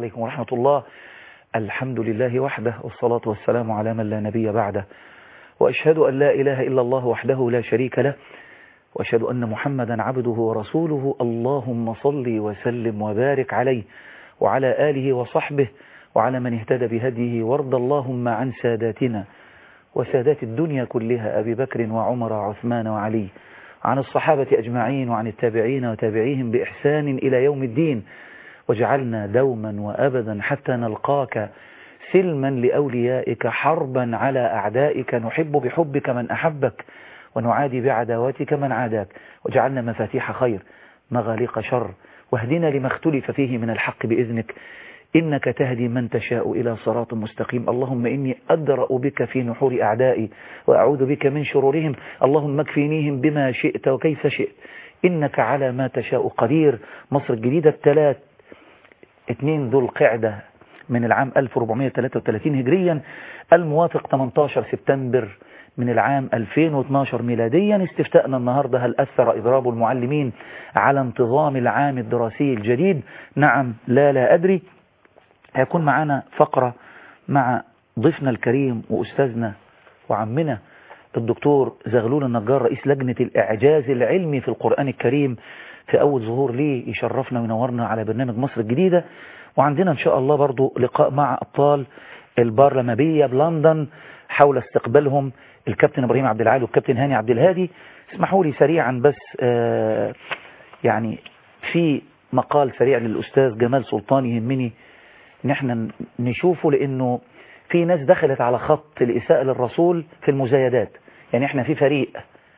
عليكم ورحمة الله الحمد لله وحده والصلاة والسلام على من لا نبي بعده وأشهد أن لا إله إلا الله وحده لا شريك له وأشهد أن محمدا عبده ورسوله اللهم صل وسلم وبارك عليه وعلى آله وصحبه وعلى من اهتدى بهديه وارض اللهم عن ساداتنا وسادات الدنيا كلها أبي بكر وعمر وعثمان وعلي عن الصحابة أجمعين وعن التابعين وتابعيهم بإحسان إلى يوم الدين وجعلنا دوما وأبدا حتى نلقاك سلما لأوليائك حربا على أعدائك نحب بحبك من أحبك ونعادي بعداوتك من عاداك وجعلنا مفاتيح خير مغاليق شر واهدنا لما اختلف فيه من الحق بإذنك إنك تهدي من تشاء إلى صراط مستقيم اللهم إني أدرأ بك في نحور أعدائي وأعوذ بك من شرورهم اللهم اكفينيهم بما شئت وكيف شئت إنك على ما تشاء قدير مصر الجديدة الثلاث اثنين ذو القعدة من العام 1433 هجريا الموافق 18 سبتمبر من العام 2012 ميلاديا استفتاءنا النهاردة هل أثر إضراب المعلمين على انتظام العام الدراسي الجديد نعم لا لا أدري هيكون معنا فقرة مع ضيفنا الكريم وأستاذنا وعمنا الدكتور زغلول النجار رئيس لجنة الإعجاز العلمي في القرآن الكريم في أول ظهور ليه يشرفنا وينورنا على برنامج مصر الجديدة وعندنا إن شاء الله برضو لقاء مع أبطال البرلمانية بلندن حول استقبالهم الكابتن إبراهيم عبد العال والكابتن هاني عبد الهادي اسمحوا لي سريعا بس آه يعني في مقال سريع للأستاذ جمال سلطان يهمني ان احنا نشوفه لانه في ناس دخلت على خط الإساءة للرسول في المزايدات يعني احنا في فريق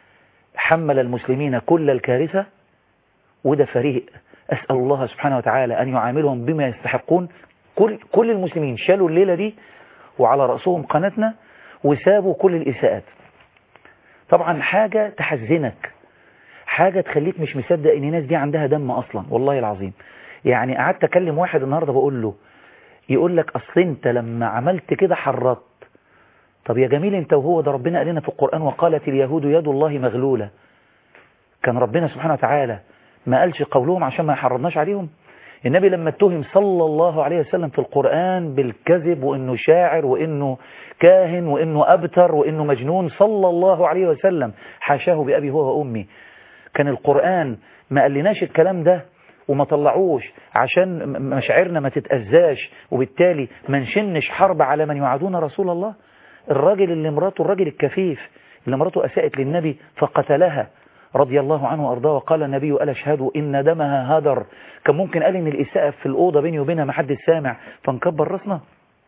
حمل المسلمين كل الكارثة وده فريق أسأل الله سبحانه وتعالى أن يعاملهم بما يستحقون كل, كل المسلمين شالوا الليلة دي وعلى رأسهم قناتنا وسابوا كل الإساءات طبعا حاجة تحزنك حاجة تخليك مش مصدق ان الناس دي عندها دم أصلا والله العظيم يعني قعدت أكلم واحد النهاردة بقول له يقول لك أصل أنت لما عملت كده حرضت طب يا جميل أنت وهو ده ربنا قال لنا في القرآن وقالت اليهود يد الله مغلولة كان ربنا سبحانه وتعالى ما قالش قولهم عشان ما يحرضناش عليهم النبي لما اتهم صلى الله عليه وسلم في القرآن بالكذب وإنه شاعر وإنه كاهن وإنه أبتر وإنه مجنون صلى الله عليه وسلم حاشاه بأبي هو وأمي كان القرآن ما قالناش الكلام ده وما طلعوش عشان مشاعرنا ما تتأذاش وبالتالي ما نشنش حرب على من يعادون رسول الله الراجل اللي مراته الراجل الكفيف اللي مراته أساءت للنبي فقتلها رضي الله عنه وأرضاه وقال النبي ألا أشهد إن دمها هدر كان ممكن قال إن الإساءة في الأوضة بيني وبينها ما حد سامع فنكبر راسنا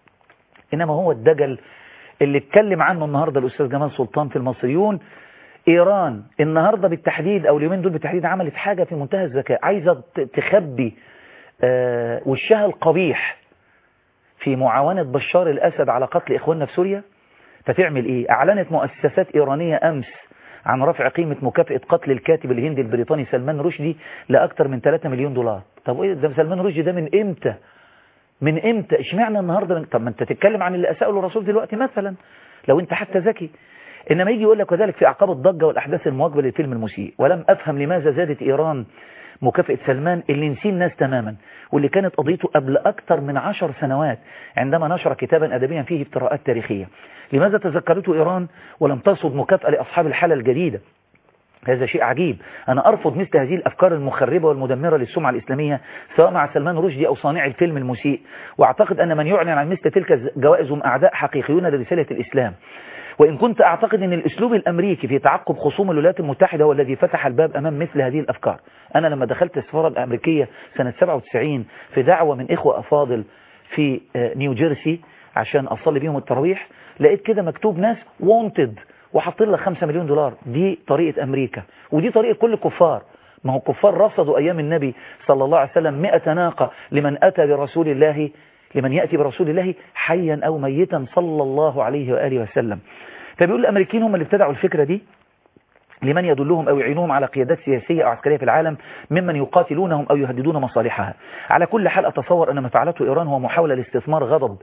إنما هو الدجل اللي اتكلم عنه النهاردة الأستاذ جمال سلطان في المصريون إيران النهاردة بالتحديد أو اليومين دول بالتحديد عملت حاجة في منتهى الذكاء عايزة تخبي آه وشها القبيح في معاونة بشار الأسد على قتل إخواننا في سوريا فتعمل إيه أعلنت مؤسسات إيرانية أمس عن رفع قيمة مكافأة قتل الكاتب الهندي البريطاني سلمان رشدي لأكثر من 3 مليون دولار طب إيه ده سلمان رشدي ده من إمتى من إمتى اشمعنى النهاردة من... طب ما أنت تتكلم عن اللي أساءوا للرسول دلوقتي مثلا لو أنت حتى ذكي إنما يجي يقول لك وذلك في أعقاب الضجة والأحداث المواجبة للفيلم المسيء ولم أفهم لماذا زادت إيران مكافأة سلمان اللي نسيه الناس تماما واللي كانت قضيته قبل أكثر من عشر سنوات عندما نشر كتابا أدبيا فيه افتراءات تاريخية لماذا تذكرته إيران ولم ترصد مكافأة لأصحاب الحالة الجديدة هذا شيء عجيب أنا أرفض مثل هذه الأفكار المخربة والمدمرة للسمعة الإسلامية سواء مع سلمان رشدي أو صانع الفيلم المسيء وأعتقد أن من يعلن عن مثل تلك الجوائز هم أعداء حقيقيون لرسالة الإسلام وإن كنت أعتقد أن الأسلوب الأمريكي في تعقب خصوم الولايات المتحدة هو الذي فتح الباب أمام مثل هذه الأفكار أنا لما دخلت السفارة الأمريكية سنة 97 في دعوة من إخوة أفاضل في نيو جيرسي عشان أصلي بيهم التراويح لقيت كده مكتوب ناس وونتد وحاطين لك 5 مليون دولار دي طريقة أمريكا ودي طريقة كل الكفار ما هو الكفار رصدوا أيام النبي صلى الله عليه وسلم 100 ناقة لمن أتى برسول الله لمن يأتي برسول الله حيا أو ميتا صلى الله عليه وآله وسلم فبيقول الأمريكيين هم اللي ابتدعوا الفكرة دي لمن يدلهم أو يعينهم على قيادات سياسية أو عسكرية في العالم ممن يقاتلونهم أو يهددون مصالحها على كل حال أتصور أن ما فعلته إيران هو محاولة لاستثمار غضب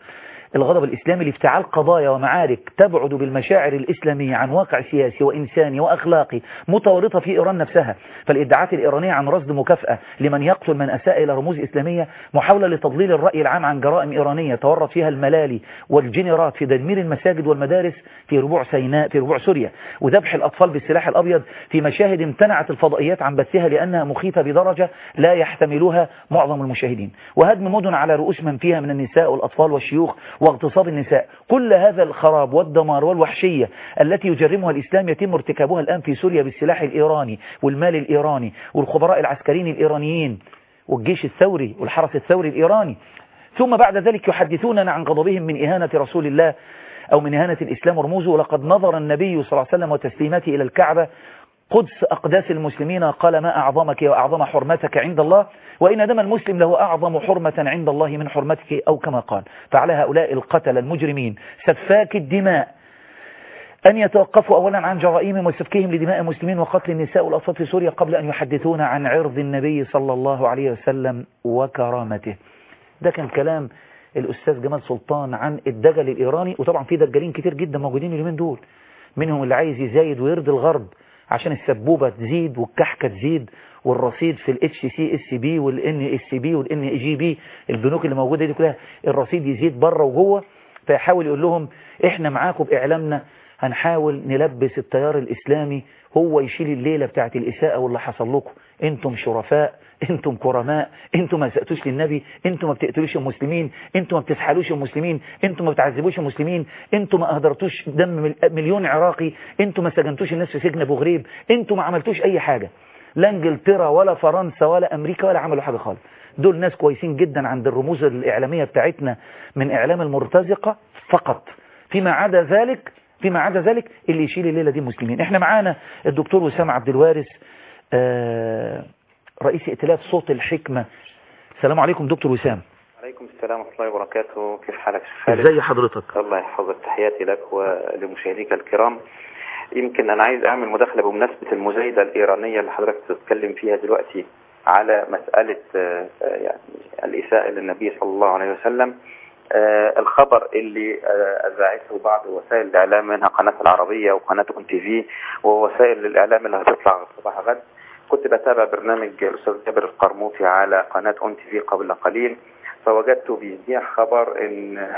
الغضب الإسلامي لافتعال قضايا ومعارك تبعد بالمشاعر الإسلامية عن واقع سياسي وإنساني وأخلاقي متورطة في إيران نفسها فالإدعاءات الإيرانية عن رصد مكافأة لمن يقتل من أساء إلى رموز إسلامية محاولة لتضليل الرأي العام عن جرائم إيرانية تورط فيها الملالي والجنرات في تدمير المساجد والمدارس في ربوع سيناء في ربوع سوريا وذبح الأطفال بالسلاح الأبيض في مشاهد امتنعت الفضائيات عن بثها لأنها مخيفة بدرجة لا يحتملها معظم المشاهدين وهدم مدن على رؤوس من فيها من النساء والأطفال والشيوخ واغتصاب النساء كل هذا الخراب والدمار والوحشية التي يجرمها الإسلام يتم ارتكابها الآن في سوريا بالسلاح الإيراني والمال الإيراني والخبراء العسكريين الإيرانيين والجيش الثوري والحرس الثوري الإيراني ثم بعد ذلك يحدثوننا عن غضبهم من إهانة رسول الله أو من إهانة الإسلام ورموزه ولقد نظر النبي صلى الله عليه وسلم وتسليماته إلى الكعبة قدس أقداس المسلمين قال ما أعظمك وأعظم حرمتك عند الله وإن دم المسلم له أعظم حرمة عند الله من حرمتك أو كما قال فعلى هؤلاء القتل المجرمين سفاك الدماء أن يتوقفوا أولا عن جرائمهم وسفكهم لدماء المسلمين وقتل النساء والأطفال في سوريا قبل أن يحدثونا عن عرض النبي صلى الله عليه وسلم وكرامته ده كان كلام الأستاذ جمال سلطان عن الدجل الإيراني وطبعا في دجالين كتير جدا موجودين اليومين دول منهم اللي عايز يزايد ويرضي الغرب عشان السبوبة تزيد والكحكة تزيد والرصيد في الاتش سي اس بي والان اس بي والان جي بي البنوك اللي موجودة دي كلها الرصيد يزيد بره وجوه فيحاول يقول لهم احنا معاكم بإعلامنا هنحاول نلبس التيار الإسلامي هو يشيل الليلة بتاعت الإساءة واللي حصل لكم انتم شرفاء انتم كرماء انتم ما سأتوش للنبي انتم ما بتقتلوش المسلمين انتم ما بتسحلوش المسلمين انتم ما بتعذبوش المسلمين انتم ما اهدرتوش دم مليون عراقي انتم ما سجنتوش الناس في سجن ابو غريب انتم ما عملتوش اي حاجة لا انجلترا ولا فرنسا ولا امريكا ولا عملوا حاجة خالص دول ناس كويسين جدا عند الرموز الاعلامية بتاعتنا من اعلام المرتزقة فقط فيما عدا ذلك فيما عدا ذلك اللي يشيل الليلة دي المسلمين احنا معانا الدكتور وسام عبد الوارث آه رئيس ائتلاف صوت الحكمة السلام عليكم دكتور وسام عليكم السلام ورحمة الله وبركاته كيف حالك شيخ خالد ازي حضرتك الله يحفظك تحياتي لك ولمشاهديك الكرام يمكن أنا عايز أعمل مداخلة بمناسبة المزايدة الإيرانية اللي حضرتك بتتكلم فيها دلوقتي على مسألة يعني الإساءة للنبي صلى الله عليه وسلم الخبر اللي أذاعته بعض وسائل الإعلام منها قناة العربية وقناة أون تي في ووسائل الإعلام اللي هتطلع صباح غد كنت بتابع برنامج الأستاذ جابر القرموطي على قناة أون تي في قبل قليل فوجدته بيذيع خبر إن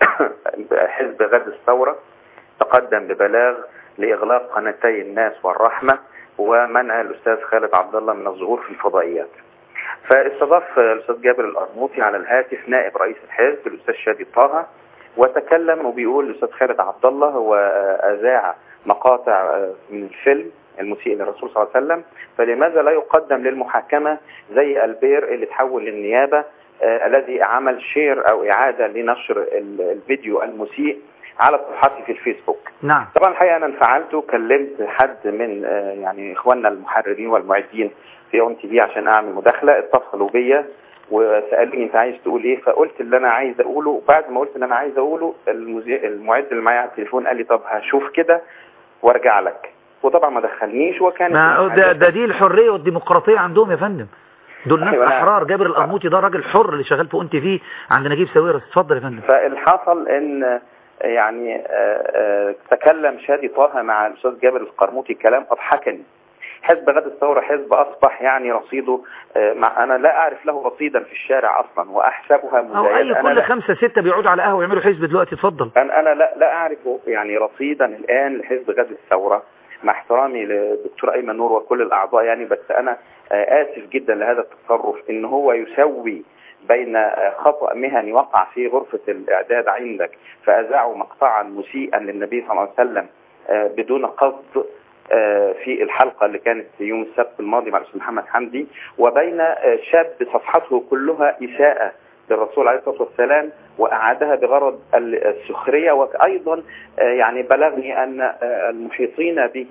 حزب غد الثورة تقدم ببلاغ لإغلاق قناتي الناس والرحمة ومنع الأستاذ خالد عبد الله من الظهور في الفضائيات فاستضاف الأستاذ جابر القرموطي على الهاتف نائب رئيس الحزب الأستاذ شادي طه وتكلم وبيقول الأستاذ خالد عبد الله هو أذاع مقاطع من الفيلم المسيء للرسول صلى الله عليه وسلم فلماذا لا يقدم للمحاكمة زي البير اللي تحول للنيابة آه الذي عمل شير أو إعادة لنشر الفيديو المسيء على صفحتي في الفيسبوك نعم طبعا الحقيقة أنا انفعلت وكلمت حد من آه يعني إخواننا المحررين والمعدين في اون تي في عشان أعمل مداخلة اتصلوا بيا وسألوني أنت عايز تقول إيه فقلت اللي أنا عايز أقوله وبعد ما قلت اللي أنا عايز أقوله المعد اللي معايا على التليفون قال لي طب هشوف كده وارجع لك وطبعا ما دخلنيش وكان ده, ده دي الحرية والديمقراطية عندهم يا فندم دول ناس أيوة احرار جابر القرموطي ده راجل حر اللي شغال في اون تي في عند نجيب ساويرس اتفضل يا فندم فالحصل ان يعني آآ آآ تكلم شادي طه مع الاستاذ جابر القرموطي كلام اضحكني حزب غد الثورة حزب أصبح يعني رصيده مع أنا لا أعرف له رصيدا في الشارع أصلا وأحسبها مزايدة أو أي كل خمسة ستة بيقعدوا على قهوة يعملوا حزب دلوقتي اتفضل أنا, أنا لا, لا أعرف يعني رصيدا الآن لحزب غد الثورة مع احترامي للدكتور أيمن نور وكل الأعضاء يعني بس أنا آسف جدا لهذا التصرف إن هو يسوي بين خطأ مهني وقع في غرفة الإعداد عندك فأذاعوا مقطعا مسيئا للنبي صلى الله عليه وسلم بدون قصد في الحلقة اللي كانت يوم السبت الماضي مع الأستاذ محمد حمدي وبين شاب صفحته كلها إساءة للرسول عليه الصلاة والسلام وأعادها بغرض السخرية وأيضا يعني بلغني أن المحيطين به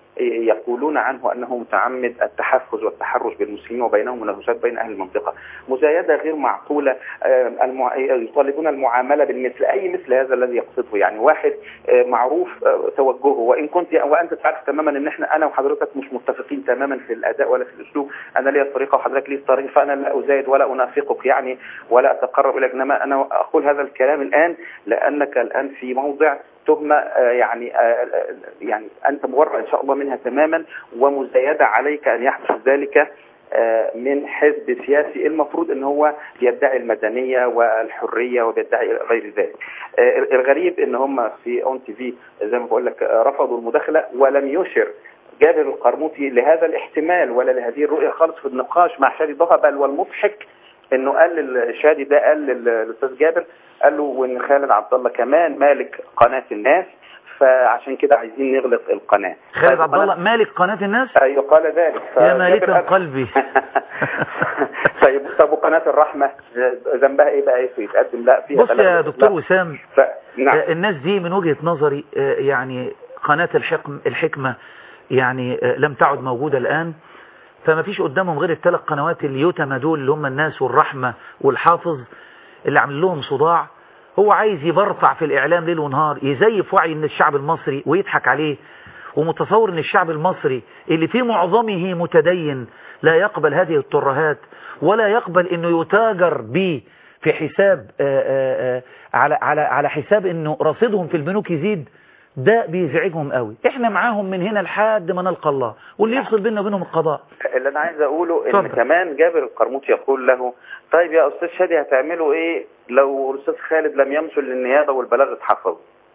يقولون عنه أنه متعمد التحفز والتحرش بالمسلمين وبينهم مناوشات بين أهل المنطقة مزايدة غير معقولة آه، المع... يطالبون المعاملة بالمثل أي مثل هذا الذي يقصده يعني واحد آه، معروف آه، توجهه وإن كنت وأنت تعرف تماما أن احنا أنا وحضرتك مش متفقين تماما في الأداء ولا في الأسلوب أنا لي الطريقة وحضرتك لي الطريقة فأنا لا أزايد ولا أنافقك يعني ولا أتقرب إليك إنما أنا أقول هذا الكلام الآن لأنك الآن في موضع تهمة آه، يعني آه، آه، يعني أنت مورع إن شاء الله منها تماما ومزايدة عليك أن يحدث ذلك آه، من حزب سياسي المفروض ان هو بيدعي المدنيه والحريه وبيدعي غير ذلك. آه، الغريب ان هم في اون تي في زي ما بقول لك آه، رفضوا المداخله ولم يشر جابر القرموطي لهذا الاحتمال ولا لهذه الرؤيه خالص في النقاش مع شادي ضحى بل والمضحك انه قال الشادي ده قال للاستاذ جابر قال له وان خالد عبد الله كمان مالك قناه الناس فعشان كده عايزين نغلق القناه خالد طيب عبد الله مالك قناة الناس ايوه قال ذلك يا فجابر مالكا قال- قلبي طيب طب وقناه الرحمه ذنبها ايه بقى ايه يتقدم لا فيها بص يا تلغي. دكتور لا. وسام ف... نعم آه، الناس دي من وجهة نظري آه، يعني قناة الحكم الحكمة يعني آه، لم تعد موجودة الآن فما فيش قدامهم غير الثلاث قنوات اليتامى دول اللي هم الناس والرحمة والحافظ اللي عامل لهم صداع هو عايز يبرطع في الإعلام ليل ونهار يزيف وعي من الشعب المصري ويضحك عليه ومتصور ان الشعب المصري اللي في معظمه متدين لا يقبل هذه الترهات ولا يقبل انه يتاجر به في حساب آآ آآ على على على حساب انه رصيدهم في البنوك يزيد ده بيزعجهم قوي احنا معاهم من هنا لحد ما نلقى الله واللي يفصل بيننا وبينهم القضاء اللي انا عايز اقوله ان اتفضل. كمان جابر القرموطي يقول له طيب يا استاذ شادي هتعملوا ايه لو الاستاذ خالد لم يمثل للنيابه والبلاغ اتحفظ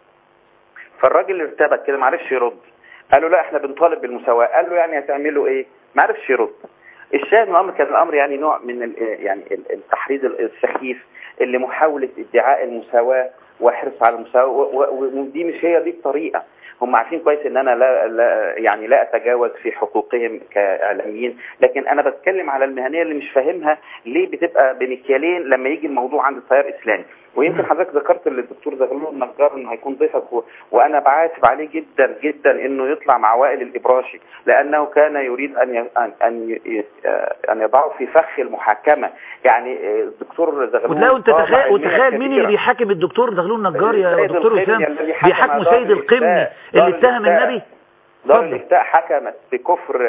فالراجل ارتبك كده ما عرفش يرد قال له لا احنا بنطالب بالمساواه قال له يعني هتعملوا ايه ما عرفش يرد الشاهد من الامر كان الامر يعني نوع من ال- يعني ال- التحريض السخيف اللي محاوله ادعاء المساواه وحرص على المساواه و- و- ودي مش هي دي الطريقه هم عارفين كويس ان انا لا, لا يعني لا اتجاوز في حقوقهم كاعلاميين لكن انا بتكلم على المهنيه اللي مش فاهمها ليه بتبقى بمكيالين لما يجي الموضوع عند التيار الاسلامي ويمكن حضرتك ذكرت للدكتور زغلول النجار انه هيكون ضيفك و... وانا بعاتب عليه جدا جدا انه يطلع مع وائل الابراشي لانه كان يريد ان ي... ان ان, ي... ان يضعه في فخ المحاكمه يعني الدكتور زغلول وتلاقوا انت طابع تخيل علمية وتخيل مين اللي كبيرة. بيحاكم الدكتور دغلول النجار يا سيد دكتور القمني وسام الذي حكم بيحاكموا دار سيد القمني الإفتاء. دار اللي اتهم الإفتاء. النبي دار اتفضل. الإفتاء حكمت بكفر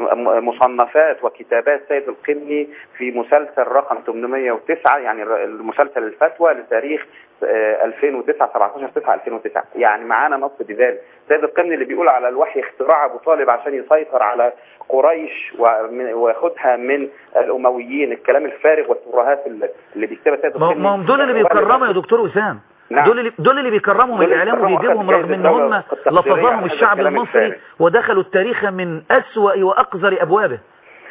م- مصنفات وكتابات سيد القمني في مسلسل رقم 809 يعني الر- المسلسل الفتوى لتاريخ آه، 2009 17 9 2009 يعني معانا نص بذلك سيد القمني اللي بيقول على الوحي اختراع ابو طالب عشان يسيطر على قريش ومن- وياخدها من الامويين الكلام الفارغ والترهات اللي اللي بيكتبها سيد ما القمني ما هم دول اللي بيكرموا يا دكتور وسام نعم. دول اللي دول اللي بيكرمهم دول اللي الاعلام بيكرموا وبيجيبهم أخذ رغم جايزة ان الدولة هم التقديرية لفظهم على هذا الشعب الكلام المصري الفارغ. ودخلوا التاريخ من اسوأ واقذر ابوابه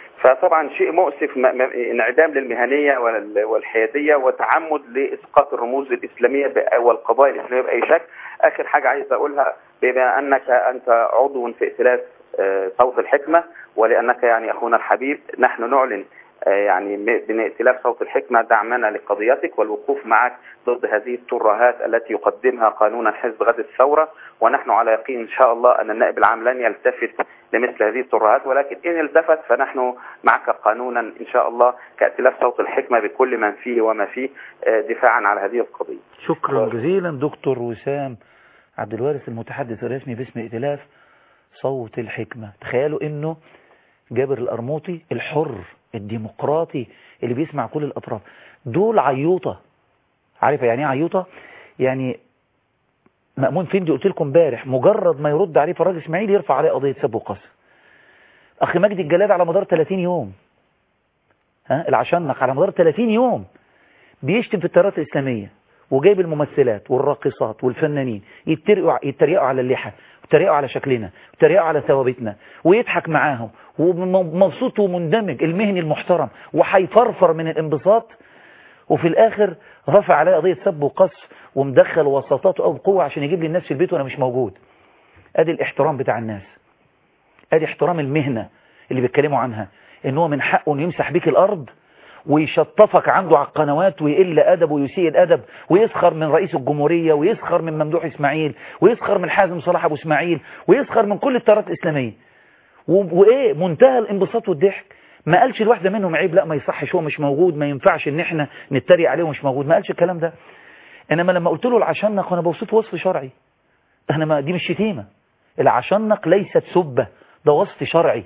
فطبعا شيء مؤسف م- م- انعدام للمهنيه وال- والحياديه وتعمد لاسقاط الرموز الاسلاميه ب- والقضايا الاسلاميه باي شكل. اخر حاجه عايز اقولها بما انك انت عضو في ائتلاف آه، صوت الحكمه ولانك يعني اخونا الحبيب نحن نعلن آه، يعني م- من ائتلاف صوت الحكمه دعمنا لقضيتك والوقوف معك ضد هذه الترهات التي يقدمها قانونا حزب غد الثوره ونحن على يقين ان شاء الله ان النائب العام لن يلتفت لمثل هذه الترهات ولكن ان التفت فنحن معك قانونا ان شاء الله كائتلاف صوت الحكمه بكل من فيه وما فيه آه، دفاعا على هذه القضيه. شكرا جزيلا دكتور وسام عبد الوارث المتحدث الرسمي باسم ائتلاف صوت الحكمة تخيلوا انه جابر القرموطي الحر الديمقراطي اللي بيسمع كل الاطراف دول عيوطة عارفة يعني ايه عيوطة يعني مأمون فندي قلت لكم امبارح مجرد ما يرد عليه فراج اسماعيل يرفع عليه قضية سب وقذف اخي مجدي الجلاد على مدار 30 يوم ها العشنق على مدار 30 يوم بيشتم في التيارات الإسلامية وجايب الممثلات والراقصات والفنانين يتريقوا يتريقوا على اللحى ويتريقوا على شكلنا ويتريقوا على ثوابتنا ويضحك معاهم ومبسوط ومندمج المهني المحترم وهيفرفر من الانبساط وفي الآخر رفع عليه قضية سب وقصف ومدخل وساطاته أو بقوة عشان يجيب لي الناس في البيت وأنا مش موجود أدي الاحترام بتاع الناس أدي احترام المهنة اللي بيتكلموا عنها إن هو من حقه إنه يمسح بيك الأرض ويشطفك عنده على القنوات ويقل أدب ويسيء الأدب ويسخر من رئيس الجمهورية ويسخر من ممدوح إسماعيل ويسخر من حازم صلاح أبو إسماعيل ويسخر من كل التيارات الإسلامية و- وإيه منتهى الانبساط والضحك ما قالش الواحدة منهم عيب لا ما يصحش هو مش موجود ما ينفعش ان احنا نتريق عليه ومش موجود ما قالش الكلام ده انما لما قلت له العشنق وانا بوصفه وصف شرعي انا ما دي مش شتيمة العشنق ليست سبة ده وصف شرعي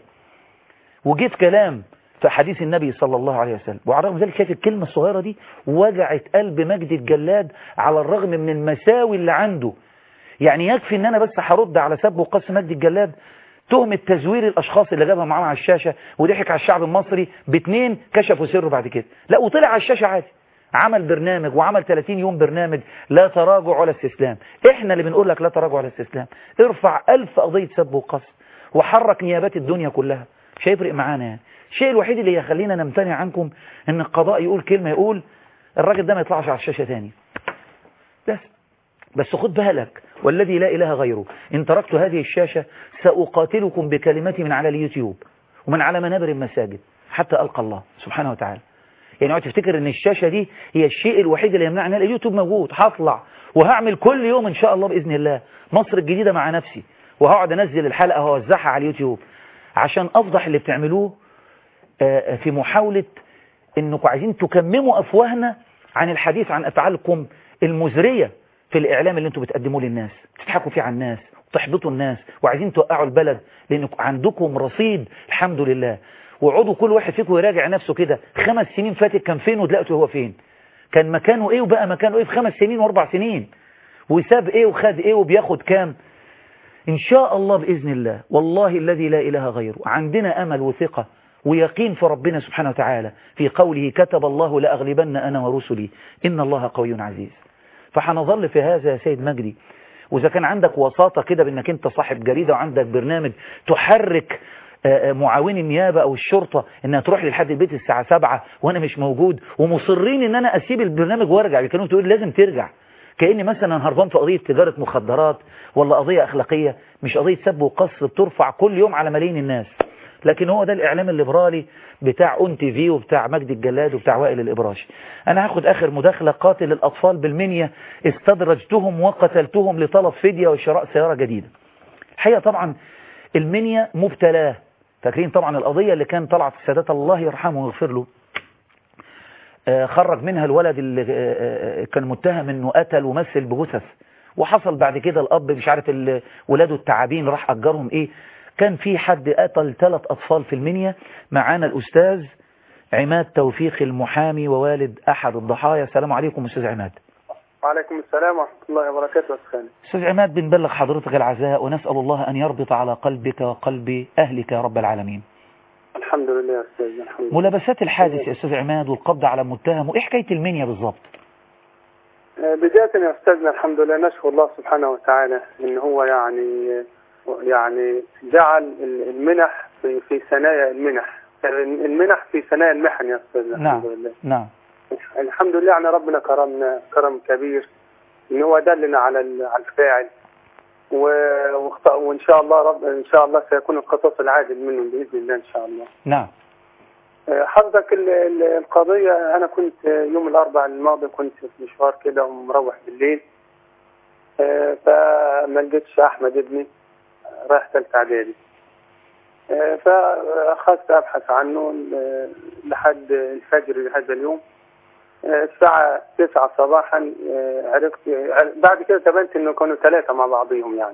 وجيت كلام في حديث النبي صلى الله عليه وسلم وعلى الرغم من ذلك شايف الكلمة الصغيرة دي وجعت قلب مجدي الجلاد على الرغم من المساوي اللي عنده يعني يكفي ان انا بس هرد على سب وقص مجدي الجلاد تهمة تزوير الاشخاص اللي جابها معاه على الشاشة وضحك على الشعب المصري باتنين كشفوا سره بعد كده لا وطلع على الشاشة عادي عمل برنامج وعمل 30 يوم برنامج لا تراجع ولا استسلام احنا اللي بنقول لك لا تراجع ولا استسلام ارفع ألف قضية سب وقص وحرك نيابات الدنيا كلها مش هيفرق معانا يعني الشيء الوحيد اللي يخلينا نمتنع عنكم ان القضاء يقول كلمة يقول الراجل ده ما يطلعش على الشاشة تاني بس بس خد بالك والذي لا إله غيره إن تركت هذه الشاشة سأقاتلكم بكلمتي من على اليوتيوب ومن على منابر المساجد حتى ألقى الله سبحانه وتعالى يعني اقعد تفتكر ان الشاشة دي هي الشيء الوحيد اللي يمنعني اليوتيوب موجود هطلع وهعمل كل يوم ان شاء الله بإذن الله مصر الجديدة مع نفسي وهقعد انزل الحلقة وهوزعها على اليوتيوب عشان افضح اللي بتعملوه آه، في محاولة انكم عايزين تكمموا افواهنا عن الحديث عن افعالكم المزرية في الاعلام اللي انتم بتقدموه للناس بتضحكوا فيه على الناس وتحبطوا الناس وعايزين توقعوا البلد لانكم عندكم رصيد الحمد لله وقعدوا كل واحد فيكم يراجع نفسه كده خمس سنين فاتت كان فين ودلوقتي هو فين كان مكانه ايه وبقى مكانه ايه في خمس سنين واربع سنين وساب ايه وخد ايه وبياخد كام إن شاء الله بإذن الله والله الذي لا إله غيره عندنا أمل وثقة ويقين في ربنا سبحانه وتعالى في قوله كتب الله لأغلبن أنا ورسلي إن الله قوي عزيز فحنظل في هذا يا سيد مجدي وإذا كان عندك وساطة كده بأنك أنت صاحب جريدة وعندك برنامج تحرك آه، آه، معاون النيابة أو الشرطة إنها تروح لي لحد البيت الساعة سبعة وأنا مش موجود ومصرين إن أنا أسيب البرنامج وأرجع بيكلموا تقول لازم ترجع كأني مثلا هربان في قضية تجارة مخدرات ولا قضية أخلاقية مش قضية سب وقص بترفع كل يوم على ملايين الناس لكن هو ده الإعلام الليبرالي بتاع اون تي في وبتاع مجدي الجلاد وبتاع وائل الإبراشي أنا هاخد آخر مداخلة قاتل الأطفال بالمنيا استدرجتهم وقتلتهم لطلب فدية وشراء سيارة جديدة الحقيقة طبعا المنيا مبتلاه فاكرين طبعا القضية اللي كان طلعت السادات الله يرحمه ويغفر له آه، خرج منها الولد اللي آه، آه، كان متهم انه قتل ومثل بجثث وحصل بعد كده الاب مش عارف ال- ولاده التعابين راح اجرهم ايه كان في حد قتل ثلاث اطفال في المنيا معانا الاستاذ عماد توفيق المحامي ووالد احد الضحايا السلام عليكم استاذ عماد وعليكم السلام ورحمة الله وبركاته أخواني استاذ عماد بنبلغ حضرتك العزاء ونسال الله ان يربط على قلبك وقلب اهلك يا رب العالمين الحمد لله يا أستاذ الحمد لله ملابسات الحادث يا استاذ عماد والقبض على المتهم وايه حكايه المنيا بالظبط آه، بداية يا أستاذنا الحمد لله نشكر الله سبحانه وتعالى إن هو يعني يعني جعل ال- المنح في في ثنايا المنح المنح في ثنايا المحن يا أستاذنا نعم الحمد لله نعم الحمد لله يعني ربنا كرمنا كرم كبير إن هو دلنا على ال- على الفاعل و- واخت- وإن شاء الله رب إن شاء الله سيكون القصاص العادل منهم بإذن الله إن شاء الله نعم حضرتك ال- ال- القضية أنا كنت يوم الأربعاء الماضي كنت في مشوار كده ومروح بالليل آه، فما لقيتش أحمد ابني آه، رايح ثالثة إعدادي آه، فأخذت أبحث عنه ل- لحد الفجر هذا اليوم آه، الساعة 9 صباحا آه، عرفت عر- بعد كده تبنت إنه كانوا ثلاثة مع بعضهم يعني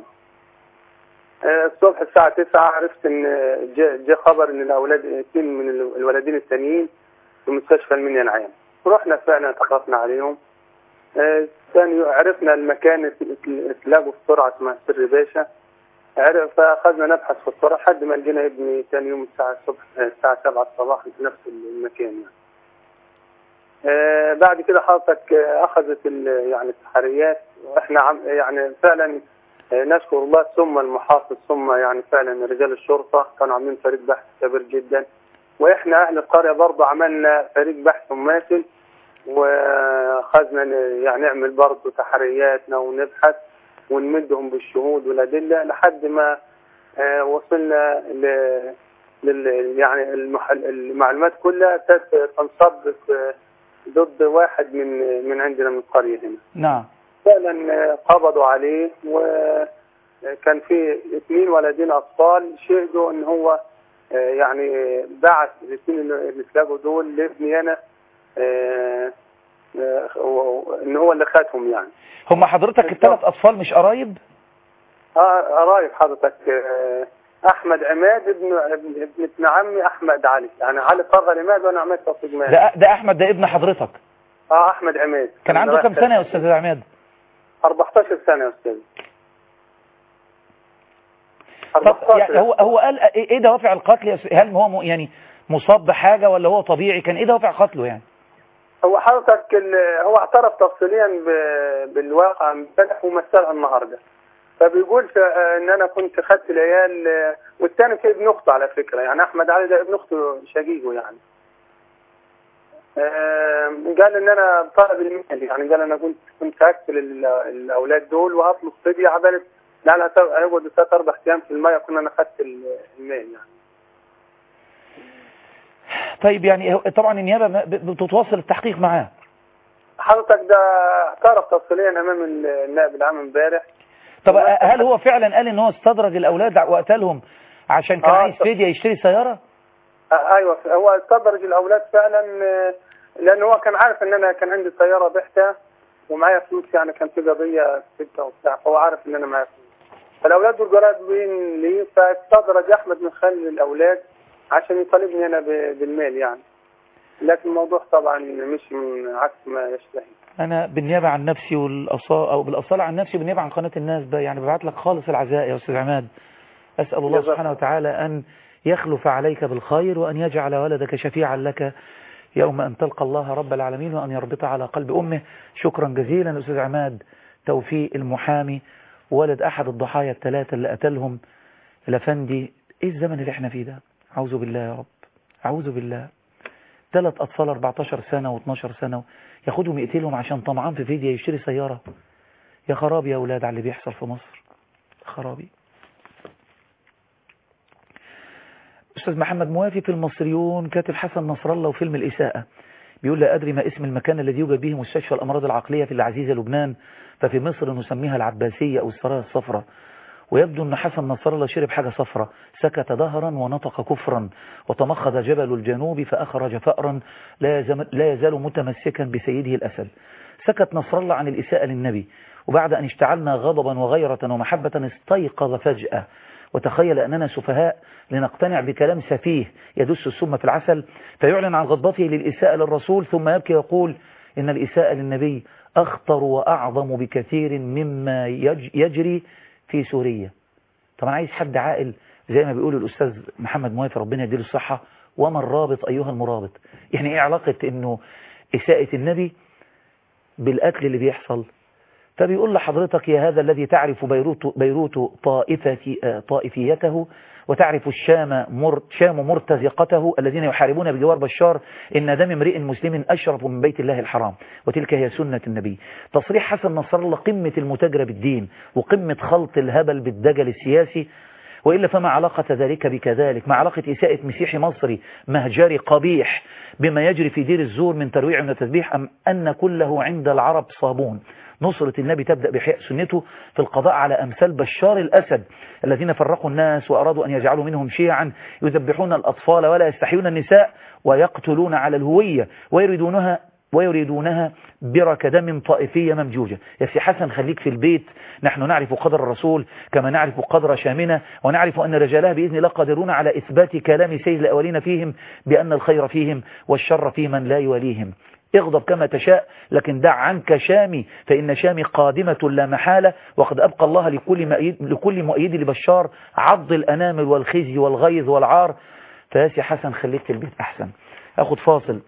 آه، الصبح الساعة 9 عرفت ان جاء جاء خبر ان الاولاد اثنين من ال- الولدين الثانيين في مستشفى المنيا العام رحنا فعلا اتعرفنا عليهم آه، ثاني عرفنا المكان ات- اتلاقوا في سرعة اسمها سر باشا عرف فاخذنا نبحث في السرعة لحد ما لقينا ابني ثاني يوم الساعة الصبح آه، الساعة 7 صباحا في نفس المكان يعني. آه، بعد كده حضرتك آه، اخذت ال- يعني التحريات واحنا عم يعني فعلا آه، نشكر الله ثم المحافظ ثم يعني فعلا رجال الشرطة كانوا عاملين فريق بحث كبير جدا واحنا اهل القرية برضه عملنا فريق بحث مماثل واخذنا ن- يعني نعمل برضه تحرياتنا ونبحث ونمدهم بالشهود والادلة لحد ما آه، وصلنا ل لل يعني المحل المعلومات كلها تت- تنصب في- ضد واحد من من عندنا من القريه هنا نعم فعلا آه، قبضوا عليه وكان في اثنين ولدين اطفال شهدوا ان هو آه، يعني بعت الاثنين اللي اللي اتلاقوا دول لابني انا آه، آه، و- ان هو اللي خدهم يعني هم حضرتك الثلاث اطفال مش قرايب اه قرايب حضرتك آه، احمد عماد ابن ابن ابن ابن عمي احمد علي يعني علي طغى عماد وانا عماد توفيق مالك ده ده احمد ده ابن حضرتك اه احمد عماد كان عنده كام سنه يا استاذ عماد 14 سنه يا استاذ طب 14 يعني هو هو قال ايه إيه دوافع القتل يا أستاذ؟ هل هو م- يعني مصاب بحاجه ولا هو طبيعي كان ايه دوافع قتله يعني هو حضرتك ال- هو اعترف تفصيليا ب- بالواقع امبارح ومثلها النهارده فبيقول ف- ان انا كنت خدت العيال آه، والثاني في ابن اخته على فكره يعني احمد علي ده ابن اخته شقيقه يعني آه، قال ان انا طلب المال يعني قال انا كنت كنت هقتل ال- الاولاد دول وهطلب فديه عبالة لعلها هيقعدوا ثلاث اربع ايام في الميه كنا انا خدت ال- المال يعني طيب يعني هو- طبعا النيابه ما- ب- بتتواصل التحقيق معاه حضرتك ده اعترف تفصيليا امام النائب العام امبارح طب هل هو فعلا قال ان هو استدرج الاولاد وقتلهم عشان كان آه، عايز طب- فديه يشتري سياره آه، ايوه هو استدرج الاولاد فعلا آه، لان هو كان عارف ان انا كان عندي سياره بعتها ومعايا فلوس يعني كان في قضيه سته وبتاع فهو عارف ان انا معايا فلوس فالاولاد دول قريبين لي فاستدرج احمد من خلال الاولاد عشان يطالبني انا ب- بالمال يعني لكن الموضوع طبعا مش من عكس ما يشتهي انا بالنيابه عن نفسي والاصاله او بالاصاله عن نفسي بالنيابه عن قناه الناس ب- يعني ببعت لك خالص العزاء يا استاذ عماد اسال الله جزاك سبحانه وتعالى ان يخلف عليك بالخير وان يجعل ولدك شفيعا لك يوم ان تلقى الله رب العالمين وان يربط على قلب امه شكرا جزيلا استاذ عماد توفيق المحامي ولد احد الضحايا الثلاثه اللي قتلهم الافندي ايه الزمن اللي احنا فيه ده اعوذ بالله يا رب اعوذ بالله ثلاث أطفال 14 سنة و12 سنة ياخدهم يقتلهم عشان طمعان في فيديو يشتري سيارة يا خرابي يا أولاد على اللي بيحصل في مصر خرابي أستاذ محمد موافي في المصريون كاتب حسن نصر الله وفيلم الإساءة بيقول لا أدري ما اسم المكان الذي يوجد به مستشفى الأمراض العقلية في العزيزة لبنان ففي مصر نسميها العباسية أو السرايا الصفراء ويبدو أن حسن نصر الله شرب حاجة صفرة سكت دهرا ونطق كفرا وتمخض جبل الجنوب فأخرج فأرا لا يزال, لا يزال متمسكا بسيده الأسد سكت نصر الله عن الإساءة للنبي وبعد أن اشتعلنا غضبا وغيرة ومحبة استيقظ فجأة وتخيل أننا سفهاء لنقتنع بكلام سفيه يدس السم في العسل فيعلن عن غضبته للإساءة للرسول ثم يبكي ويقول إن الإساءة للنبي أخطر وأعظم بكثير مما يج يجري في سوريا طبعا عايز حد عاقل زي ما بيقول الأستاذ محمد موافي ربنا يديله الصحة وما الرابط أيها المرابط يعني إيه علاقة إنه إساءة النبي بالقتل اللي بيحصل فبيقول لحضرتك يا هذا الذي تعرف بيروت, بيروت طائفة طائفيته وتعرف الشام مر شام مرتزقته الذين يحاربون بجوار بشار إن دم امرئ مسلم أشرف من بيت الله الحرام وتلك هي سنة النبي تصريح حسن نصر الله قمة المتاجرة بالدين وقمة خلط الهبل بالدجل السياسي وإلا فما علاقة ذلك بكذلك ما علاقة إساءة مسيحي مصري مهجري قبيح بما يجري في دير الزور من ترويع وتسبيح أم أن كله عند العرب صابون نصرة النبي تبدأ بإحياء سنته في القضاء على أمثال بشار الأسد الذين فرقوا الناس وأرادوا أن يجعلوا منهم شيعا يذبحون الأطفال ولا يستحيون النساء ويقتلون على الهوية ويريدونها ويريدونها برك دم طائفية ممجوجة يا سي حسن خليك في البيت نحن نعرف قدر الرسول كما نعرف قدر شامنا ونعرف أن رجالها بإذن الله قادرون على إثبات كلام سيد الأولين فيهم بأن الخير فيهم والشر في من لا يوليهم اغضب كما تشاء لكن دع عنك شامي فإن شامي قادمة لا محالة وقد أبقى الله لكل مؤيد, لكل مؤيد لبشار عض الأنامل والخزي والغيظ والعار فياسي حسن خليك في البيت أحسن أخذ فاصل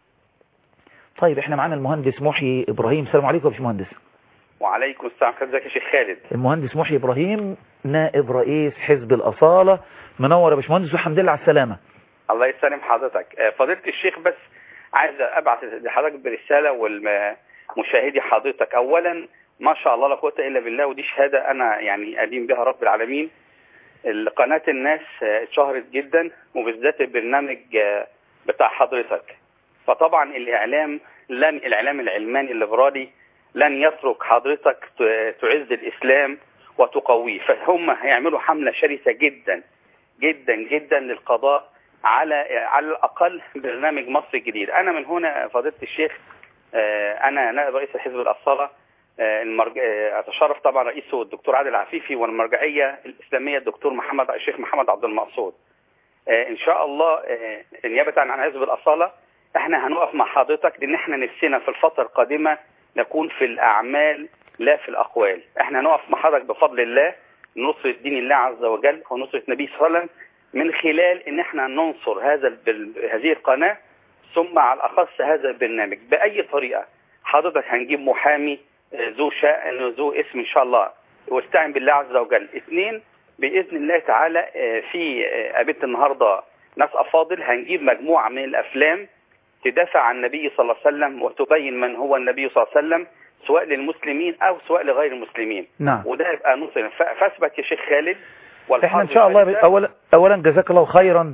طيب احنا معانا المهندس محيي إبراهيم السلام عليكم يا باشمهندس وعليكم السلام ازيك يا شيخ خالد المهندس محيي إبراهيم نائب رئيس حزب الأصالة منور يا باشمهندس والحمد لله على السلامة الله يسلم حضرتك آه، فضيلة الشيخ بس عايز ابعت لحضرتك برسالة والمشاهدي حضرتك اولا ما شاء الله لا قوه الا بالله ودي شهادة انا يعني ادين بها رب العالمين قناة الناس آه، اتشهرت جدا وبالذات البرنامج آه، بتاع حضرتك فطبعا الإعلام لن الإعلام العلماني الليبرالي لن يترك حضرتك ت- تعز الإسلام وتقويه فهم هيعملوا حملة شرسة جدا جدا جدا للقضاء على على الأقل برنامج مصر الجديد أنا من هنا فضيلة الشيخ آه، أنا نائب رئيس الحزب الأصالة آه، المرج... آه، أتشرف طبعا رئيسه الدكتور عادل عفيفي والمرجعية الإسلامية الدكتور محمد الشيخ محمد عبد المقصود آه، إن شاء الله آه، نيابة عن حزب الأصالة احنا هنقف مع حضرتك لأن احنا نفسنا في الفترة القادمة نكون في الأعمال لا في الأقوال احنا هنقف مع حضرتك بفضل الله نصرة دين الله عز وجل ونصرة النبي صلى الله عليه وسلم من خلال ان احنا ننصر هذا الب- هذه القناة ثم على الأخص هذا البرنامج بأي طريقة حضرتك هنجيب محامي آه، ذو شأن ذو اسم إن شاء الله واستعن بالله عز وجل اثنين بإذن الله تعالى آه، في آه، قابلت النهاردة ناس أفاضل هنجيب مجموعة من الأفلام تدافع عن النبي صلى الله عليه وسلم وتبين من هو النبي صلى الله عليه وسلم سواء للمسلمين أو سواء لغير المسلمين نعم وده يبقى نصر ف- فاثبت يا شيخ خالد احنا والحرب ان شاء الله الشرسة- اولا اولا جزاك الله خيرا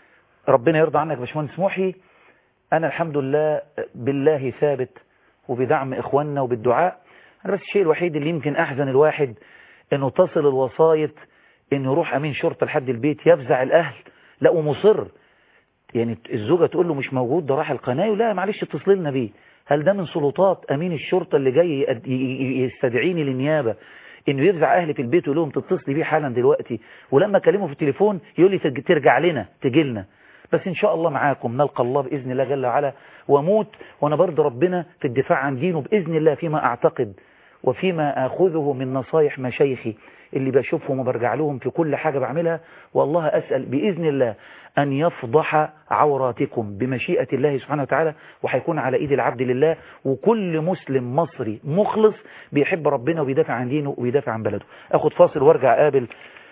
ربنا يرضى عنك يا باشمهندس محي انا الحمد لله بالله ثابت وبدعم اخواننا وبالدعاء انا بس الشيء الوحيد اللي يمكن احزن الواحد انه تصل الوسايط انه يروح امين شرطه لحد البيت يفزع الاهل لا ومصر يعني الزوجه تقول له مش موجود ده راح القناه يقول لا معلش اتصل لنا بيه هل ده من سلطات امين الشرطه اللي جاي يقد- ي- ي- يستدعيني للنيابه انه يفزع اهلي في البيت ويقول لهم تتصلي بيه حالا دلوقتي ولما اكلمه في التليفون يقول لي ترج- ترجع لنا تجي لنا بس ان شاء الله معاكم نلقى الله باذن الله جل وعلا واموت وانا برضه ربنا في الدفاع عن دينه باذن الله فيما اعتقد وفيما اخذه من نصايح مشايخي اللي بشوفهم وبرجع لهم في كل حاجه بعملها والله اسال باذن الله أن يفضح عوراتكم بمشيئة الله سبحانه وتعالى وهيكون على إيد العبد لله وكل مسلم مصري مخلص بيحب ربنا وبيدافع عن دينه وبيدافع عن بلده أخد فاصل وارجع قابل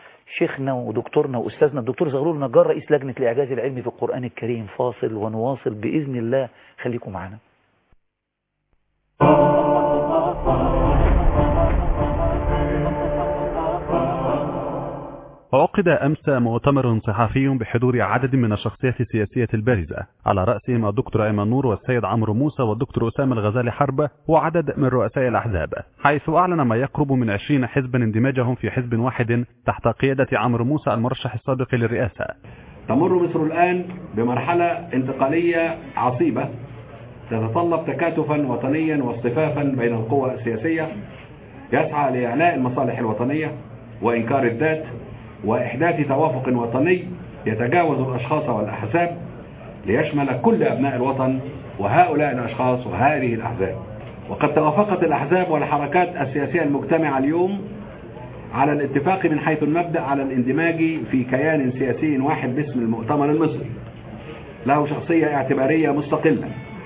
شيخنا ودكتورنا وأستاذنا الدكتور زغلول نجار رئيس لجنة الإعجاز العلمي في القرآن الكريم فاصل ونواصل بإذن الله خليكم معنا عقد أمس مؤتمر صحفي بحضور عدد من الشخصيات السياسية البارزة على رأسهم الدكتور أيمن نور والسيد عمرو موسى والدكتور أسامة الغزالي حربة وعدد من رؤساء الأحزاب حيث أعلن ما يقرب من 20 حزبا اندماجهم في حزب واحد تحت قيادة عمرو موسى المرشح السابق للرئاسة تمر مصر الآن بمرحلة انتقالية عصيبة تتطلب تكاتفا وطنيا واصطفافا بين القوى السياسية يسعى لإعلاء المصالح الوطنية وإنكار الذات وإحداث توافق وطني يتجاوز الأشخاص والأحزاب ليشمل كل أبناء الوطن وهؤلاء الأشخاص وهذه الأحزاب وقد توافقت الأحزاب والحركات السياسية المجتمعة اليوم على الاتفاق من حيث المبدأ على الاندماج في كيان سياسي واحد باسم المؤتمر المصري له شخصية اعتبارية مستقلة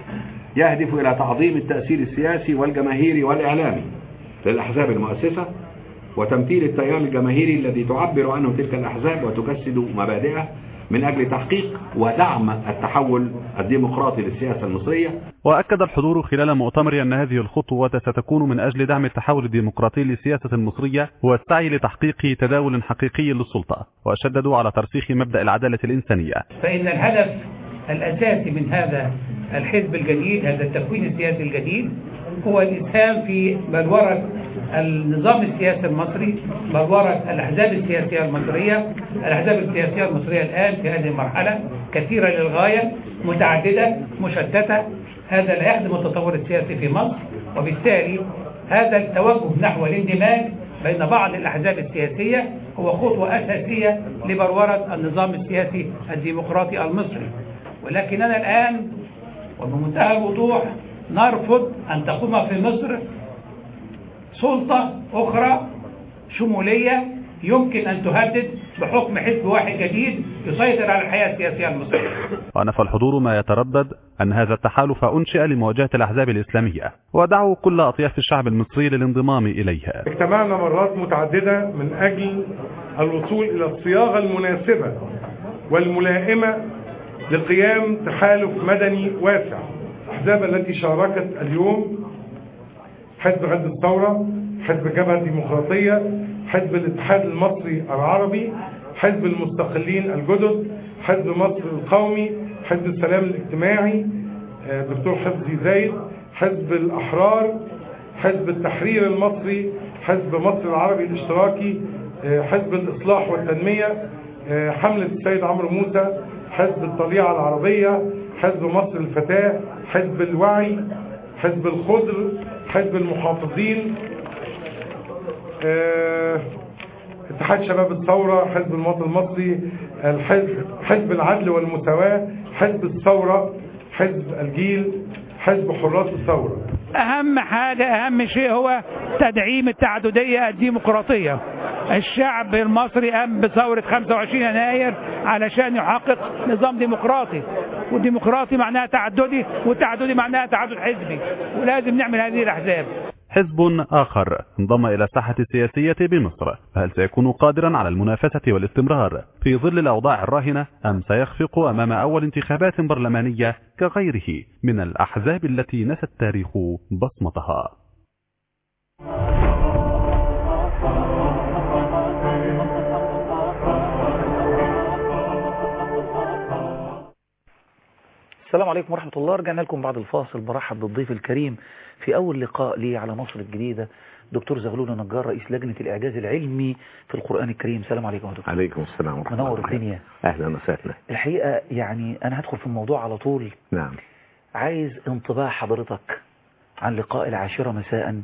يهدف إلى تعظيم التأثير السياسي والجماهيري والإعلامي للأحزاب المؤسسة وتمثيل التيار الجماهيري الذي تعبر عنه تلك الأحزاب وتجسد مبادئه من أجل تحقيق ودعم التحول الديمقراطي للسياسة المصرية وأكد الحضور خلال المؤتمر أن هذه الخطوة ستكون من أجل دعم التحول الديمقراطي للسياسة المصرية والسعي لتحقيق تداول حقيقي للسلطة وشددوا على ترسيخ مبدأ العدالة الإنسانية فإن الهدف الأساسي من هذا الحزب الجديد هذا التكوين السياسي الجديد هو الإسهام في بلورة النظام السياسي المصري بلورة الأحزاب السياسية المصرية الأحزاب السياسية المصرية الآن في هذه المرحلة كثيرة للغاية متعددة مشتتة هذا لا يخدم التطور السياسي في مصر وبالتالي هذا التوجه نحو الاندماج بين بعض الأحزاب السياسية هو خطوة أساسية لبلورة النظام السياسي الديمقراطي المصري ولكننا الآن وبمنتهى الوضوح نرفض أن تقوم في مصر سلطة أخرى شمولية يمكن أن تهدد بحكم حزب واحد جديد يسيطر على الحياة السياسية المصرية ونفى الحضور ما يتردد أن هذا التحالف أنشئ لمواجهة الأحزاب الإسلامية ودعوا كل أطياف الشعب المصري للانضمام إليها اجتمعنا مرات متعددة من أجل الوصول إلى الصياغة المناسبة والملائمة لقيام تحالف مدني واسع الأحزاب التي شاركت اليوم حزب غد الثورة حزب جبهة الديمقراطية حزب الاتحاد المصري العربي حزب المستقلين الجدد حزب مصر القومي حزب السلام الاجتماعي آه، دكتور حفظي زايد حزب الأحرار حزب التحرير المصري حزب مصر العربي الاشتراكي آه، حزب الإصلاح والتنمية آه، حملة السيد عمرو موسى حزب الطليعة العربية حزب مصر الفتاة حزب الوعي حزب الخضر حزب المحافظين آه، اتحاد شباب الثورة حزب المواطن المصري الحزب حزب العدل والمساواة حزب الثورة حزب الجيل حزب حراس الثورة أهم حاجة أهم شيء هو تدعيم التعددية الديمقراطية الشعب المصري قام بثورة 25 يناير علشان يحقق نظام ديمقراطي والديمقراطي معناها تعددي والتعددي معناها تعدد حزبي ولازم نعمل هذه الأحزاب حزب آخر انضم إلى الساحة السياسية بمصر فهل سيكون قادرا على المنافسة والاستمرار في ظل الأوضاع الراهنة أم سيخفق أمام أول انتخابات برلمانية كغيره من الأحزاب التي نسى التاريخ بصمتها السلام عليكم ورحمة الله رجعنا لكم بعد الفاصل برحب بالضيف الكريم في أول لقاء لي على مصر الجديدة دكتور زغلول نجار رئيس لجنة الإعجاز العلمي في القرآن الكريم السلام عليكم يا دكتور عليكم السلام ورحمة الله منور وبركاته. الدنيا أهلا وسهلا الحقيقة يعني أنا هدخل في الموضوع على طول نعم عايز انطباع حضرتك عن لقاء العاشرة مساء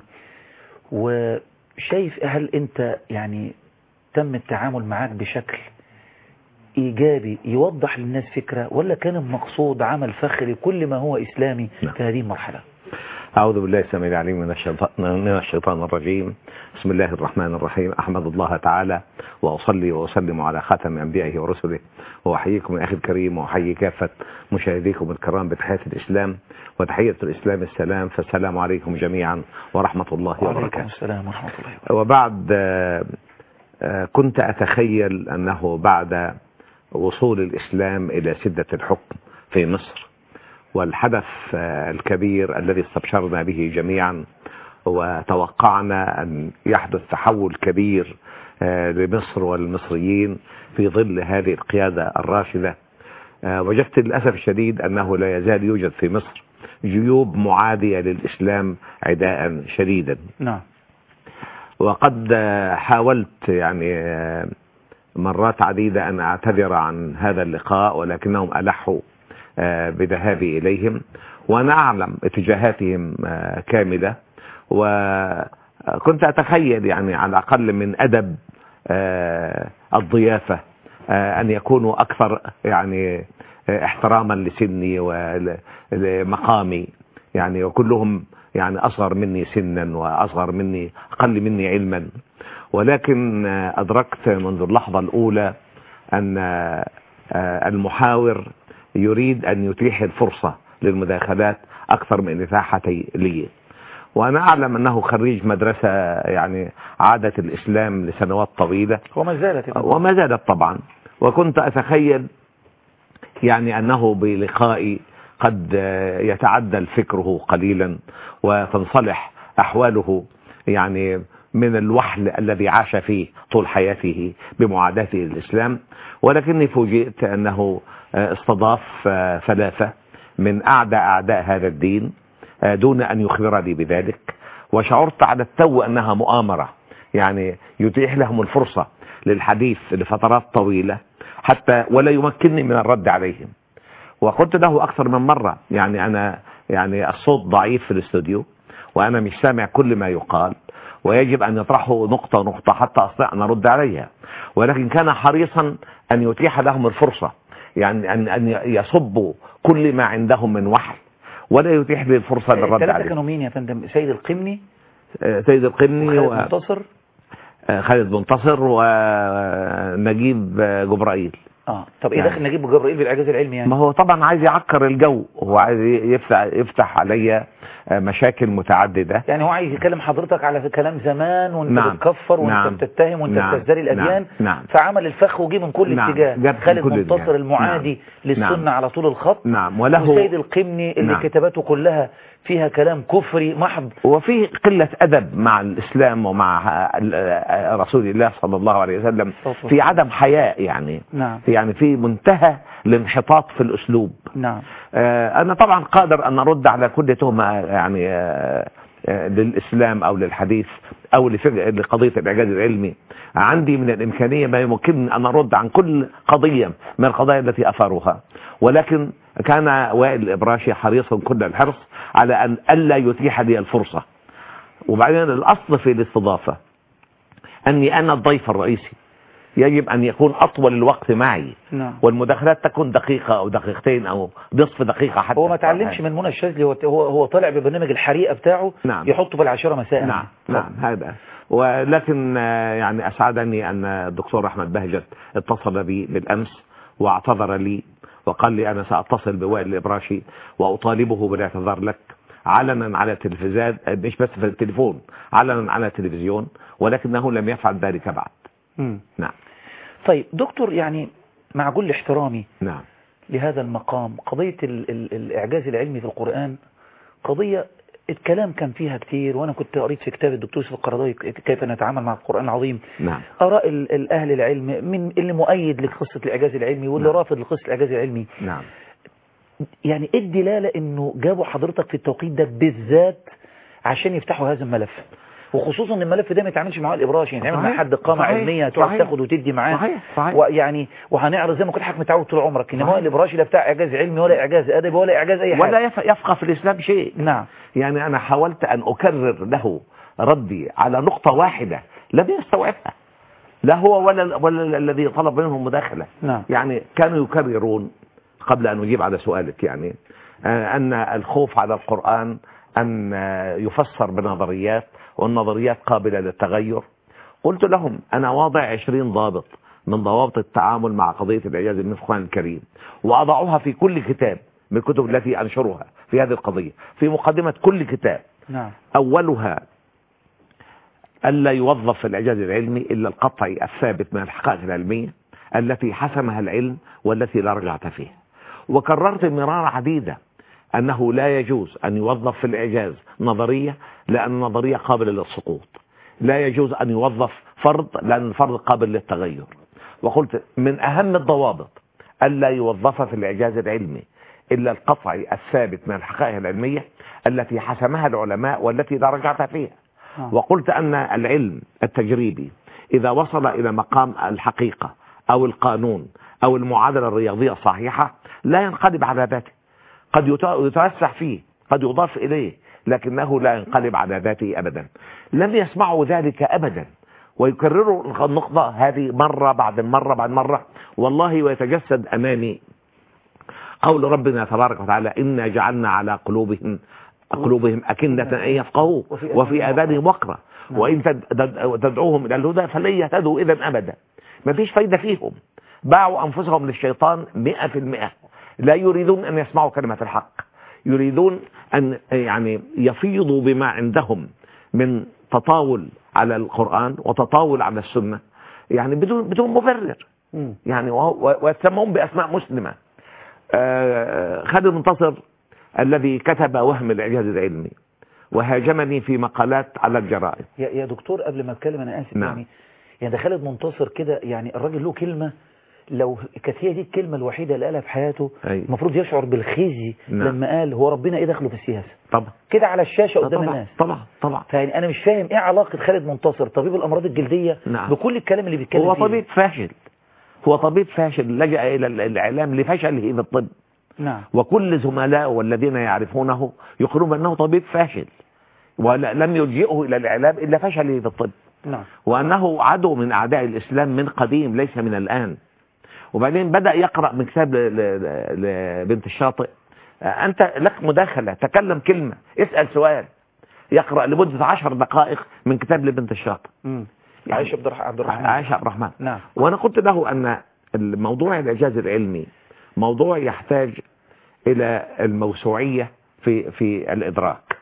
وشايف هل أنت يعني تم التعامل معاك بشكل إيجابي يوضح للناس فكرة ولا كان المقصود عمل فخ لكل ما هو إسلامي نعم. في هذه المرحلة أعوذ بالله السميع العليم من الشيطان, من الشيطان الرجيم بسم الله الرحمن الرحيم أحمد الله تعالى وأصلي وأسلم على خاتم أنبيائه ورسله وأحييكم يا أخي الكريم وأحيي كافة مشاهديكم الكرام بتحية الإسلام وتحية الإسلام السلام فالسلام عليكم جميعا ورحمة الله وعليكم وبركاته السلام ورحمة الله وبركاته وبعد آه، آه، كنت أتخيل أنه بعد وصول الإسلام إلى سدة الحكم في مصر والحدث آه، الكبير الذي استبشرنا به جميعا وتوقعنا أن يحدث تحول كبير آه، لمصر والمصريين في ظل هذه القيادة الراشدة آه، وجدت للأسف الشديد أنه لا يزال يوجد في مصر جيوب معادية للإسلام عداء شديدا نعم وقد آه، حاولت يعني آه، مرات عديدة أن أعتذر عن هذا اللقاء ولكنهم ألحوا آه، بذهابي إليهم وأنا أعلم اتجاهاتهم آه، كاملة وكنت أتخيل يعني على الأقل من أدب آه، الضيافة آه، أن يكونوا أكثر يعني آه، احتراما لسني ولمقامي يعني وكلهم يعني أصغر مني سنا وأصغر مني أقل مني علما ولكن آه، أدركت منذ اللحظة الأولى أن آه، المحاور يريد أن يتيح الفرصة للمداخلات أكثر من إتاحتي لي وأنا أعلم أنه خريج مدرسة يعني عادة الإسلام لسنوات طويلة وما زالت وما زالت طبعا وكنت أتخيل يعني أنه بلقائي قد آه، يتعدل فكره قليلا وتنصلح أحواله يعني من الوحل الذي عاش فيه طول حياته بمعاداته للإسلام ولكني فوجئت أنه آه، استضاف آه، ثلاثة من أعدى أعداء هذا الدين آه، دون أن يخبرني بذلك وشعرت على التو أنها مؤامرة يعني يتيح لهم الفرصة للحديث لفترات طويلة حتى ولا يمكنني من الرد عليهم وقلت له أكثر من مرة يعني أنا يعني الصوت ضعيف في الاستوديو وأنا مش سامع كل ما يقال ويجب أن يطرحوا نقطة نقطة حتى أستطيع أن أرد عليها ولكن كان حريصا أن يتيح لهم الفرصة يعني أن أن يصبوا كل ما عندهم من وحل ولا يتيح لي الفرصة للرد الثلاثة عليه كانوا مين يا فندم سيد القمني آه، سيد القمني وخالد و- منتصر آه، خالد منتصر ونجيب آه، جبرائيل اه طب ايه يعني. داخل نجيب جبرائيل بالاعجاز العلمي يعني ما هو طبعا عايز يعكر الجو هو عايز يفتح يفتح عليا آه، مشاكل متعددة يعني هو عايز يكلم حضرتك على كلام زمان وانت نعم. بتكفر وانت نعم. بتتهم وانت نعم. بتزدري الاديان نعم. نعم. فعمل الفخ وجه من كل نعم. اتجاه جاب من خالد كل منتصر اتجاه. المعادي نعم. للسنة نعم. على طول الخط نعم وله وسيد القمني اللي نعم. كتاباته كلها فيها كلام كفري محض وفي قلة أدب مع الإسلام ومع آه، رسول الله صلى الله عليه وسلم في عدم حياء يعني نعم يعني في منتهى الانحطاط في الأسلوب نعم آه، أنا طبعا قادر أن أرد على كل تهمة يعني آه، آه، للإسلام أو للحديث أو لفق- لقضية الإعجاز العلمي عندي من الإمكانية ما يمكنني أن أرد عن كل قضية من القضايا التي أثاروها ولكن كان وائل الإبراشي حريصا كل الحرص على أن ألا يتيح لي الفرصة وبعدين الأصل في الاستضافة أني أنا الضيف الرئيسي يجب أن يكون أطول الوقت معي نعم والمداخلات تكون دقيقة أو دقيقتين أو نصف دقيقة حتى هو ما تعلمش من منى الشاذلي هو هو هو طالع ببرنامج الحريقة بتاعه نعم. يحطه في العاشرة مساء نعم نعم هذا ولكن آه، يعني أسعدني أن الدكتور أحمد بهجت اتصل بي بالأمس واعتذر لي وقال لي أنا سأتصل بوائل الإبراشي وأطالبه بالاعتذار لك علنا على التلفزيون آه، مش بس في التليفون علنا على التلفزيون ولكنه لم يفعل ذلك بعد مم. نعم طيب دكتور يعني مع كل احترامي نعم لهذا المقام قضية ال ال الإعجاز العلمي في القرآن قضية الكلام كان فيها كتير وأنا كنت قريت في كتاب الدكتور يوسف القرضاوي كيف نتعامل مع القرآن العظيم نعم آراء ال- الأهل العلم من اللي مؤيد لقصة الإعجاز العلمي واللي نعم. رافض لقصة الإعجاز العلمي نعم يعني إيه الدلالة إنه جابوا حضرتك في التوقيت ده بالذات عشان يفتحوا هذا الملف وخصوصا ان الملف ده ما يتعاملش مع الابراج يعني يتعامل مع صحيح. حد قامه صحيح. علميه تقعد صحيح. تاخد وتدي معاه صحيح. صحيح. ويعني وهنعرض زي ما كنت حضرتك متعود طول عمرك انما صحيح. هو الابراج لا بتاع اعجاز علمي ولا اعجاز ادبي ولا اعجاز اي حاجه ولا يف- يفقه في الإسلام شيء نعم يعني أنا حاولت أن أكرر له ردي على نقطة واحدة لم يستوعبها لا هو ولا ولا الذي طلب منهم مداخلة نعم يعني كانوا يكررون قبل أن أجيب على سؤالك يعني آه، أن الخوف على القرآن أن آه، يفسر بنظريات والنظريات قابلة للتغير قلت لهم أنا واضع عشرين ضابط من ضوابط التعامل مع قضية الإعجاز من القرآن الكريم وأضعها في كل كتاب من الكتب التي أنشرها في هذه القضية في مقدمة كل كتاب نعم أولها ألا يوظف الإعجاز العلمي إلا القطعي الثابت من الحقائق العلمية التي حسمها العلم والتي لا رجعة فيها وكررت مرارا عديدة أنه لا يجوز أن يوظف في الإعجاز نظرية لأن النظرية قابلة للسقوط لا يجوز أن يوظف فرض لأن الفرض قابل للتغير وقلت من أهم الضوابط ألا يوظف في الإعجاز العلمي إلا القطعي الثابت من الحقائق العلمية التي حسمها العلماء والتي لا رجعة فيها وقلت أن العلم التجريبي إذا وصل إلى مقام الحقيقة أو القانون أو المعادلة الرياضية الصحيحة لا ينقلب على ذاته قد يت- يتوسع فيه قد يضاف إليه لكنه لا ينقلب على ذاته أبدا لم يسمعوا ذلك أبدا ويكرروا النقطة هذه مرة بعد مرة بعد مرة والله ويتجسد أمامي قول ربنا تبارك وتعالى إنا جعلنا على قلوبهم قلوبهم أكنة أن يفقهوا وفي آذانهم وقرا وإن تد- تد- تدعوهم إلى الهدى فلن يهتدوا إذا أبدا ما فيش فايدة فيهم باعوا أنفسهم للشيطان مئة في المئة لا يريدون أن يسمعوا كلمة الحق يريدون أن يعني يفيضوا بما عندهم من تطاول على القرآن وتطاول على السنة يعني بدون بدون مبرر مم. يعني وهو- ويسمون بأسماء مسلمة آه، خالد منتصر الذي كتب وهم الإعجاز العلمي وهاجمني في مقالات على الجرائد يا يا دكتور قبل ما اتكلم انا اسف نعم. يعني يعني ده خالد منتصر كده يعني الراجل له كلمه لو كانت هي دي الكلمه الوحيده اللي قالها في حياته أي. المفروض يشعر بالخزي نعم. لما قال هو ربنا ايه دخله في السياسه طبعا كده على الشاشه قدام طبعا الناس طبعا طبعا فيعني انا مش فاهم ايه علاقه خالد منتصر طبيب الامراض الجلديه نعم. بكل الكلام اللي بيتكلم هو فيه طبيب فاشل هو طبيب فاشل لجأ إلى الإعلام لفشله في الطب نعم وكل زملائه والذين يعرفونه يقولون بأنه طبيب فاشل ولم يلجئه إلى الإعلام إلا فشله في الطب نعم وأنه عدو من أعداء الإسلام من قديم ليس من الآن وبعدين بدأ يقرأ من كتاب ل- ل- لبنت الشاطئ آه، أنت لك مداخلة تكلم كلمة اسأل سؤال يقرأ لمدة عشر دقائق من كتاب لبنت الشاطئ امم عائشه عبد الرح- عبد الرحمن عائشة عبد الرحمن نعم وأنا قلت له أن الموضوع الإعجاز العلمي موضوع يحتاج إلى الموسوعية في في الإدراك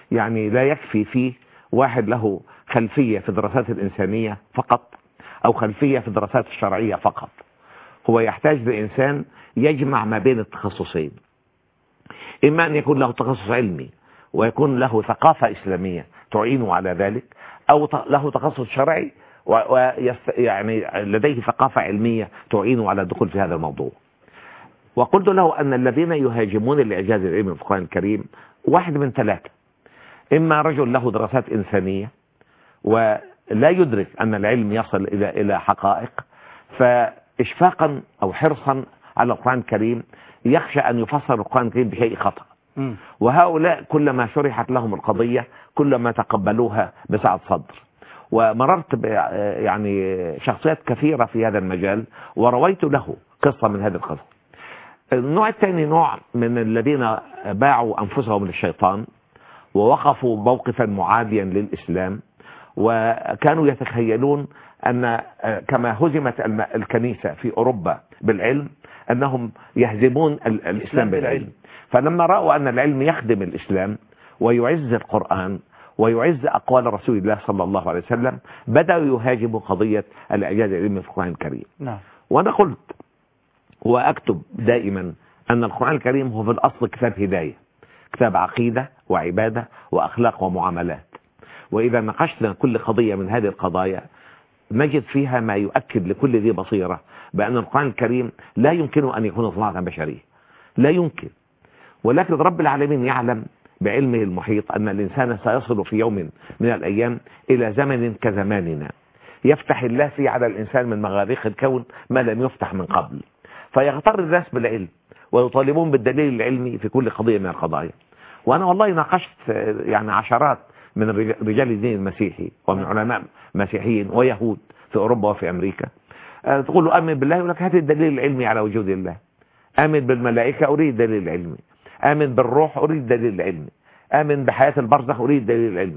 يعني لا يكفي فيه واحد له خلفية في الدراسات الإنسانية فقط أو خلفية في الدراسات الشرعية فقط هو يحتاج لإنسان يجمع ما بين التخصصين إما أن يكون له تخصص علمي ويكون له ثقافة إسلامية تعينه على ذلك أو ت- له تخصص شرعي ويعني لديه ثقافة علمية تعينه على الدخول في هذا الموضوع وقلت له أن الذين يهاجمون الإعجاز العلمي في القرآن الكريم واحد من ثلاثة إما رجل له دراسات إنسانية ولا يدرك أن العلم يصل إلى إلى حقائق فإشفاقا أو حرصا على القرآن الكريم يخشى أن يفسر القرآن الكريم بشيء خطأ مم. وهؤلاء كلما شرحت لهم القضية كلما تقبلوها بسعة صدر ومررت ب يعني شخصيات كثيرة في هذا المجال ورويت له قصة من هذه القصة النوع الثاني نوع من الذين باعوا أنفسهم للشيطان ووقفوا موقفا معاديا للإسلام وكانوا يتخيلون أن كما هزمت الم- الكنيسة في أوروبا بالعلم أنهم يهزمون ال- الإسلام بالعلم فلما رأوا أن العلم يخدم الإسلام ويعز القرآن ويعز أقوال رسول الله صلى الله عليه وسلم بدأوا يهاجموا قضية الإعجاز العلمي في القرآن الكريم نعم وأنا قلت وأكتب دائما أن القرآن الكريم هو في الأصل كتاب هداية كتاب عقيدة وعبادة وأخلاق ومعاملات وإذا ناقشنا كل قضية من هذه القضايا نجد فيها ما يؤكد لكل ذي بصيرة بأن القرآن الكريم لا يمكن أن يكون صناعة بشرية لا يمكن ولكن رب العالمين يعلم بعلمه المحيط أن الإنسان سيصل في يوم من الأيام إلى زمن كزماننا يفتح الله فيه على الإنسان من مغاريق الكون ما لم يفتح من قبل فيغتر الناس بالعلم ويطالبون بالدليل العلمي في كل قضية من القضايا وأنا والله ناقشت آه، يعني عشرات من الرجال- رجال الدين المسيحي ومن علماء مسيحيين ويهود في أوروبا وفي أمريكا آه، تقول له آمن بالله يقول لك هات الدليل العلمي على وجود الله آمن بالملائكة أريد دليل علمي آمن بالروح أريد دليل علمي آمن بحياة البرزخ أريد دليل علمي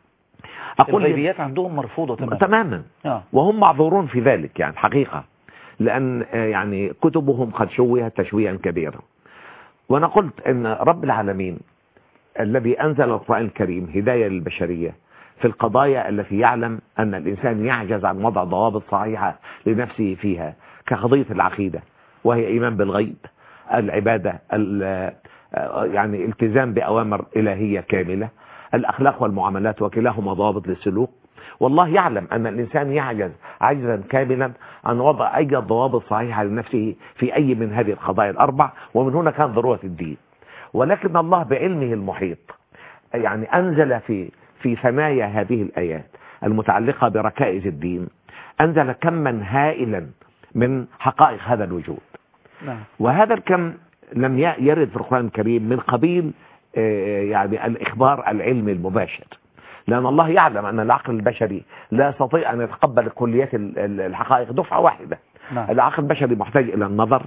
أقول الغيبيات عندهم مرفوضة تماما تماما آه. وهم معذورون في ذلك يعني حقيقة لأن آه، يعني كتبهم قد شوهت تشويها كبيرا وأنا قلت أن رب العالمين الذي أنزل القرآن الكريم هداية للبشرية في القضايا التي يعلم أن الإنسان يعجز عن وضع ضوابط صحيحة لنفسه فيها كقضية العقيدة وهي إيمان بالغيب العبادة ال- آه، يعني التزام بأوامر إلهية كاملة الأخلاق والمعاملات وكلاهما ضوابط للسلوك والله يعلم أن الإنسان يعجز عجزا كاملا عن وضع أي ضوابط صحيحة لنفسه في أي من هذه القضايا الأربع ومن هنا كان ضرورة الدين ولكن الله بعلمه المحيط يعني أنزل في في ثنايا هذه الآيات المتعلقة بركائز الدين أنزل كما هائلا من حقائق هذا الوجود نعم وهذا الكم لم ي- يرد في القرآن الكريم من قبيل آه، يعني الإخبار العلمي المباشر لأن الله يعلم أن العقل البشري لا يستطيع أن يتقبل كليات ال- ال- الحقائق دفعة واحدة نعم العقل البشري محتاج إلى النظر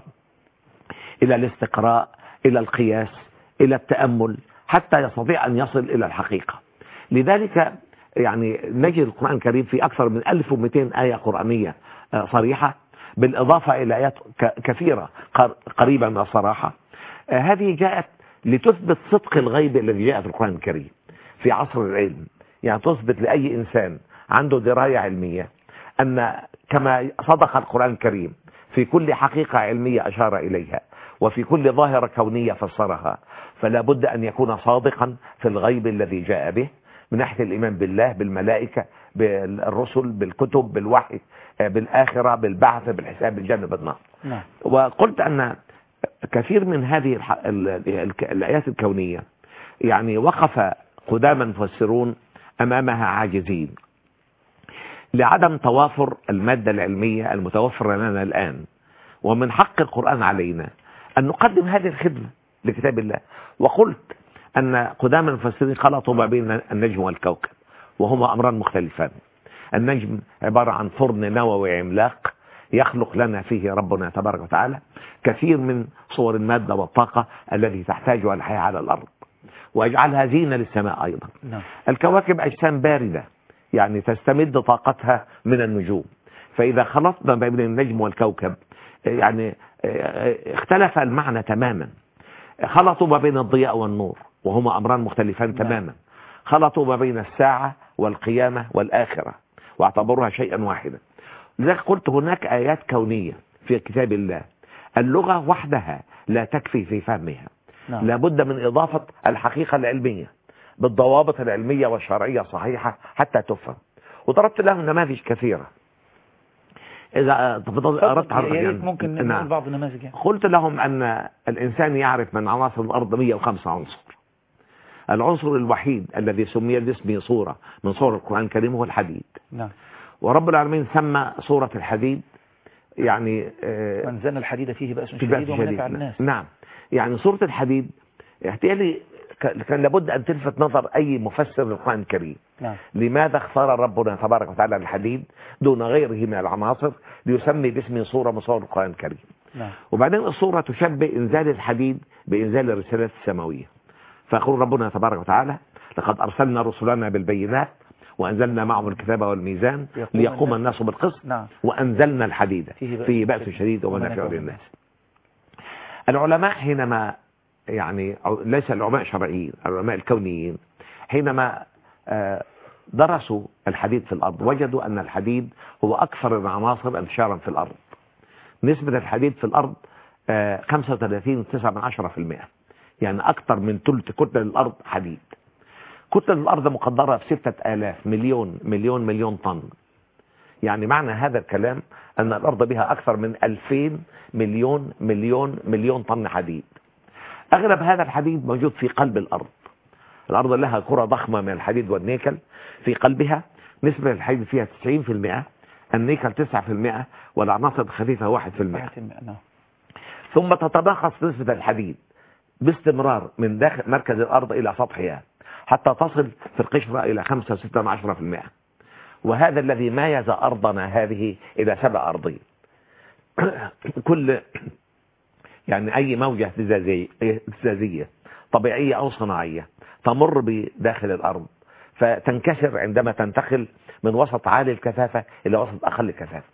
إلى الاستقراء إلى القياس إلى التأمل حتى يستطيع أن يصل إلى الحقيقة لذلك يعني نجد القرآن الكريم في أكثر من 1200 آية قرآنية آه، صريحة بالإضافة إلى آيات ك- كثيرة قر- قريبة من الصراحة آه، هذه جاءت لتثبت صدق الغيب الذي جاء في القرآن الكريم في عصر العلم يعني تثبت لأي إنسان عنده دراية علمية أن كما صدق القرآن الكريم في كل حقيقة علمية أشار إليها وفي كل ظاهرة كونية فسرها فلا بد أن يكون صادقا في الغيب الذي جاء به من ناحية الإيمان بالله بالملائكة بالرسل بالكتب بالوحي آه، بالآخرة بالبعث بالحساب بالجنة بالنار نعم وقلت أن كثير من هذه الح... ال... ال... الآيات الكونية يعني وقف قدامى مفسرون أمامها عاجزين لعدم توافر المادة العلمية المتوفرة لنا الآن ومن حق القرآن علينا أن نقدم هذه الخدمة لكتاب الله وقلت أن قدام المفسرين خلطوا ما بين النجم والكوكب وهما أمران مختلفان النجم عبارة عن فرن نووي عملاق يخلق لنا فيه ربنا تبارك وتعالى كثير من صور المادة والطاقة التي تحتاجها الحياة على الأرض ويجعلها زينة للسماء أيضا نعم الكواكب أجسام باردة يعني تستمد طاقتها من النجوم فإذا خلطنا بين النجم والكوكب يعني اختلف المعنى تماما خلطوا ما بين الضياء والنور وهما أمران مختلفان تماما خلطوا ما بين الساعة والقيامة والآخرة واعتبروها شيئا واحدا لذلك قلت هناك آيات كونية في كتاب الله اللغة وحدها لا تكفي في فهمها نعم. لابد من إضافة الحقيقة العلمية بالضوابط العلمية والشرعية صحيحة حتى تفهم وضربت لهم نماذج كثيرة إذا تفضل أردت يا حضرتك ريت يعني. ممكن نعم. نقول بعض النماذج يعني. قلت لهم أن الإنسان يعرف من عناصر الأرض 105 عنصر العنصر الوحيد الذي سمي باسم صورة من صور القرآن الكريم هو الحديد نعم ورب العالمين سمى صورة الحديد يعني آه، من زن الحديد فيه بأس في بأس شديد ومنافع شديد. الناس نعم يعني صورة الحديد احتيالي كان لابد أن تلفت نظر أي مفسر للقرآن الكريم نعم لماذا اختار ربنا تبارك وتعالى الحديد دون غيره من العناصر ليسمي باسم صورة من صور القرآن الكريم نعم وبعدين الصورة تشبه إنزال الحديد بإنزال الرسالات السماوية فيقول ربنا تبارك وتعالى لقد أرسلنا رسلنا بالبينات وأنزلنا معهم الكتاب والميزان يقوم ليقوم الناس- الناس بالقسط نعم وأنزلنا الحديد فيه بأس فيه بأس شديد شديد ومنافع ومنافع للناس العلماء حينما يعني أو ليس العلماء الشرعيين العلماء الكونيين حينما آه، درسوا الحديد في الأرض وجدوا أن الحديد هو أكثر العناصر انتشارا في الأرض نسبة الحديد في الأرض آه، 35.9% يعني أكثر من ثلث كتلة الأرض حديد كتلة الأرض مقدرة في 6000 مليون مليون مليون طن يعني معنى هذا الكلام أن الأرض بها أكثر من 2000 مليون مليون مليون طن حديد أغلب هذا الحديد موجود في قلب الأرض الأرض لها كرة ضخمة من الحديد والنيكل في قلبها نسبة الحديد فيها 90% النيكل 9% والعناصر الخفيفة 1% نعم ثم تتناقص نسبة الحديد باستمرار من داخل مركز الأرض إلى سطحها حتى تصل في القشرة إلى 5-6% وهذا الذي ميز أرضنا هذه إلى سبع أرضين كل يعني أي موجة اهتزازية اهتزازية طبيعية أو صناعية تمر بداخل الأرض فتنكسر عندما تنتقل من وسط عالي الكثافة إلى وسط أقل الكثافة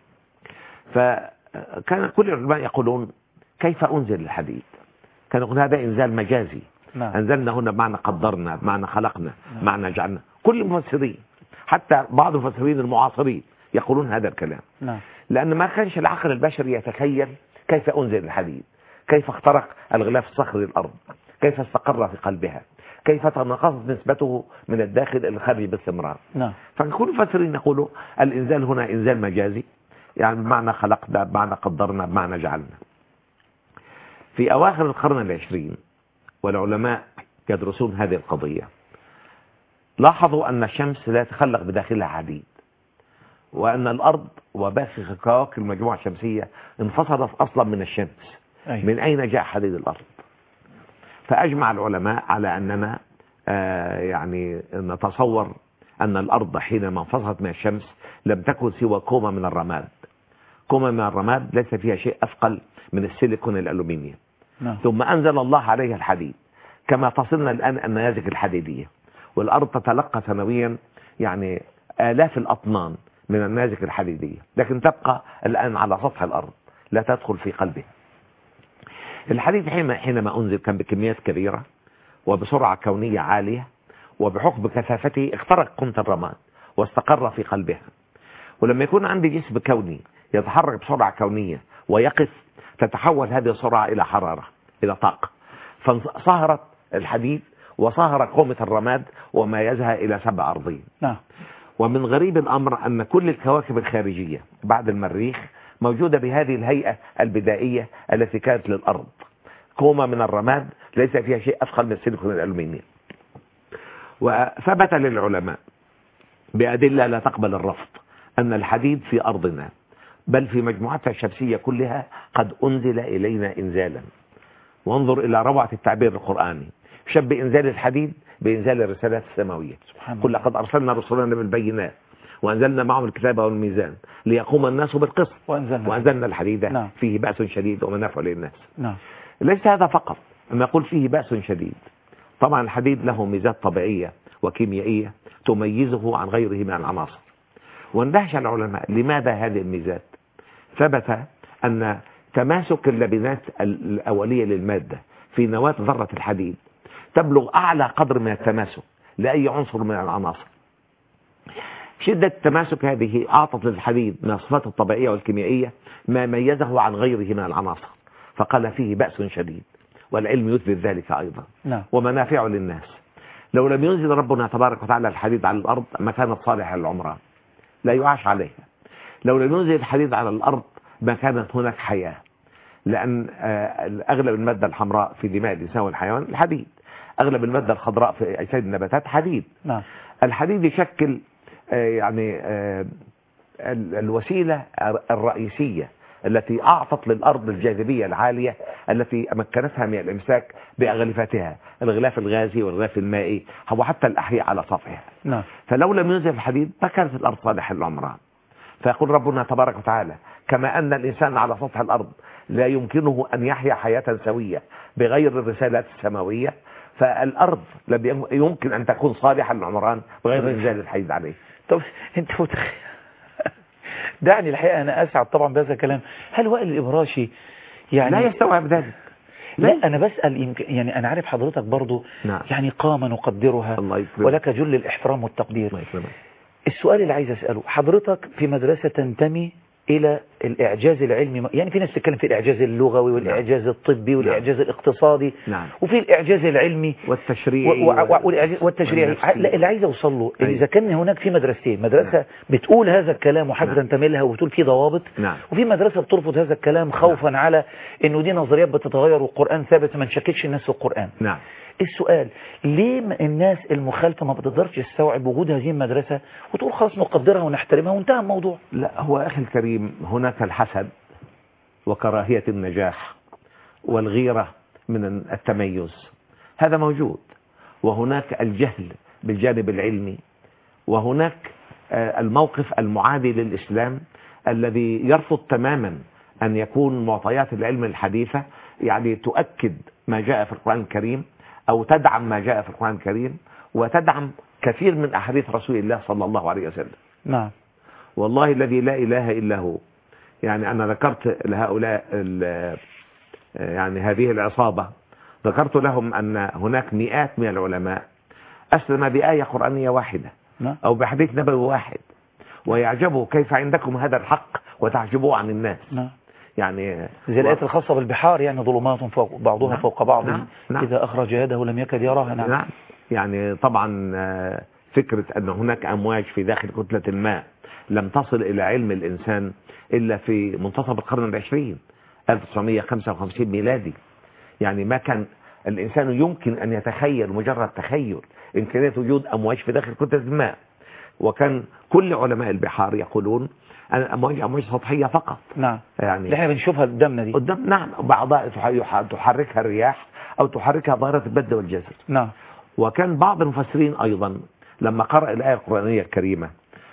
فكان كل العلماء يقولون كيف أنزل الحديد كان يقول هذا إنزال مجازي نعم أنزلنا هنا بمعنى قدرنا بمعنى خلقنا بمعنى جعلنا كل المفسرين حتى بعض المفسرين المعاصرين يقولون هذا الكلام نعم لأن ما كانش العقل البشري يتخيل كيف أنزل الحديد كيف اخترق الغلاف الصخري الأرض كيف استقر في قلبها كيف تنقصت نسبته من الداخل إلى الخارج باستمرار نعم فكل المفسرين يقولوا الإنزال هنا إنزال مجازي يعني بمعنى خلقنا بمعنى قدرنا بمعنى جعلنا في أواخر القرن العشرين والعلماء يدرسون هذه القضية لاحظوا أن الشمس لا يتخلق بداخلها حديد وأن الأرض وباقي كواكب المجموعة الشمسية انفصلت أصلا من الشمس أيوة. من أين جاء حديد الأرض فأجمع العلماء على أننا آه يعني نتصور أن الأرض حينما انفصلت من الشمس لم تكن سوى كومة من الرماد كومة من الرماد ليس فيها شيء أثقل من السيليكون الألومنيوم نعم ثم أنزل الله عليها الحديد كما تصلنا الآن النيازك الحديدية والأرض تتلقى سنويا يعني آلاف الأطنان من النيازك الحديدية لكن تبقى الآن على سطح الأرض لا تدخل في قلبها الحديد حين- حينما أنزل كان بكميات كبيرة وبسرعة كونية عالية وبحكم كثافته اخترق قمة الرماد واستقر في قلبها ولما يكون عندي جسم كوني يتحرك بسرعة كونية ويقف تتحول هذه السرعة إلى حرارة إلى طاقة فصهرت الحديد وصهر قومة الرماد وميزها إلى سبع أرضين نعم ومن غريب الأمر أن كل الكواكب الخارجية بعد المريخ موجودة بهذه الهيئة البدائية التي كانت للأرض كومة من الرماد ليس فيها شيء أثقل من السيليكون الألومنيوم وثبت للعلماء بأدلة لا تقبل الرفض أن الحديد في أرضنا بل في مجموعتها الشمسية كلها قد أنزل إلينا إنزالا وانظر إلى روعة التعبير القرآني شبه إنزال الحديد بإنزال الرسالات السماوية سبحان قل الله لقد أرسلنا رسلنا بالبينات وأنزلنا معهم الكتاب والميزان ليقوم الناس بالقسط وأنزلنا وأنزلنا الحديد نعم. فيه بأس شديد ومنافع للناس نعم ليس هذا فقط أما يقول فيه بأس شديد طبعا الحديد له ميزات طبيعية وكيميائية تميزه عن غيره من العناصر واندهش العلماء لماذا هذه الميزات ثبت أن تماسك اللبنات الأولية للمادة في نواة ذرة الحديد تبلغ أعلى قدر من التماسك لأي عنصر من العناصر شدة تماسك هذه أعطت للحديد من الصفات الطبيعية والكيميائية ما ميزه عن غيره من العناصر فقال فيه بأس شديد والعلم يثبت ذلك أيضا نعم ومنافع للناس لو لم ينزل ربنا تبارك وتعالى الحديد على الأرض ما كانت صالحة للعمران لا يعاش عليها لو لم ينزل الحديد على الأرض ما كانت هناك حياة لأن آه، أغلب المادة الحمراء في دماء الإنسان والحيوان الحديد أغلب المادة الخضراء في أجساد النباتات حديد نعم الحديد يشكل آه، يعني آه، ال- الوسيلة الرئيسية التي أعطت للأرض الجاذبية العالية التي مكنتها من الإمساك بأغلفتها الغلاف الغازي والغلاف المائي وحتى الأحياء على سطحها نعم فلو لم ينزل الحديد ما كانت الأرض صالحة للعمران فيقول ربنا تبارك وتعالى كما أن الإنسان على سطح الأرض لا يمكنه أن يحيا حياة سوية بغير الرسالات السماوية فالأرض لم يم- يمكن أن تكون صالحة للعمران بغير إنزال الحديد عليه طب انت متخيل دعني الحقيقة أنا أسعد طبعا بهذا الكلام هل وائل الإبراشي يعني لا يستوعب ذلك لا أنا بسأل يمكن يعني أنا عارف حضرتك برضو نعم. يعني قامة نقدرها الله يكرمك ولك جل الإحترام والتقدير الله يكرمك السؤال اللي عايز أسأله حضرتك في مدرسة تنتمي إلى الإعجاز العلمي يعني في ناس تتكلم في الإعجاز اللغوي والإعجاز الطبي والإعجاز الاقتصادي نعم و- الإعجاز العلمي والتشريعي و- و- والإعجاز- والتشريعي والنفسي. لا اللي عايز اوصل له ان أيوة. اذا كان هناك في مدرستين مدرسه نعم. بتقول هذا الكلام وحابه نعم. تنتمي لها وبتقول فيه ضوابط نعم وفي مدرسه بترفض هذا الكلام خوفا على انه دي نظريات بتتغير والقران ثابت ما نشككش الناس في القران نعم السؤال ليه م- الناس المخالفه ما بتقدرش تستوعب وجود هذه المدرسه وتقول خلاص نقدرها ونحترمها وانتهى الموضوع لا هو أخي الكريم هناك الحسد وكراهية النجاح والغيرة من التميز هذا موجود وهناك الجهل بالجانب العلمي وهناك آه، الموقف المعادي للإسلام الذي يرفض تماما أن يكون معطيات العلم الحديثة يعني تؤكد ما جاء في القرآن الكريم أو تدعم ما جاء في القرآن الكريم وتدعم كثير من أحاديث رسول الله صلى الله عليه وسلم نعم والله الذي لا إله إلا هو يعني أنا ذكرت لهؤلاء ال- يعني هذه العصابة ذكرت لهم أن هناك مئات من العلماء أسلم بآية قرآنية واحدة نعم أو بحديث نبوي واحد ويعجبوا كيف عندكم هذا الحق وتعجبوه عن الناس نعم يعني زي الآيات الخاصة بالبحار يعني ظلمات فوق بعضها نعم. فوق بعض نعم. نعم. إذا أخرج يده لم يكد يراها نعم نعم يعني طبعا آه، فكرة أن هناك أمواج في داخل كتلة الماء لم تصل إلى علم الإنسان إلا في منتصف القرن العشرين 1955 ميلادي يعني ما كان الإنسان يمكن أن يتخيل مجرد تخيل إمكانية وجود أمواج في داخل كتلة الماء وكان كل علماء البحار يقولون أن الأمواج أمواج سطحية فقط نعم اللي يعني احنا بنشوفها قدامنا دي قدام نعم بعضها تح- تحركها الرياح أو تحركها ظاهرة البد والجزر نعم وكان بعض المفسرين أيضا لما قرأ الآية القرآنية الكريمة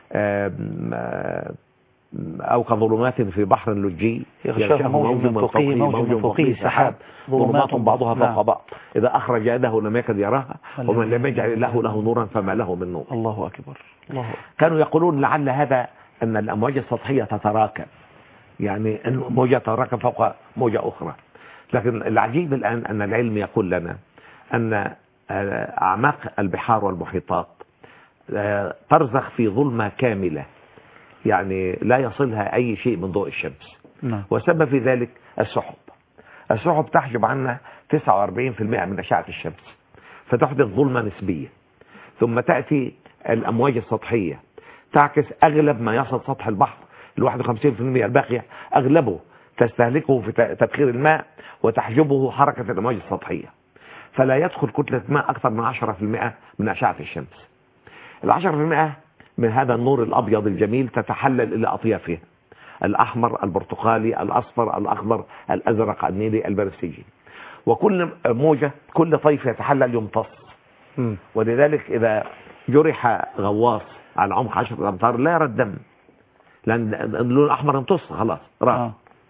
آم، آم، أو كظلمات في بحر لجي يغشاه موج من فوقه موج من فوقه سحاب ظلمات بعضها فوق نعم. بعض إذا أخرج يده لم يكد يراها ومن لم يجعل الله له نورا فما له من نور الله أكبر الله أكبر كانوا يقولون لعل هذا أن الأمواج السطحية تتراكم يعني أن موجة تتراكم فوق موجة أخرى لكن العجيب الآن أن العلم يقول لنا أن آه، أعماق البحار والمحيطات آه، ترزخ في ظلمة كاملة يعني لا يصلها أي شيء من ضوء الشمس نعم وسبب في ذلك السحب السحب تحجب عنا 49% من أشعة الشمس فتحدث ظلمة نسبية ثم تأتي الأمواج السطحية تعكس أغلب ما يصل سطح البحر ال 51% الباقية أغلبه تستهلكه في ت- تبخير الماء وتحجبه حركة الأمواج السطحية فلا يدخل كتلة ماء أكثر من 10% من أشعة الشمس العشرة في المئة من هذا النور الأبيض الجميل تتحلل إلى أطيافها الأحمر البرتقالي الأصفر الأخضر الأزرق النيلي البنفسجي وكل موجة كل طيف يتحلل يمتص مم. ولذلك إذا جرح غواص على عمق 10 أمتار لا يرى الدم لأن اللون الأحمر امتص خلاص راح آه.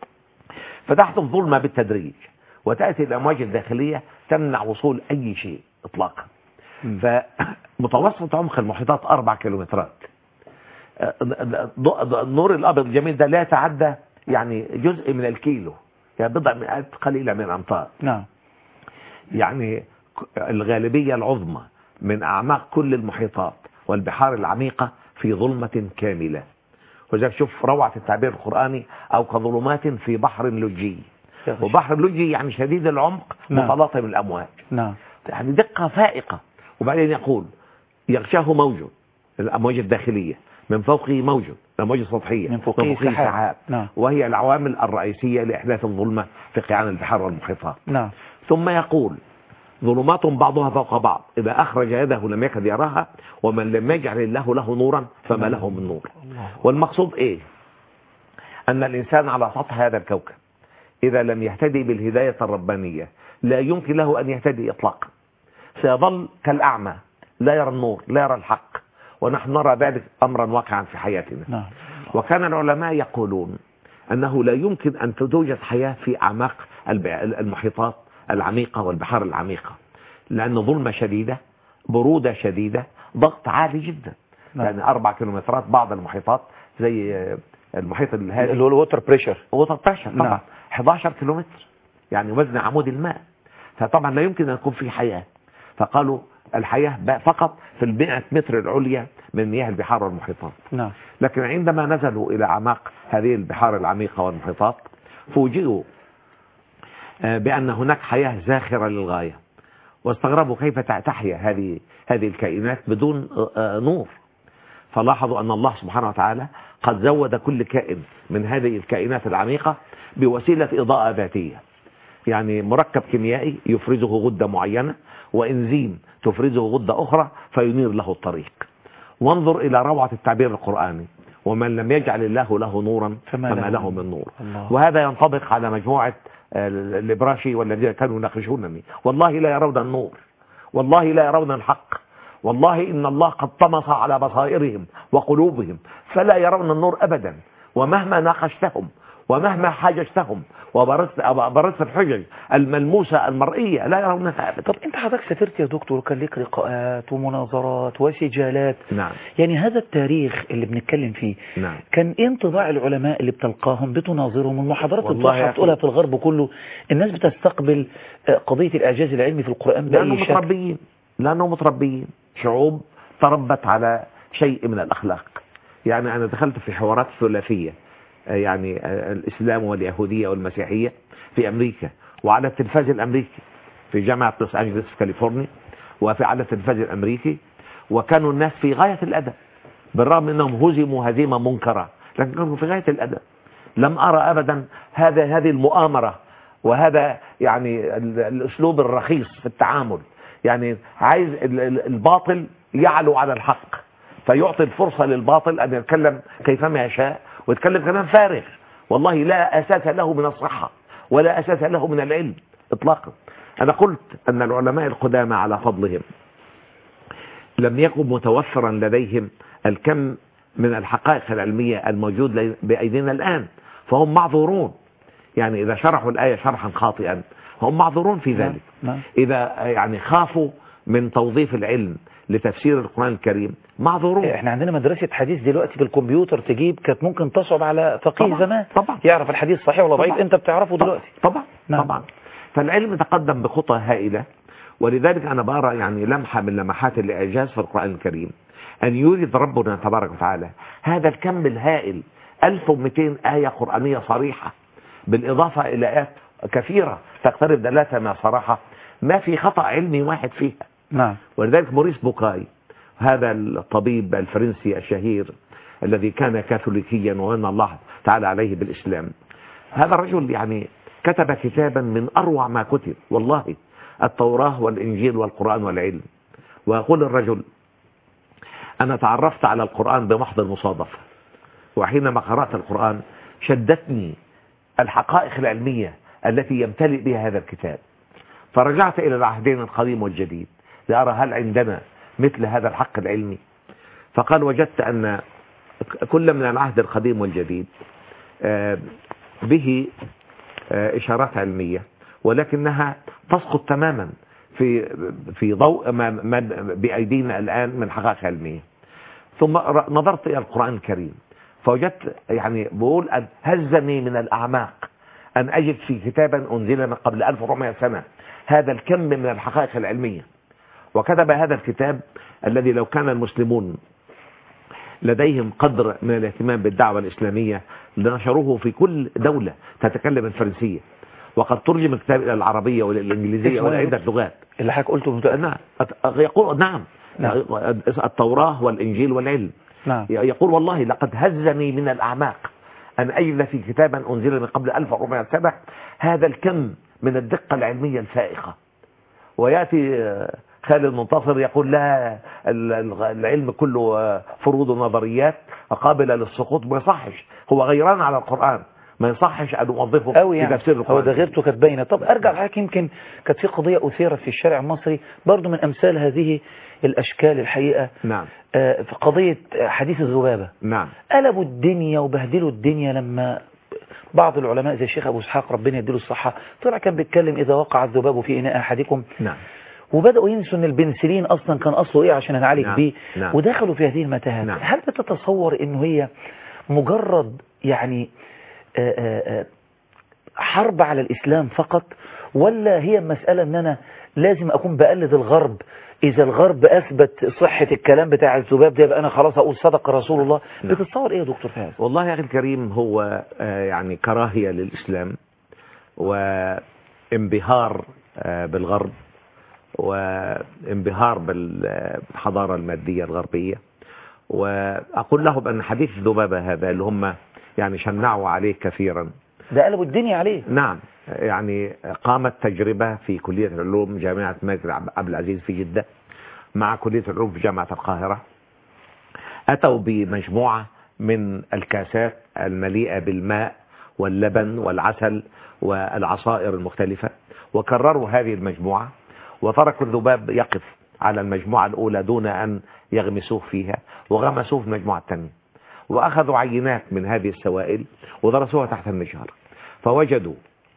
فتحدث ظلمة بالتدريج وتأتي الأمواج الداخلية تمنع وصول أي شيء إطلاقا مم. فمتوسط عمق المحيطات أربع كيلومترات آه، ض- ض- النور الأبيض الجميل ده لا يتعدى يعني جزء من الكيلو يعني بضع مئات قليلة من الأمتار نعم يعني ك- الغالبية العظمى من أعماق كل المحيطات والبحار العميقة في ظلمة كاملة وذلك شوف روعة التعبير القرآني أو كظلمات في بحر لجي وبحر لجي يعني شديد العمق نعم. متلاطم الأمواج نعم يعني دقة فائقة وبعدين يقول يغشاه موج الأمواج الداخلية من فوقه موج الأمواج السطحية من فوقه سحاب. نعم. وهي العوامل الرئيسية لإحداث الظلمة في قيعان البحار والمحيطات نعم ثم يقول ظلمات بعضها فوق بعض إذا أخرج يده لم يكد يراها ومن لم يجعل الله له نورا فما له من نور والمقصود إيه أن الإنسان على سطح هذا الكوكب إذا لم يهتدي بالهداية الربانية لا يمكن له أن يهتدي إطلاقا سيظل كالأعمى لا يرى النور لا يرى الحق ونحن نرى ذلك أمرا واقعا في حياتنا نعم وكان العلماء يقولون أنه لا يمكن أن توجد حياة في أعماق الب- المحيطات العميقة والبحار العميقة لأن ظلمة شديدة برودة شديدة ضغط عالي جدا نعم. يعني أربع كيلومترات بعض المحيطات زي آه، المحيط الهادي اللي هو الووتر بريشر و13 طبعا نعم. 11 كيلومتر يعني وزن عمود الماء فطبعا لا يمكن أن يكون في حياة فقالوا الحياة بقى فقط في المئة متر العليا من مياه البحار والمحيطات نعم لكن عندما نزلوا إلى أعماق هذه البحار العميقة والمحيطات فوجئوا آه، بأن هناك حياة زاخرة للغاية واستغربوا كيف تحيا هذه هذه الكائنات بدون آه، آه، نور فلاحظوا أن الله سبحانه وتعالى قد زود كل كائن من هذه الكائنات العميقة بوسيلة إضاءة ذاتية يعني مركب كيميائي يفرزه غدة معينة وإنزيم تفرزه غدة أخرى فينير له الطريق وانظر إلى روعة التعبير القرآني ومن لم يجعل الله له نورا فما فما له له من من نور الله. وهذا ينطبق على مجموعة آه، الإبراشي والذين كانوا يناقشونني والله لا يرون النور والله لا يرون الحق والله إن الله قد طمس على بصائرهم وقلوبهم فلا يرون النور أبدا ومهما ناقشتهم ومهما حاججتهم وبرزت برزت الحجج الملموسة المرئية لا يرونها أبدا طب انت حضرتك سافرت يا دكتور وكان ليك لقاءات ومناظرات وسجالات نعم يعني هذا التاريخ اللي بنتكلم فيه نعم كان ايه انطباع العلماء اللي بتلقاهم بتناظرهم المحاضرات اللي والله يا بتروحها أخي. بتقولها في الغرب كله الناس بتستقبل آه، قضية الإعجاز العلمي في القرآن لأنهم بأي شكل متربيين لأنهم متربيين شعوب تربت على شيء من الأخلاق يعني أنا دخلت في حوارات ثلاثية آه، يعني آه، الإسلام واليهودية والمسيحية في أمريكا وعلى التلفاز الأمريكي في جامعة لوس أنجلوس في كاليفورنيا وفي على التلفاز الأمريكي وكانوا الناس في غاية الأدب بالرغم أنهم هزموا هزيمة منكرة لكن كانوا في غاية الأدب لم أرى أبدا هذا هذه المؤامرة وهذا يعني ال- الأسلوب الرخيص في التعامل يعني عايز ال- ال- الباطل يعلو على الحق فيعطي الفرصة للباطل أن يتكلم كيفما يشاء ويتكلم كلام فارغ والله لا أساس له من الصحة ولا أساس له من العلم إطلاقا أنا قلت أن العلماء القدامى على فضلهم لم يكن متوفرا لديهم الكم من الحقائق العلمية الموجود لي- بأيدينا الآن فهم معذورون يعني إذا شرحوا الآية شرحا خاطئا هم معذورون في ذلك نعم. إذا يعني خافوا من توظيف العلم لتفسير القرآن الكريم معذورون احنا عندنا مدرسة حديث دلوقتي بالكمبيوتر تجيب كانت ممكن تصعب على فقيه طبعا، زمان طبعا. يعرف الحديث صحيح ولا ضعيف طبعا. انت بتعرفه دلوقتي طبعا نعم. طبعا فالعلم تقدم بخطى هائلة ولذلك أنا بارى يعني لمحة من لمحات الإعجاز في القرآن الكريم أن يورد ربنا تبارك وتعالى هذا الكم الهائل 1200 آية قرآنية صريحة بالإضافة إلى آيات كثيرة تقترب دلالتها من صراحة ما في خطأ علمي واحد فيها نعم ولذلك موريس بوكاي هذا الطبيب الفرنسي الشهير الذي كان كاثوليكيا ومن الله تعالى عليه بالإسلام هذا الرجل يعني كتب كتابا من أروع ما كتب والله التوراة والإنجيل والقرآن والعلم ويقول الرجل أنا تعرفت على القرآن بمحض المصادفة وحينما قرأت القرآن شدتني الحقائق العلمية التي يمتلئ بها هذا الكتاب فرجعت إلى العهدين القديم والجديد لأرى هل عندنا مثل هذا الحق العلمي فقال وجدت أن كل من العهد القديم والجديد آه، به آه، إشارات علمية ولكنها تسقط تماما في في ضوء ما ما بأيدينا الآن من حقائق علمية ثم ر- نظرت إلى القرآن الكريم فوجدت يعني بقول أن هزني من الأعماق أن أجد في كتابا أنزل من قبل 1400 سنة هذا الكم من الحقائق العلمية وكتب هذا الكتاب الذي لو كان المسلمون لديهم قدر من الاهتمام بالدعوة الإسلامية لنشروه في كل دولة تتكلم الفرنسية وقد ترجم الكتاب إلى العربية وإلى الإنجليزية اسمه وإلى إيه؟ عدة لغات اللي حضرتك قلته متأكد. نعم يقول نعم نعم. التوراة والإنجيل والعلم نعم يقول والله لقد هزني من الأعماق أن أجد في كتابا أنزل من قبل 1400 سنة هذا الكم من الدقة العلمية الفائقة ويأتي آه، خالد منتصر يقول لا ال- ال- العلم كله آه، فروض ونظريات قابلة للسقوط ما يصحش هو غيران على القرآن ما يصحش أن أوظفه قوي في يعني تفسير هو القرآن ده غيرته كانت باينه طب ارجع لحضرتك يمكن كانت في قضيه اثيرت في الشارع المصري برضو من امثال هذه الاشكال الحقيقه نعم آه، في قضيه آه، حديث الذبابه نعم قلبوا الدنيا وبهدلوا الدنيا لما بعض العلماء زي الشيخ ابو اسحاق ربنا يديله الصحه طلع كان بيتكلم اذا وقع الذباب في اناء احدكم نعم وبداوا ينسوا ان البنسلين اصلا كان اصله ايه عشان نعالج نعم، بيه نعم. ودخلوا في هذه المتاهات نعم. هل بتتصور انه هي مجرد يعني آه، آه، آه، حرب على الاسلام فقط ولا هي مساله ان انا لازم اكون بقلد الغرب اذا الغرب اثبت صحه الكلام بتاع الذباب ده يبقى انا خلاص اقول صدق رسول الله نعم. بتتصور ايه يا دكتور في هذا والله يا أخي الكريم هو آه، يعني كراهية للإسلام وانبهار آه، بالغرب وانبهار بالحضارة المادية الغربية وأقول لهم أن حديث الذبابة هذا اللي هم يعني شنعوا عليه كثيرا ده قلبوا الدنيا عليه نعم يعني قامت تجربة في كلية العلوم جامعة الملك عبد العزيز في جدة مع كلية العلوم في جامعة القاهرة أتوا بمجموعة من الكاسات المليئة بالماء واللبن والعسل والعصائر المختلفة وكرروا هذه المجموعة وتركوا الذباب يقف على المجموعة الأولى دون أن يغمسوه فيها وغمسوه في المجموعة الثانية وأخذوا عينات من هذه السوائل ودرسوها تحت المجهر فوجدوا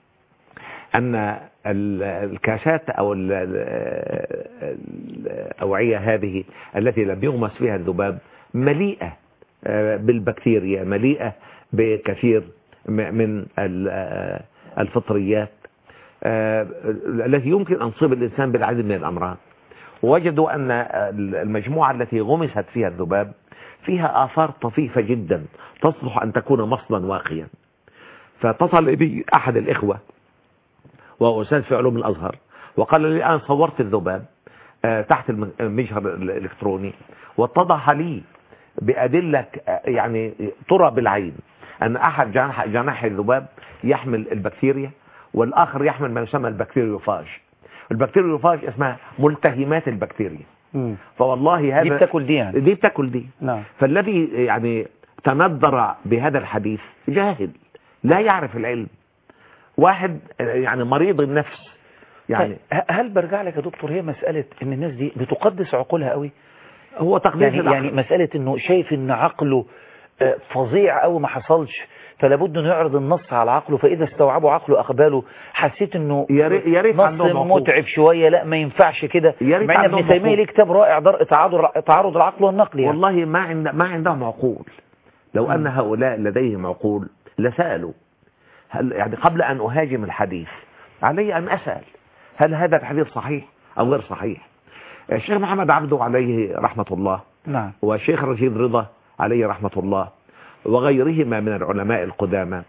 أن ال- الكاسات أو ال- ال- الأوعية هذه التي لم يغمس فيها الذباب مليئة آه، بالبكتيريا مليئة بكثير م- من ال- آه، الفطريات آه، التي يمكن أن تصيب الإنسان بالعديد من الأمراض وجدوا أن المجموعة التي غمست فيها الذباب فيها آثار طفيفة جدا تصلح أن تكون مصلا واقيا فاتصل بي أحد الإخوة وهو أستاذ في علوم الأزهر وقال لي أنا صورت الذباب آه، تحت الم- المجهر الإلكتروني واتضح لي بأدلة آه، يعني ترى بالعين أن أحد جناح جناح الذباب يحمل البكتيريا والآخر يحمل ما يسمى البكتيريوفاج البكتيريوفاج اسمها ملتهمات البكتيريا فوالله هذا دي بتاكل دي يعني دي بتاكل دي نعم فالذي يعني تندر بهذا الحديث جاهل لا يعرف العلم واحد يعني مريض النفس يعني يعني هل برجع لك يا دكتور هي مسألة ان الناس دي بتقدس عقولها قوي هو تقديس يعني, العقل. يعني مسألة انه شايف ان عقله آه، فظيع قوي ما حصلش فلا بد انه يعرض النص على عقله فاذا استوعبوا عقله اقباله حسيت انه يا ريت- يا ريت نص عندهم عقول. متعب شويه لا ما ينفعش كده يا ريت مع ان عندهم ابن تيميه عقول. ليه كتاب رائع در... تعارض تعارض العقل والنقل يعني والله ما عند ما عندهم عقول لو أن هؤلاء لديهم عقول لسألوا هل يعني قبل أن أهاجم الحديث علي أن أسأل هل هذا الحديث صحيح أو غير صحيح الشيخ محمد عبده عليه رحمة الله نعم والشيخ رشيد رضا عليه رحمة الله وغيرهما من العلماء القدامى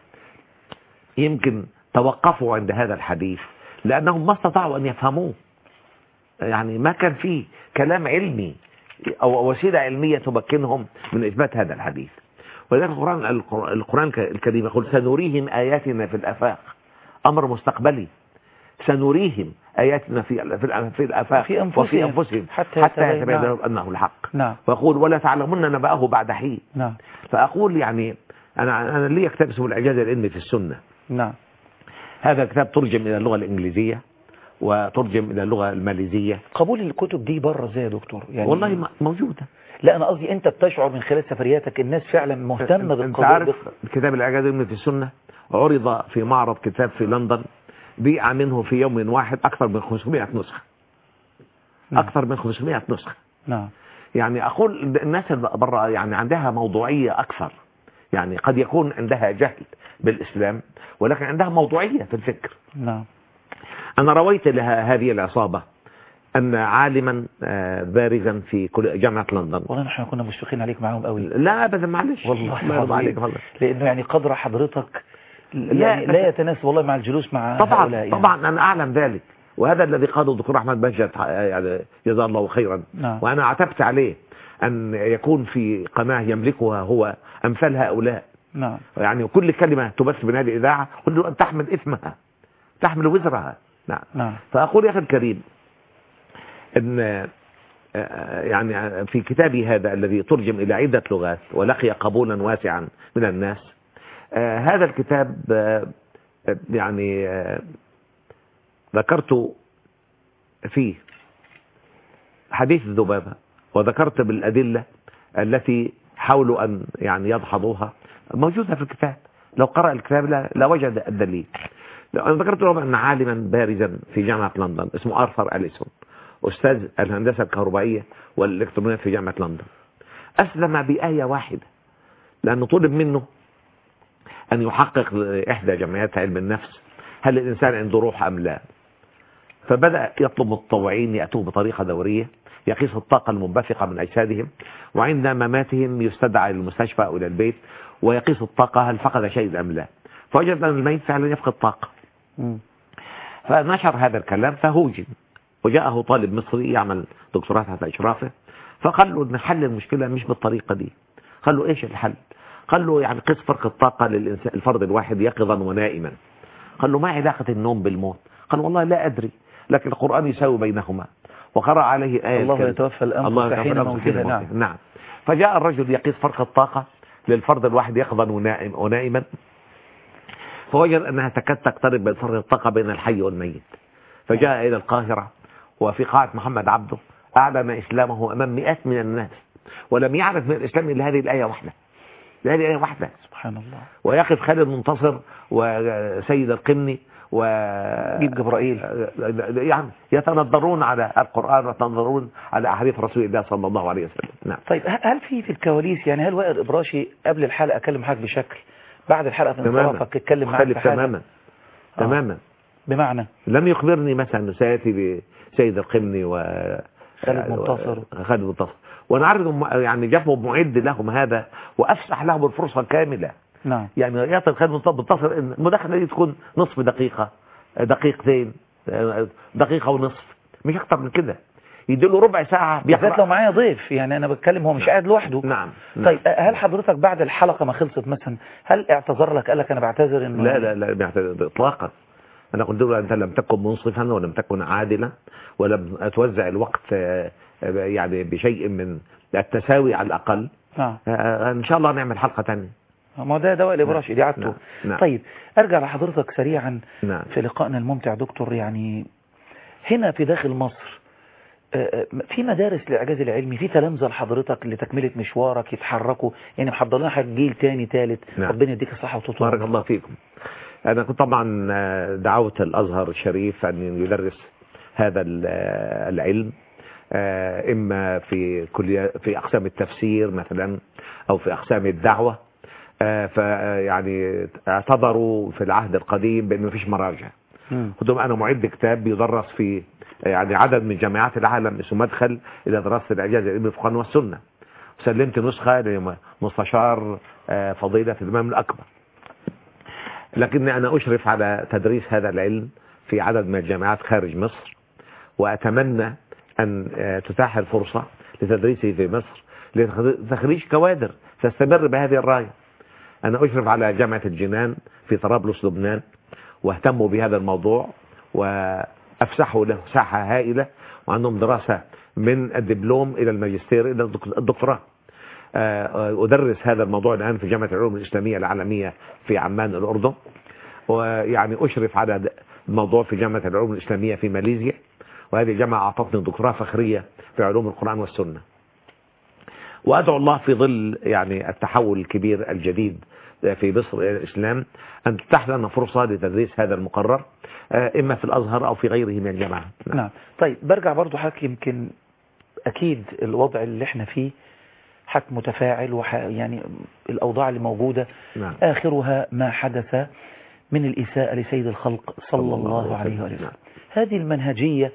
يمكن توقفوا عند هذا الحديث لأنهم ما استطاعوا أن يفهموه يعني ما كان فيه كلام علمي أو وسيلة علمية تمكنهم من إثبات هذا الحديث ولذلك القرآن القرآن الكريم يقول سنريهم آياتنا في الآفاق أمر مستقبلي سنريهم آياتنا في في في الآفاق وفي أنفسهم. وفي أنفسهم حتى حتى يتبين- يتبين نعم. لهم أنه الحق نعم ويقول ولا تعلمن نبأه بعد حين نعم فأقول يعني أنا أنا لي كتاب اسمه الإعجاز العلمي في السنة نعم هذا الكتاب ترجم إلى اللغة الإنجليزية وترجم إلى اللغة الماليزية قبول الكتب دي بره ازاي يا دكتور يعني والله م- موجودة لا انا قصدي انت بتشعر من خلال سفرياتك الناس فعلا مهتمه أنت بالقضيه عارف كتاب الإعجاز العلمي في السنة عرض في معرض كتاب في لندن بيع منه في يوم واحد أكثر من 500 نسخة نعم. أكثر من 500 نسخة نعم يعني أقول الناس اللي برا يعني عندها موضوعية أكثر يعني قد يكون عندها جهل بالإسلام ولكن عندها موضوعية في الفكر نعم أنا رويت لها هذه العصابة أن عالما آه، بارزا في كل جامعة لندن والله نحن كنا مشفقين عليك معاهم قوي لا أبدا معلش والله الله يرضى عليك العظيم. والله لانه يعني قدر حضرتك لا، لا لا يتناسب والله مع الجلوس مع طبعا هؤلاء يعني. طبعا أنا أعلم ذلك وهذا الذي قاله الدكتور أحمد بهجت يعني جزاه الله خيرا نعم. وأنا عتبت عليه أن يكون في قناة يملكها هو أمثال هؤلاء نعم يعني كل كلمة تبث من هذه الإذاعة قل له أن تحمل إثمها تحمل وزرها نعم نعم فأقول يا أخي الكريم أن آه، يعني في كتابي هذا الذي ترجم إلى عدة لغات ولقي قبولا واسعا من الناس آه، هذا الكتاب آه، آه، يعني آه، ذكرت فيه حديث الذبابة وذكرت بالأدلة التي حاولوا أن يعني يدحضوها موجودة في الكتاب لو قرأ الكتاب لا, لا وجد الدليل لو أنا ذكرت لهم أن عالما بارزا في جامعة لندن اسمه آرثر أليسون أستاذ الهندسة الكهربائية والإلكترونيات في جامعة لندن أسلم بآية واحدة لأنه طلب منه أن يحقق إحدى جمعيات علم النفس هل الإنسان عنده روح أم لا فبدأ يطلب متطوعين يأتوه بطريقة دورية يقيس الطاقة المنبثقة من أجسادهم وعند مماتهم يستدعى إلى المستشفى أو إلى البيت ويقيس الطاقة هل فقد شيء أم لا فوجد أن الميت فعلا يفقد طاقة مم. فنشر هذا الكلام فهوجن وجاءه طالب مصري يعمل دكتوراه تحت إشرافه فقال له ان حل المشكلة مش بالطريقة دي قال له ايش الحل قال له يعني قيس فرق الطاقة للإنسان الفرد الواحد يقظا ونائما قال له ما علاقة النوم بالموت قال والله لا أدري لكن القرآن يساوي بينهما وقرأ عليه آية الله الكريم. يتوفى الأنفس الله يتوفى حين الأنفس موتها، حين نعم. موتها. نعم فجاء الرجل يقيس فرق الطاقة للفرد الواحد يقظا ونائم ونائما فوجد أنها تكاد تقترب من فرق الطاقة بين الحي والميت فجاء إلى القاهرة وفي قاعة محمد عبده أعلن إسلامه أمام مئات من الناس ولم يعرف من الإسلام إلا هذه الآية واحدة هذه آية واحدة سبحان الله ويقف خالد منتصر وسيد القمني و جيب جبرائيل يعني يتنظرون على القرآن ويتنظرون على أحاديث رسول الله صلى الله عليه وسلم نعم طيب ه- هل في في الكواليس يعني هل وائل إبراشي قبل الحلقة كلم حضرتك بشكل بعد الحلقة في تماما انصرافك اتكلم معاك مختلف في حاجة تماما آه. تماما بمعنى لم يخبرني مثلا أنه سيأتي بسيد القمني و خالد منتصر. خالد منتصر وانا عارف إنهم يعني جابوا معد لهم هذا وافسح لهم الفرصه كامله نعم يعني يعطي خالد منتصر ان المداخله دي تكون نصف دقيقه دقيقتين دقيقه ونصف مش اكتر من كده يديله ربع ساعه بالذات لو معايا ضيف يعني انا بتكلم هو مش قاعد لوحده نعم طيب هل حضرتك بعد الحلقة ما خلصت مثلا هل اعتذر لك قال لك انا بعتذر انه لا لا لا بيعتذر اطلاقا انا قلت له انت لم تكن منصفا ولم تكن عادلا ولم توزع الوقت آه، آه، يعني بشيء من التساوي على الاقل نعم آه، ان شاء الله نعمل حلقه ثانيه ما ده دواء الإبراشي دي عادته نعم. نعم. طيب ارجع لحضرتك سريعا نعم في لقائنا الممتع دكتور يعني هنا في داخل مصر آه، آه، في مدارس للإعجاز العلمي في تلامذة لحضرتك لتكملة مشوارك يتحركوا يعني محضر لنا حاجة جيل تاني تالت نعم. ربنا يديك الصحة وطول بارك العمر. الله فيكم أنا كنت طبعا آه، دعوت الأزهر الشريف أن يدرس هذا ال- آه، العلم آه، إما في كلية في أقسام التفسير مثلا أو في أقسام الدعوة فيعني اعتبروا في العهد القديم بأن مفيش مراجع مم. قلت لهم أنا معد كتاب بيدرس في يعني عدد من جامعات العالم اسمه مدخل إلى دراسة الإعجاز العلمي في القرآن والسنة سلمت نسخة لمستشار آه، فضيلة الإمام الأكبر لكني أنا أشرف على تدريس هذا العلم في عدد من الجامعات خارج مصر وأتمنى أن آه، تتاح الفرصة لتدريسه في مصر لتخريج كوادر تستمر بهذه الراية أنا أشرف على جامعة الجنان في طرابلس لبنان واهتموا بهذا الموضوع وأفسحوا له ساحة هائلة وعندهم دراسة من الدبلوم إلى الماجستير إلى الدك- الدكتوراه آه، أدرس هذا الموضوع الآن في جامعة العلوم الإسلامية العالمية في عمان الأردن ويعني أشرف على د- الموضوع في جامعة العلوم الإسلامية في ماليزيا وهذه الجامعة أعطتني دكتوراه فخرية في علوم القرآن والسنة وأدعو الله في ظل يعني التحول الكبير الجديد في مصر إلى الإسلام أن تتاح لنا فرصة لتدريس هذا المقرر آه، إما في الأزهر أو في غيره من الجامعات نعم طيب برجع برضو حضرتك يمكن أكيد الوضع اللي احنا فيه حك متفاعل وح يعني الأوضاع اللي موجودة نعم آخرها ما حدث من الإساءة لسيد الخلق صلى الله عليه وسلم نعم. هذه المنهجية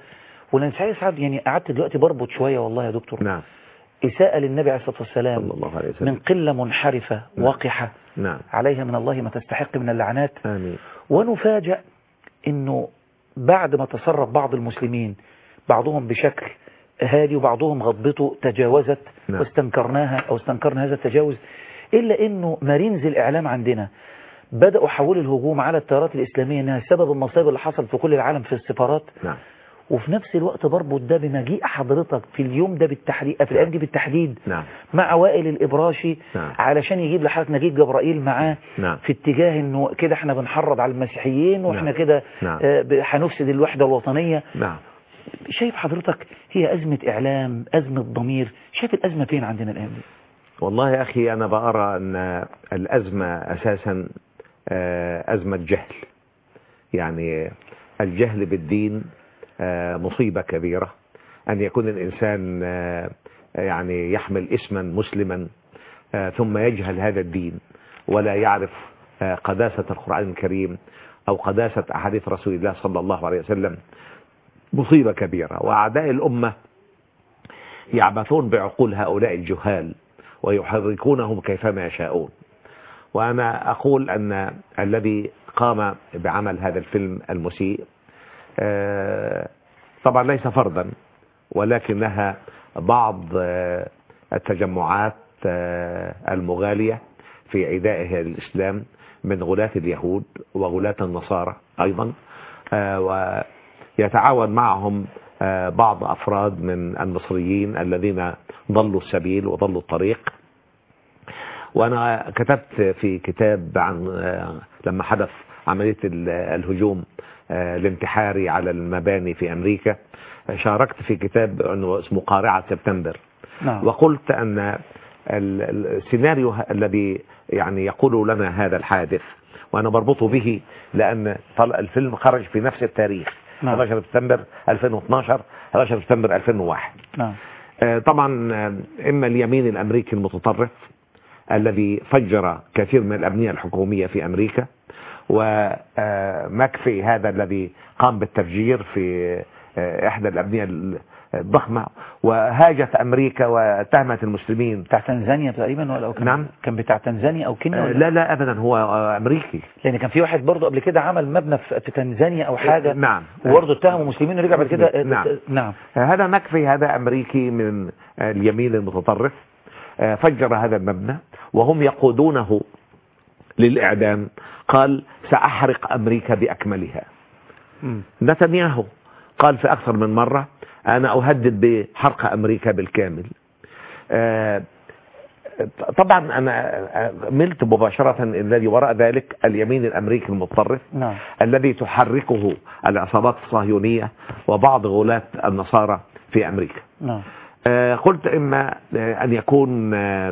وانا مش عايز سعد يعني قعدت دلوقتي بربط شويه والله يا دكتور نعم اساءه للنبي عليه الصلاه والسلام صلى الله عليه من وسلم قله منحرفه نعم. وقحه نعم عليها من الله ما تستحق من اللعنات آمين ونفاجأ انه بعد ما تصرف بعض المسلمين بعضهم بشكل هادي وبعضهم غضبته تجاوزت نعم. واستنكرناها او استنكرنا هذا التجاوز الا انه مارينز الاعلام عندنا بدأوا حولوا الهجوم على التيارات الإسلامية انها سبب المصايب اللي حصل في كل العالم في السفارات نعم وفي نفس الوقت بربط ده بمجيء حضرتك في اليوم ده بالتحديد في الايام دي بالتحديد نعم مع وائل الابراشي نعم. علشان يجيب لحضرتك نجيب جبرائيل معاه نعم في اتجاه انه كده احنا بنحرض على المسيحيين واحنا نعم. كده نعم. آه، ب- هنفسد الوحده الوطنيه نعم شايف حضرتك هي ازمه اعلام ازمه ضمير شايف الازمه فين عندنا الايام دي والله يا أخي أنا بأرى أن الأزمة أساسا آه، أزمة جهل يعني الجهل بالدين آه، مصيبة كبيرة أن يكون الإنسان آه، يعني يحمل اسما مسلما آه، ثم يجهل هذا الدين ولا يعرف آه، قداسة القرآن الكريم أو قداسة أحاديث رسول الله صلى الله عليه وسلم مصيبة كبيرة وأعداء الأمة يعبثون بعقول هؤلاء الجهال ويحركونهم كيفما يشاءون وأنا أقول أن الذي قام بعمل هذا الفيلم المسيء آه، طبعا ليس فردا ولكنها بعض آه، التجمعات آه، المغالية في عدائه الإسلام من غلاة اليهود وغلاة النصارى أيضا آه، ويتعاون معهم آه، بعض أفراد من المصريين الذين ضلوا السبيل وضلوا الطريق وأنا كتبت في كتاب عن آه، لما حدث عملية ال- الهجوم آه، الانتحاري على المباني في أمريكا آه، شاركت في كتاب أنه اسمه قارعة سبتمبر نعم وقلت أن ال- ال- السيناريو ه- الذي يعني يقول لنا هذا الحادث وأنا بربطه به لأن طل- الفيلم خرج في نفس التاريخ نعم. 11 سبتمبر 2012 11 سبتمبر 2001 نعم آه، طبعا آه، إما اليمين الأمريكي المتطرف الذي فجر كثير من الأبنية الحكومية في أمريكا ومكفي هذا الذي قام بالتفجير في آه، إحدى الأبنية الضخمة وهاجت أمريكا واتهمت المسلمين بتاع تنزانيا تقريبا ولا أو كان نعم. كان بتاع تنزانيا او كينيا آه، ولا لا لا أبدا هو آه، أمريكي لان كان في واحد برضه قبل كده عمل مبنى في في تنزانيا او حاجه نعم وبرضه اتهموا مسلمين ورجع بعد كده نعم. نعم هذا مكفي هذا أمريكي من اليمين المتطرف آه، فجر هذا المبنى وهم يقودونه للإعدام قال سأحرق أمريكا بأكملها مم. نتنياهو قال في أكثر من مرة أنا أهدد بحرق أمريكا بالكامل آه، طبعا أنا ملت مباشرة الذي وراء ذلك اليمين الأمريكي المتطرف نعم الذي تحركه العصابات الصهيونية وبعض غلاة النصارى في أمريكا نعم آه، قلت إما آه، أن يكون آه،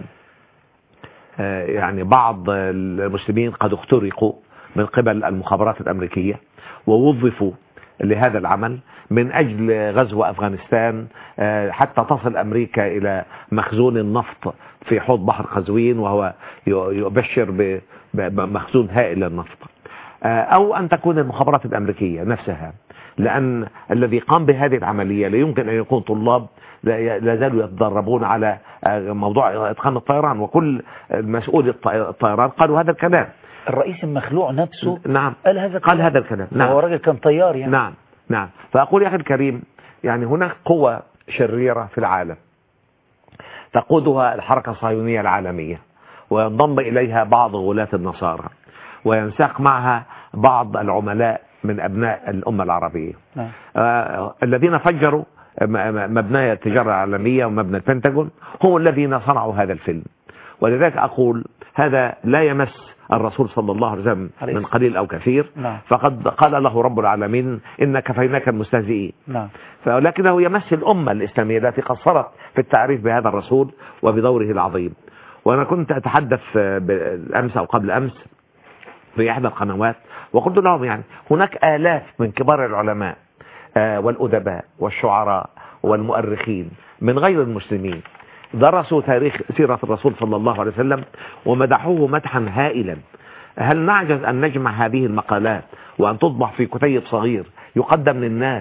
آه، يعني بعض المسلمين قد اخترقوا من قبل المخابرات الأمريكية ووظفوا لهذا العمل من أجل غزو أفغانستان آه، حتى تصل أمريكا إلى مخزون النفط في حوض بحر قزوين وهو ي- يبشر ب- ب- بمخزون هائل للنفط آه، أو أن تكون المخابرات الأمريكية نفسها لأن الذي قام بهذه العملية لا يمكن أن يكون طلاب لا ي- لا زالوا يتدربون على آه، موضوع إتقان الطيران وكل مسؤول الط- الطيران قالوا هذا الكلام الرئيس المخلوع نفسه نعم قال هذا قال الكلام. هذا الكلام نعم نعم هو راجل كان طيار يعني نعم نعم فأقول يا أخي الكريم يعني هناك قوة شريرة في العالم تقودها الحركة الصهيونية العالمية وينضم إليها بعض غلاة النصارى وينساق معها بعض العملاء من أبناء الأمة العربية نعم آه، الذين فجروا م- م- مبنى التجارة العالمية ومبنى البنتاجون هم الذين صنعوا هذا الفيلم ولذلك أقول هذا لا يمس الرسول صلى الله عليه وسلم عليه من قليل أو كثير نعم فقد قال له رب العالمين إن كفيناك المستهزئين نعم ولكنه يمس الأمة الإسلامية التي قصرت في التعريف بهذا الرسول وبدوره العظيم وأنا كنت أتحدث آه، بالأمس أو قبل أمس في إحدى القنوات وقلت لهم يعني هناك آلاف من كبار العلماء آه، والأدباء والشعراء والمؤرخين من غير المسلمين درسوا تاريخ سيرة الرسول صلى الله عليه وسلم ومدحوه مدحا هائلا هل نعجز أن نجمع هذه المقالات وأن تطبع في كتيب صغير يقدم للناس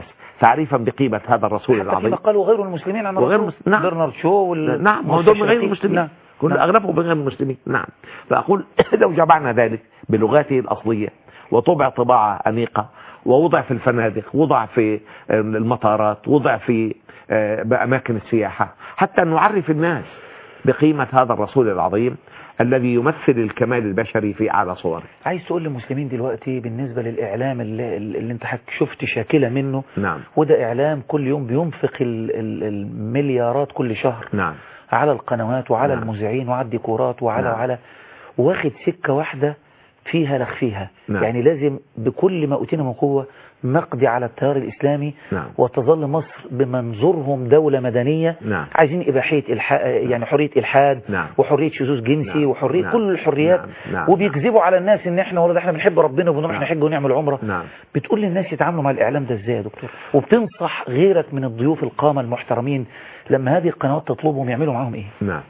تعريفا بقيمة هذا الرسول حتى العظيم فيما قالوا غير المسلمين عن وغير الرسول. مس- نعم. برنارد شو وال... نعم هو دول من غير المسلمين نعم. كل نعم. أغلبهم من غير المسلمين نعم فأقول لو جمعنا ذلك بلغاته الأصلية وطبع طباعة أنيقة ووضع في الفنادق وضع في آه، المطارات وضع في آه، بأماكن السياحة حتى نعرف الناس بقيمة هذا الرسول العظيم الذي يمثل الكمال البشري في أعلى صوره عايز تقول للمسلمين دلوقتي بالنسبة للإعلام اللي, اللي انت حك- شفت شاكلة منه نعم وده إعلام كل يوم بينفق ال- ال- المليارات كل شهر نعم على القنوات وعلى نعم. المذيعين وعلى الديكورات وعلى نعم. وعلى واخد سكة واحدة فيها لخ فيها نعم. يعني لازم بكل ما أوتينا من قوة نقضي على التيار الإسلامي نعم وتظل مصر بمنظورهم دولة مدنية نعم عايزين إباحية الح... يعني حرية إلحاد نعم وحرية شذوذ جنسي نعم. وحرية نعم. كل الحريات نعم. نعم. وبيكذبوا على الناس ان احنا والله ده احنا بنحب ربنا وبنروح نعم. نحج ونعمل عمره نعم بتقول للناس يتعاملوا مع الاعلام ده ازاي يا دكتور وبتنصح غيرك من الضيوف القامه المحترمين لما هذه القنوات تطلبهم يعملوا معاهم ايه نعم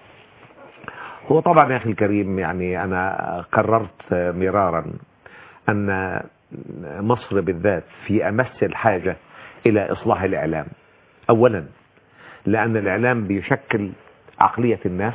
هو طبعا يا أخي الكريم يعني أنا قررت مرارا أن مصر بالذات في أمس الحاجة إلى إصلاح الإعلام أولا لأن الإعلام بيشكل عقلية الناس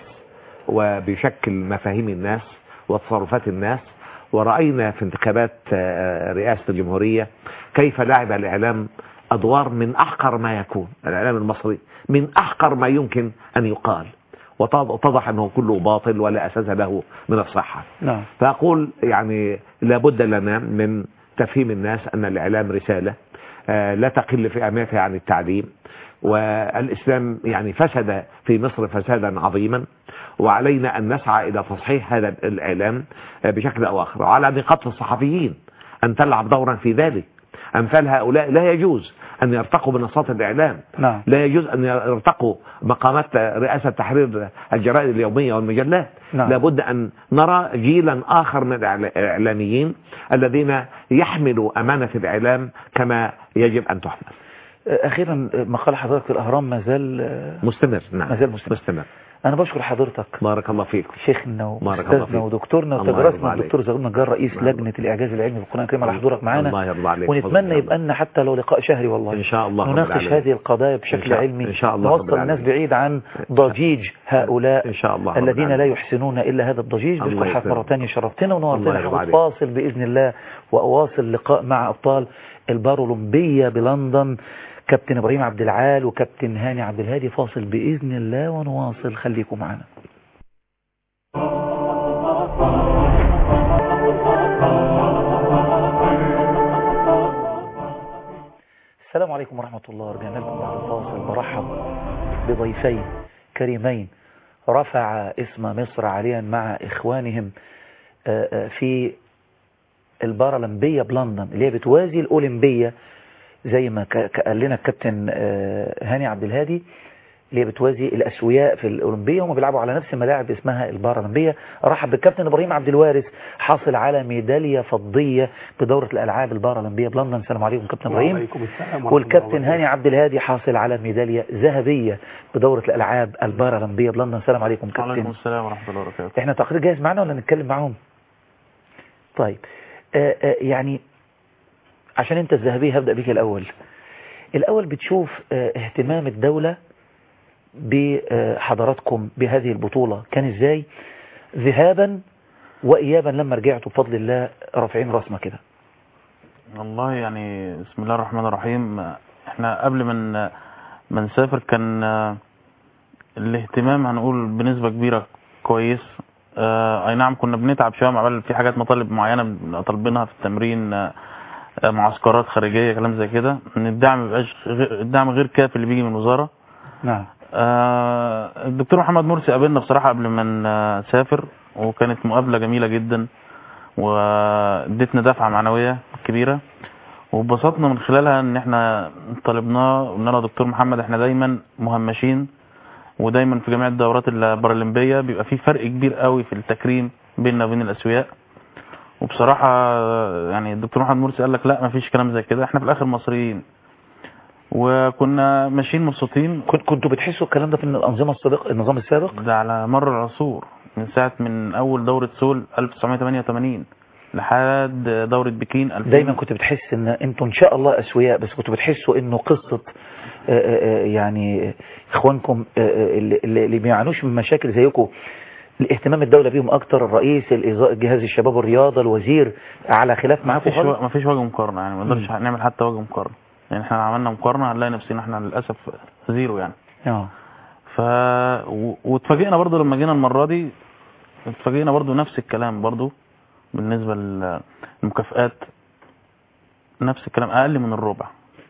وبيشكل مفاهيم الناس وتصرفات الناس ورأينا في انتخابات آه، رئاسة الجمهورية كيف لعب الإعلام أدوار من أحقر ما يكون الإعلام المصري من أحقر ما يمكن أن يقال واتضح أنه كله باطل ولا أساس له من الصحة نعم فأقول يعني لابد لنا من تفهيم الناس أن الإعلام رسالة آه، لا تقل في أهميتها عن التعليم والإسلام يعني فسد في مصر فسادا عظيما وعلينا أن نسعى إلى تصحيح هذا الإعلام آه، بشكل أو آخر وعلى نقاط الصحفيين أن تلعب دورا في ذلك أمثال هؤلاء لا يجوز أن يرتقوا منصات الإعلام نعم لا يجوز أن يرتقوا مقامات رئاسة تحرير الجرائد اليومية والمجلات نعم. لابد أن نرى جيلا آخر من الإعلاميين الذين يحملوا أمانة الإعلام كما يجب أن تحمل اخيرا مقال حضرتك في الاهرام ما زال مستمر نعم ما زال مستمر. مستمر انا بشكر حضرتك بارك الله فيك شيخنا بارك الله واستاذنا فيك. ودكتورنا الله يرضى وتدرسنا عليك. الدكتور زغلول نجار رئيس الله لجنه الاعجاز العلمي بالقران الكريم على حضورك معانا الله يرضى عليك ونتمنى يبقى لنا حتى لو لقاء شهري والله إن شاء الله رب نناقش العالمين. هذه القضايا إن بشكل شاء- علمي إن شاء الله رب نوصل الناس العالمين. بعيد عن ضجيج هؤلاء إن شاء الله رب الذين لا العالمين. يحسنون إلا هذا الضجيج الله بشكر حضرتك يسلمك. مرة ثانية شرفتنا الله ونورتنا يرضى هاخد عليك. فاصل بإذن الله وأواصل لقاء مع أبطال البارولمبية بلندن كابتن إبراهيم عبد العال وكابتن هاني عبد الهادي فاصل بإذن الله ونواصل خليكم معنا السلام عليكم ورحمة الله رجعنا لكم بعد الفاصل برحب بضيفين كريمين رفع اسم مصر عاليا مع إخوانهم آه، آه، في البارالمبية بلندن اللي هي بتوازي الأولمبية زي ما ك- ك- قال لنا الكابتن آه، هاني عبد الهادي اللي هي بتوازي الأسوياء في الأولمبية هم بيلعبوا على نفس الملاعب اسمها البارالمبية رحب بالكابتن إبراهيم عبد الوارث حاصل على ميدالية فضية بدورة الألعاب البارالمبية بلندن السلام عليكم كابتن إبراهيم وعليكم السلام ورحمة والكابتن الله هاني عبد الهادي حاصل على ميدالية ذهبية بدورة الألعاب البارالمبية بلندن السلام عليكم وعليكم كابتن السلام ورحمة الله وبركاته احنا تقرير جاهز معنا ولا نتكلم معاهم طيب آه آه يعني عشان انت الذهبية هبدأ بيك الأول الأول بتشوف آه اهتمام الدولة بحضراتكم بهذه البطولة كان ازاي ذهابا وإيابا لما رجعتوا بفضل الله رافعين راسنا كده والله يعني بسم الله الرحمن الرحيم احنا قبل من ما نسافر كان الاهتمام هنقول بنسبة كبيرة كويس اه اي نعم كنا بنتعب شوية مع بال- في حاجات مطالب معينة طالبينها في التمرين اه معسكرات خارجية كلام زي كده ان الدعم مبقاش غير الدعم غير كافي اللي بيجي من الوزارة نعم آه، الدكتور محمد مرسي قابلنا بصراحة قبل ما نسافر وكانت مقابلة جميلة جدا وادتنا دفعة معنوية كبيرة واتبسطنا من خلالها ان احنا طالبناه قلنا له يا دكتور محمد احنا دايما مهمشين ودايما في جميع الدورات البارالمبية بيبقى في فرق كبير قوي في التكريم بيننا وبين الاسوياء وبصراحة يعني الدكتور محمد مرسي قال لك لا مفيش كلام زي كده احنا في الاخر مصريين وكنا ماشيين مبسوطين كنت كنتوا بتحسوا الكلام ده في الأنظمة السابقة النظام السابق ده على مر العصور من ساعة من أول دورة سول 1988 لحد دوره بكين 2000 دايما كنت بتحس ان انتوا ان شاء الله اسوياء بس كنتوا بتحسوا انه قصة آه، آه، آه، يعني اخوانكم آه، آه، اللي- اللي اللي بيعانوش من مشاكل زيكم الاهتمام الدولة بيهم اكتر الرئيس الإزاء- جهاز الشباب والرياضة الوزير على خلاف معاكم مفيش خالص و- مفيش وجه مقارنه يعني ما نقدرش مم. نعمل حتى وجه مقارنه يعني احنا لو عملنا مقارنه هنلاقي نفسنا احنا للاسف زيرو يعني اه ف و- واتفاجئنا برضو لما جينا المره دي اتفاجئنا برضو نفس الكلام برضو بالنسبه للمكافئات نفس الكلام اقل من الربع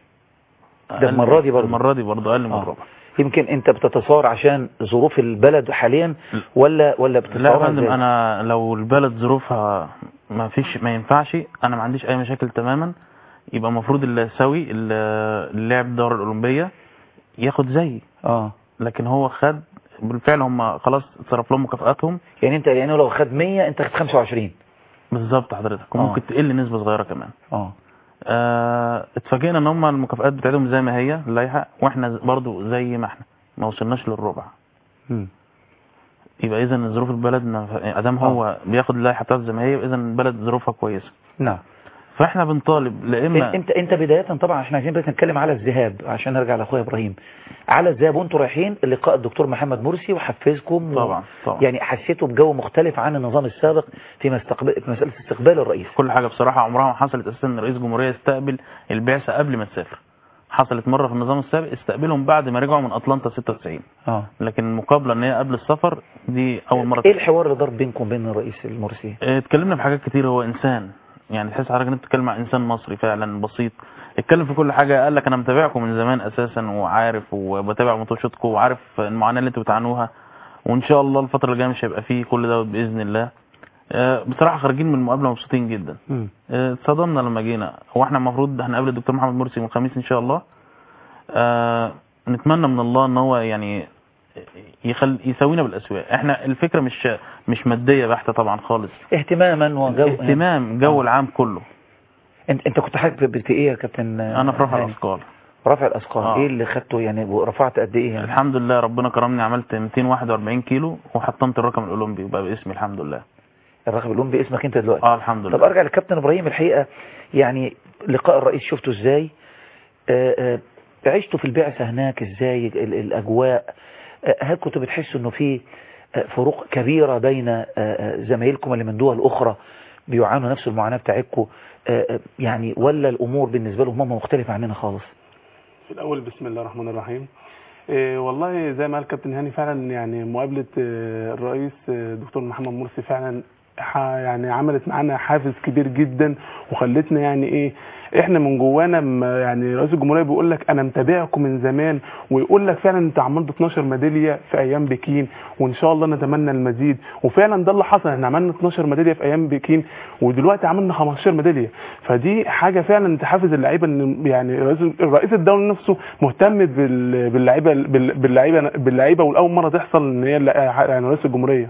ده أقل- المرة دي برضو؟ المره دي برضو اقل من آه. الربع يمكن انت بتتصور عشان ظروف البلد حاليا ولا ولا لا يا بتتصور فندم انا لو البلد ظروفها ما فيش ما ينفعش انا ما عنديش اي مشاكل تماما يبقى المفروض اللي يساوي اللي اللي لعب الدورة الأولمبية ياخد زيي اه لكن هو خد بالفعل هم خلاص اتصرف لهم مكافآتهم يعني انت يعني لو خد 100 انت خد 25 بالظبط حضرتك آه. وممكن تقل نسبة صغيرة كمان اه آه اتفاجئنا ان هم المكافآت بتاعتهم زي ما هي اللائحة واحنا ز- برضو زي ما احنا ما وصلناش للربع مم. يبقى اذا ظروف البلد ما- ادام هو بياخد اللائحة بتاعته زي ما هي اذا البلد ظروفها كويسة نعم فاحنا بنطالب لا اما انت انت بدايه طبعا احنا عايزين بس نتكلم على الذهاب عشان نرجع لاخويا ابراهيم على الذهاب وانتوا رايحين لقاء الدكتور محمد مرسي وحفزكم و- طبعا طبعا يعني حسيتوا بجو مختلف عن النظام السابق في مستقبل في مساله استقبال الرئيس كل حاجة بصراحة عمرها ما حصلت اساسا ان رئيس جمهورية يستقبل البعثة قبل ما تسافر حصلت مرة في النظام السابق استقبلهم بعد ما رجعوا من اطلنطا 96 اه لكن المقابلة ان هي قبل السفر دي اول مرة ايه الحوار اللي دار بينكم وبين الرئيس المرسي اه، اتكلمنا في حاجات كتير هو انسان يعني تحس حضرتك ان انت بتتكلم مع انسان مصري فعلا بسيط اتكلم في كل حاجة قال لك انا متابعكم من زمان اساسا وعارف وبتابع مطوشتكم وعارف المعاناة اللي انتوا بتعانوها وان شاء الله الفترة اللي جايه مش هيبقى فيه كل ده باذن الله اه، بصراحة خارجين من المقابلة مبسوطين جدا مم. اه، اتصدمنا لما جينا هو احنا المفروض هنقابل الدكتور محمد مرسي يوم الخميس ان شاء الله اه نتمنى من الله ان هو يعني يخل يساوينا بالاسواق احنا الفكره مش مش ماديه بحته طبعا خالص اهتماما وجو اهتمام جو آه. العام كله انت انت كنت حضرتك في ايه يا كابتن انا في رفع هاني؟ الاثقال رفع الاثقال آه. ايه اللي خدته يعني ورفعت قد ايه يعني الحمد لله ربنا كرمني عملت 241 كيلو وحطمت الرقم الاولمبي وبقى باسمي الحمد لله الرقم الاولمبي باسمك انت دلوقتي اه الحمد طب لله ارجع للكابتن ابراهيم الحقيقه يعني لقاء الرئيس شفته ازاي آه، آه، عشتوا في البعثه هناك ازاي ال- الاجواء آه، هل كنتوا بتحسوا انه في آه، فروق كبيره بين آه، آه، زمايلكم اللي من دول اخرى بيعانوا نفس المعاناه بتاعتكم آه، آه، يعني ولا الامور بالنسبه لهم هم مختلفه عننا خالص في الأول بسم الله الرحمن الرحيم إيه والله زي ما قال كابتن هاني فعلا يعني مقابلة آه، الرئيس آه، دكتور محمد مرسي فعلا ح- يعني عملت معانا حافز كبير جدا وخلتنا يعني ايه احنا من جوانا ما- يعني رئيس الجمهوريه بيقول لك انا متابعكم من زمان ويقول لك فعلا انت عملت 12 ميداليه في ايام بكين وان شاء الله نتمنى المزيد وفعلا ده اللي حصل احنا عملنا 12 ميداليه في ايام بكين ودلوقتي عملنا 15 ميداليه فدي حاجه فعلا تحفز اللعيبه ان يعني رئيس رئيس الدوله نفسه مهتم بال- باللعيبه بال- باللعيبه باللعيبه والاول مره تحصل ان هي يعني رئيس الجمهوريه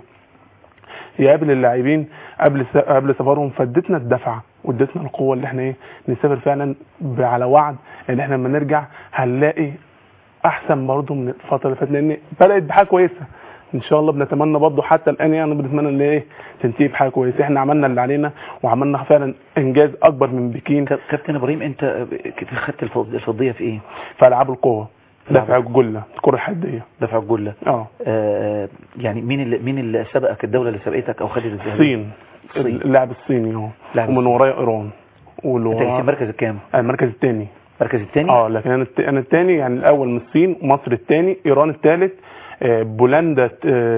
يقابل اللاعبين قبل س- قبل سفرهم فادتنا الدفعه وادتنا القوه اللي احنا ايه نسافر فعلا ب- على وعد ان احنا لما نرجع هنلاقي احسن برضه من الفتره اللي فاتت لان بدات بحاجه كويسه ان شاء الله بنتمنى برضه حتى الان يعني بنتمنى ان ايه تنتهي بحاجه كويسه احنا عملنا اللي علينا وعملنا فعلا انجاز اكبر من بكين كاب- كابتن ابراهيم انت آه، خدت الفض- الفضيه في ايه في العاب القوه ألعاب دفع الجله الكره الحديه دفع الجله اه آه، يعني مين اللي مين اللي سبقك الدوله اللي سبقتك او خدت الذهبيه الصين الصين. اللاعب الصيني اهو لاعب ومن ورايا ايران واللي انت في وراه المركز الكام المركز الثاني المركز الثاني اه لكن انا الت- انا الثاني يعني الاول من الصين مصر الثاني ايران الثالث آه، بولندا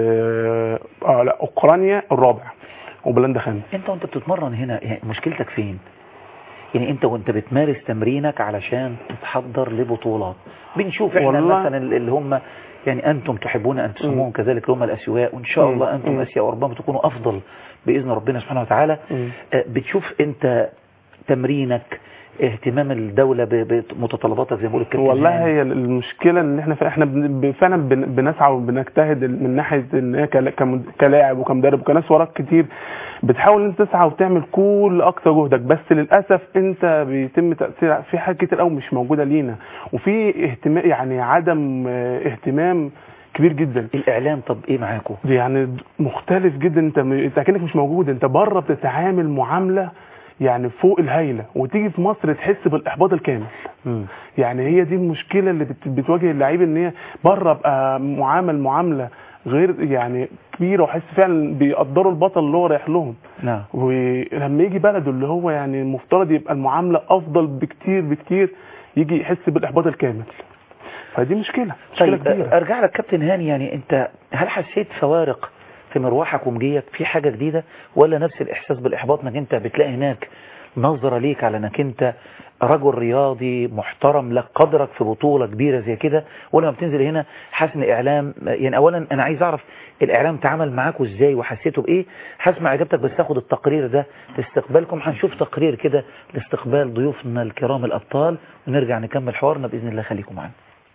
اه آه، لا اوكرانيا الرابع وبولندا خامس انت وانت بتتمرن هنا يعني مشكلتك فين يعني انت وانت بتمارس تمرينك علشان تتحضر لبطولات بنشوف احنا والله- مثلا اللي هم يعني انتم تحبون ان تسموهم كذلك اللي هم الاسواق وان شاء مم. الله انتم مم. اسيا وربما تكونوا افضل باذن ربنا سبحانه وتعالى مم. آه، بتشوف انت تمرينك اهتمام الدولة ب- بمتطلباتك زي ما بقول الكابتن والله هاني. هي المشكله ان احنا احنا بن- ب- فعلا بن- بنسعى وبنجتهد من ناحيه ان هي كلا- كم- كلاعب وكمدرب وكناس وراك كتير بتحاول انت تسعى وتعمل كل اقصى جهدك بس للاسف انت بيتم تاثير في حاجات كتير قوي مش موجوده لينا وفي اهتمام يعني عدم اه، اهتمام كبير جدا الاعلام طب ايه معاكم يعني مختلف جدا انت م... انت اكنك مش موجود انت بره بتتعامل معامله يعني فوق الهايله وتيجي في مصر تحس بالاحباط الكامل يعني هي دي المشكله اللي بت... بتواجه اللعيب ان هي بره بقى معامل معامله غير يعني كبيره وحس فعلا بيقدروا البطل اللي هو رايح لهم نعم ولما يجي بلده اللي هو يعني المفترض يبقى المعامله افضل بكتير بكتير يجي يحس بالاحباط الكامل فدي مشكله مشكله طيب كبيره ارجع لك كابتن هاني يعني انت هل حسيت فوارق في مروحك ومجيك في حاجة جديدة ولا نفس الاحساس بالاحباط انك انت بتلاقي هناك نظرة ليك على انك انت رجل رياضي محترم لك قدرك في بطولة كبيرة زي كده ولما بتنزل هنا حاسس ان اعلام يعني اولا انا عايز اعرف الاعلام تعامل معاكم ازاي وحسيته بايه هسمع اجابتك بس تاخد التقرير ده لاستقبالكم هنشوف تقرير كده لاستقبال ضيوفنا الكرام الابطال ونرجع نكمل حوارنا باذن الله خليكم معانا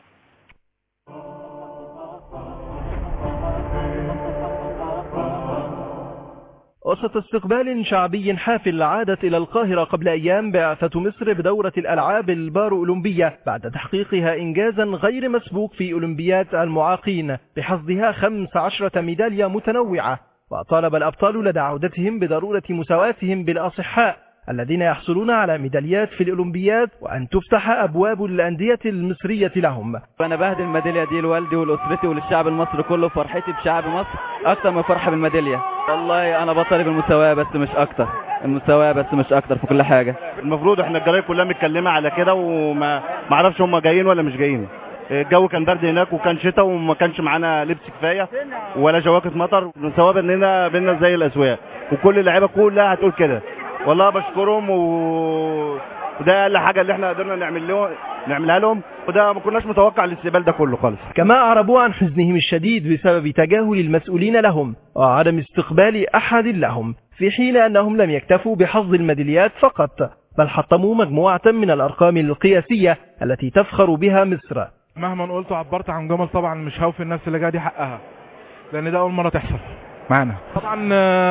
وسط استقبال شعبي حافل عادت إلى القاهرة قبل أيام بعثة مصر بدورة الألعاب البارو أولمبية بعد تحقيقها إنجازا غير مسبوق في أولمبياد المعاقين بحصدها 15 ميدالية متنوعة وطالب الأبطال لدى عودتهم بضرورة مساواتهم بالأصحاء الذين يحصلون على ميداليات في الأولمبياد وأن تفتح أبواب الأندية المصرية لهم انا بهدي الميداليه دي لوالدي ولاسرتي وللشعب المصري كله فرحتي بشعب مصر اكتر من فرحه بالميداليه والله انا بطالب المساواه بس مش اكتر المساواه بس مش اكتر في كل حاجه المفروض احنا الجرايد كلها متكلمه على كده وما ما اعرفش هم جايين ولا مش جايين الجو كان برد هناك وكان شتاء وما كانش معانا لبس كفايه ولا جواكت مطر المساواه بيننا بيننا زي الاسواق وكل اللعيبه كلها هتقول كده والله بشكرهم و... وده اقل حاجه اللي احنا قدرنا نعمل له نعملها لهم وده ما كناش متوقع الاستقبال ده كله خالص كما أعربوا عن حزنهم الشديد بسبب تجاهل المسؤولين لهم وعدم استقبال أحد لهم في حين أنهم لم يكتفوا بحظ الميداليات فقط بل حطموا مجموعة من الأرقام القياسية التي تفخر بها مصر مهما قلت وعبرت عن جمل طبعا مش هوفي الناس اللي جايه دي حقها لان ده اول مره تحصل معانا طبعا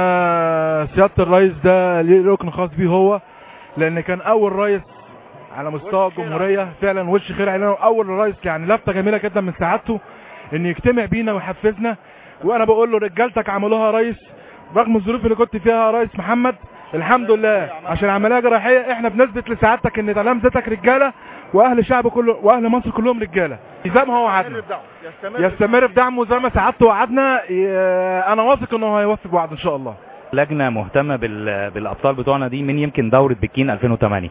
آه، سياده الرئيس ده ليه ركن خاص بيه هو لان كان اول رئيس على مستوى الجمهوريه فعلا وش خير علينا اول رئيس يعني لفته جميله جدا من سعادته ان يجتمع بينا ويحفزنا وانا بقول له رجالتك عملوها يا ريس رغم الظروف اللي كنت فيها يا ريس محمد الحمد لله عشان عمليه جراحيه احنا بنثبت لسعادتك ان تلامذتك رجاله واهل الشعب كله واهل مصر كلهم رجاله زي ما هو وعدنا يستمر في دعمه زي ما سعادته وعدنا ي- انا واثق انه هيوفي بوعد ان شاء الله لجنه مهتمه بال- بالابطال بتوعنا دي من يمكن دوره بكين 2008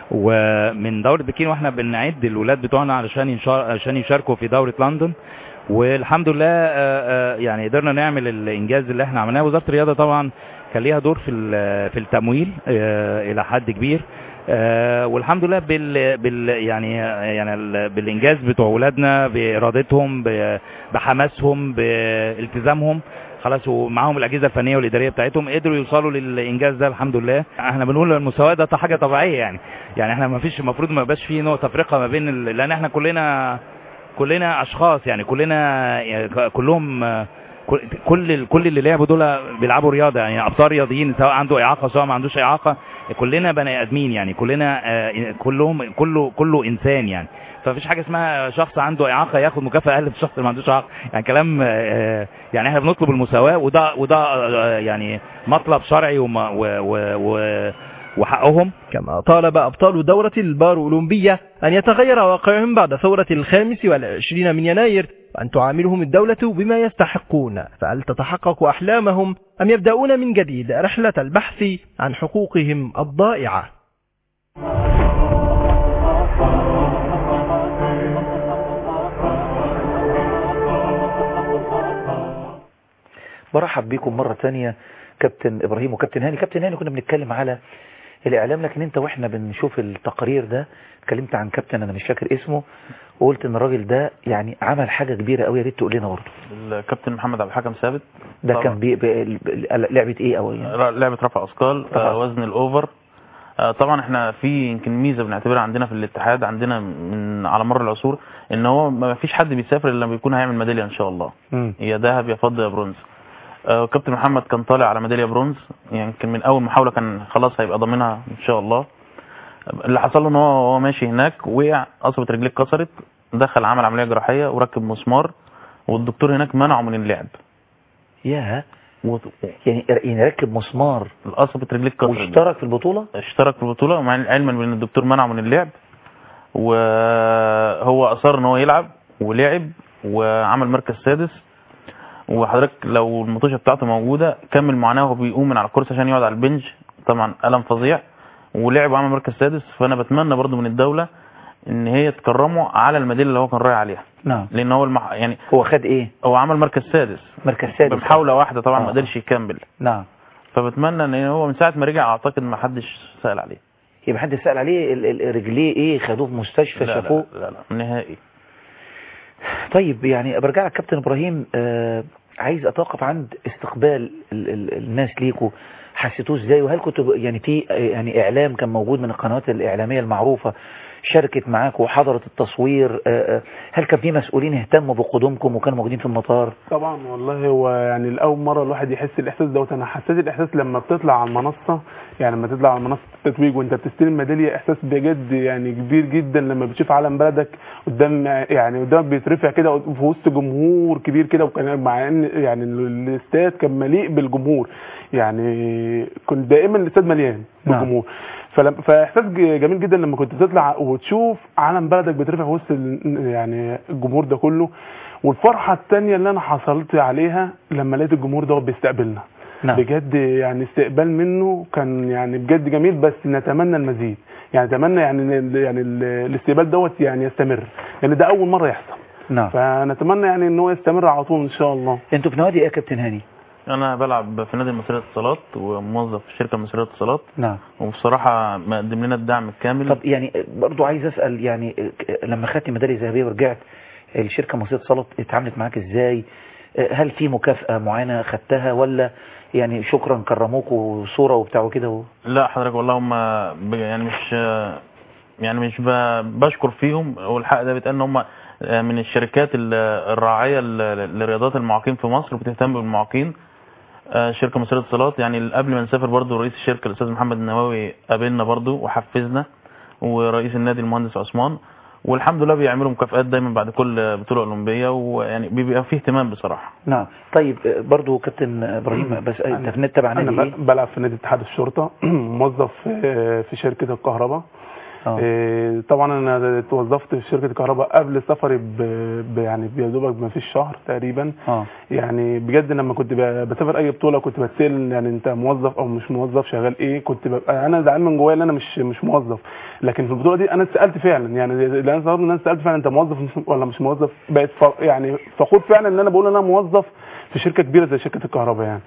ومن دوره بكين واحنا بنعد الولاد بتوعنا علشان ينشار عشان يشاركوا في دوره لندن والحمد لله آه، آه، يعني قدرنا نعمل الانجاز اللي احنا عملناه وزاره الرياضه طبعا كان ليها دور في ال- في التمويل آه، الى حد كبير آه، والحمد لله بال, بال يعني يعني ال- بالانجاز بتوع اولادنا بارادتهم ب- بحماسهم بالتزامهم خلاص ومعاهم الاجهزه الفنيه والاداريه بتاعتهم قدروا يوصلوا للانجاز ده الحمد لله احنا بنقول المساواه ده حاجه طبيعيه يعني يعني احنا ما فيش المفروض ما يبقاش فيه نقطه تفرقه ما بين ال- لان احنا كلنا كلنا اشخاص يعني كلنا يعني ك- كلهم آه، كل- كل كل اللي لعبوا دول بيلعبوا رياضه يعني ابطال رياضيين سواء عنده اعاقه سواء ما عندوش اعاقه كلنا بني ادمين يعني كلنا آه، كلهم كله كله انسان يعني فمفيش حاجه اسمها شخص عنده اعاقه ياخد مكافاه اقل من الشخص اللي ما عندوش اعاقه يعني كلام آه، يعني احنا بنطلب المساواه وده وده آه، يعني مطلب شرعي وما- و و و وحقهم كما طالب أبطال دورة البارو أولمبية أن يتغير واقعهم بعد ثورة الخامس والعشرين من يناير وأن تعاملهم الدولة بما يستحقون فهل تتحقق أحلامهم أم يبدأون من جديد رحلة البحث عن حقوقهم الضائعة برحب بيكم مرة تانية كابتن إبراهيم وكابتن هاني كابتن هاني كنا بنتكلم على الإعلام لكن أنت وإحنا بنشوف التقرير ده اتكلمت عن كابتن أنا مش فاكر اسمه وقلت إن الراجل ده يعني عمل حاجة كبيرة قوي يا ريت تقول لنا برضه الكابتن محمد عبد الحكم ثابت ده طبعا. كان بي بي لعبة إيه أو يعني ر- لعبة رفع أثقال رفع. آه، وزن الأوفر آه، طبعا احنا في يمكن ميزة بنعتبرها عندنا في الاتحاد عندنا من على مر العصور ان هو ما فيش حد بيسافر الا لما يكون هيعمل ميدالية ان شاء الله يا ذهب يا فضة يا برونز آه، كابتن محمد كان طالع على ميدالية برونز يعني كان من اول محاولة كان خلاص هيبقى ضامنها ان شاء الله اللي حصل له ان هو وهو ماشي هناك وقع قصبة رجليه اتكسرت دخل عمل عملية جراحية وركب مسمار والدكتور هناك منعه من اللعب يا و... يعني يعني ركب مسمار القصبة رجليه اتكسرت واشترك في البطولة اشترك في البطولة ومع علما بان الدكتور منعه من اللعب وهو اصر ان هو يلعب ولعب وعمل مركز سادس وحضرتك لو المطوشه بتاعته موجوده كمل معاناه وهو بيقوم من على الكرسي عشان يقعد على البنج طبعا الم فظيع ولعب وعمل مركز سادس فانا بتمنى برضو من الدوله ان هي تكرمه على الميداليه اللي هو كان رايح عليها نعم لان هو المح... يعني هو خد ايه هو عمل مركز سادس مركز سادس بمحاوله واحده طبعا آه. ما قدرش يكمل نعم فبتمنى ان هو من ساعه ما رجع اعتقد ما حدش سال عليه يبقى حد سأل عليه ال- ال- رجليه ايه خدوه في مستشفى لا شافوه لا لا, لا نهائي طيب يعني برجع لك كابتن ابراهيم آه عايز اتوقف عند استقبال ال ال الناس ليكوا حسيتوه ازاي وهل كنتوا ب- يعني في آه، يعني اعلام كان موجود من القنوات الاعلاميه المعروفه شاركت معاكم وحضرت التصوير آه، آه، هل كان في مسؤولين اهتموا بقدومكم وكانوا موجودين في المطار طبعا والله هو يعني لاول مره الواحد يحس الاحساس دوت انا حسيت الاحساس لما بتطلع على المنصه يعني لما تطلع على منصه التتويج وانت بتستلم ميداليه احساس بجد يعني كبير جدا لما بتشوف علم بلدك قدام يعني قدامك بيترفع كده في وسط جمهور كبير كده وكان مع ان يعني الاستاد كان مليء بالجمهور يعني كنت دائما الاستاد مليان نعم. بالجمهور فلم... فاحساس ج- جميل جدا لما كنت تطلع وتشوف علم بلدك بيترفع في وسط ال- يعني الجمهور ده كله والفرحه الثانيه اللي انا حصلت عليها لما لقيت الجمهور ده بيستقبلنا نعم. بجد يعني استقبال منه كان يعني بجد جميل بس نتمنى المزيد يعني نتمنى يعني ال- يعني ال- الاستقبال دوت يعني يستمر لان ده اول مره يحصل نعم فنتمنى يعني ان هو يستمر على طول ان شاء الله انتوا في نوادي ايه يا كابتن هاني انا بلعب في نادي المصريه للاتصالات وموظف في شركه المصريه للاتصالات نعم وبصراحه مقدم لنا الدعم الكامل طب يعني برضو عايز اسال يعني آه، لما خدت ميداليه ذهبيه ورجعت الشركه مصريه اتصالات اتعاملت معاك ازاي آه، هل في مكافاه معينه خدتها ولا يعني شكرا كرموك وصوره وبتاع وكده و... لا حضرتك والله هم ب- يعني مش يعني مش ب- بشكر فيهم والحق ده بيتقال ان هم من الشركات ال- الراعيه ل- لرياضات المعاقين في مصر وبتهتم بالمعاقين آه، شركه مصريه اتصالات يعني قبل ما نسافر برضو رئيس الشركه الاستاذ محمد النووي قابلنا برضو وحفزنا ورئيس النادي المهندس عثمان والحمد لله بيعملوا مكافآت دايما بعد كل بطوله اولمبيه ويعني بيبقى فيه اهتمام بصراحه نعم طيب آه، برضو كابتن ابراهيم بس انت في نت تبع انا نادي ايه ب- بلعب في نادي اتحاد الشرطه موظف في في شركه الكهرباء آه. إيه، طبعا انا اتوظفت في شركه الكهرباء قبل سفري ب ب- يعني يا دوبك ما فيش شهر تقريبا اه يعني بجد لما كنت ب- بسافر اي بطوله كنت بتسال يعني انت موظف او مش موظف شغال ايه كنت ببقى انا زعلان من جوايا ان انا مش مش موظف لكن في البطوله دي انا اتسالت فعلا يعني اللي انا استغربت ان انا اتسالت فعلا انت موظف مش- ولا مش موظف بقيت ف- يعني فخور فعلا ان انا بقول ان انا موظف في شركه كبيره زي شركه الكهرباء يعني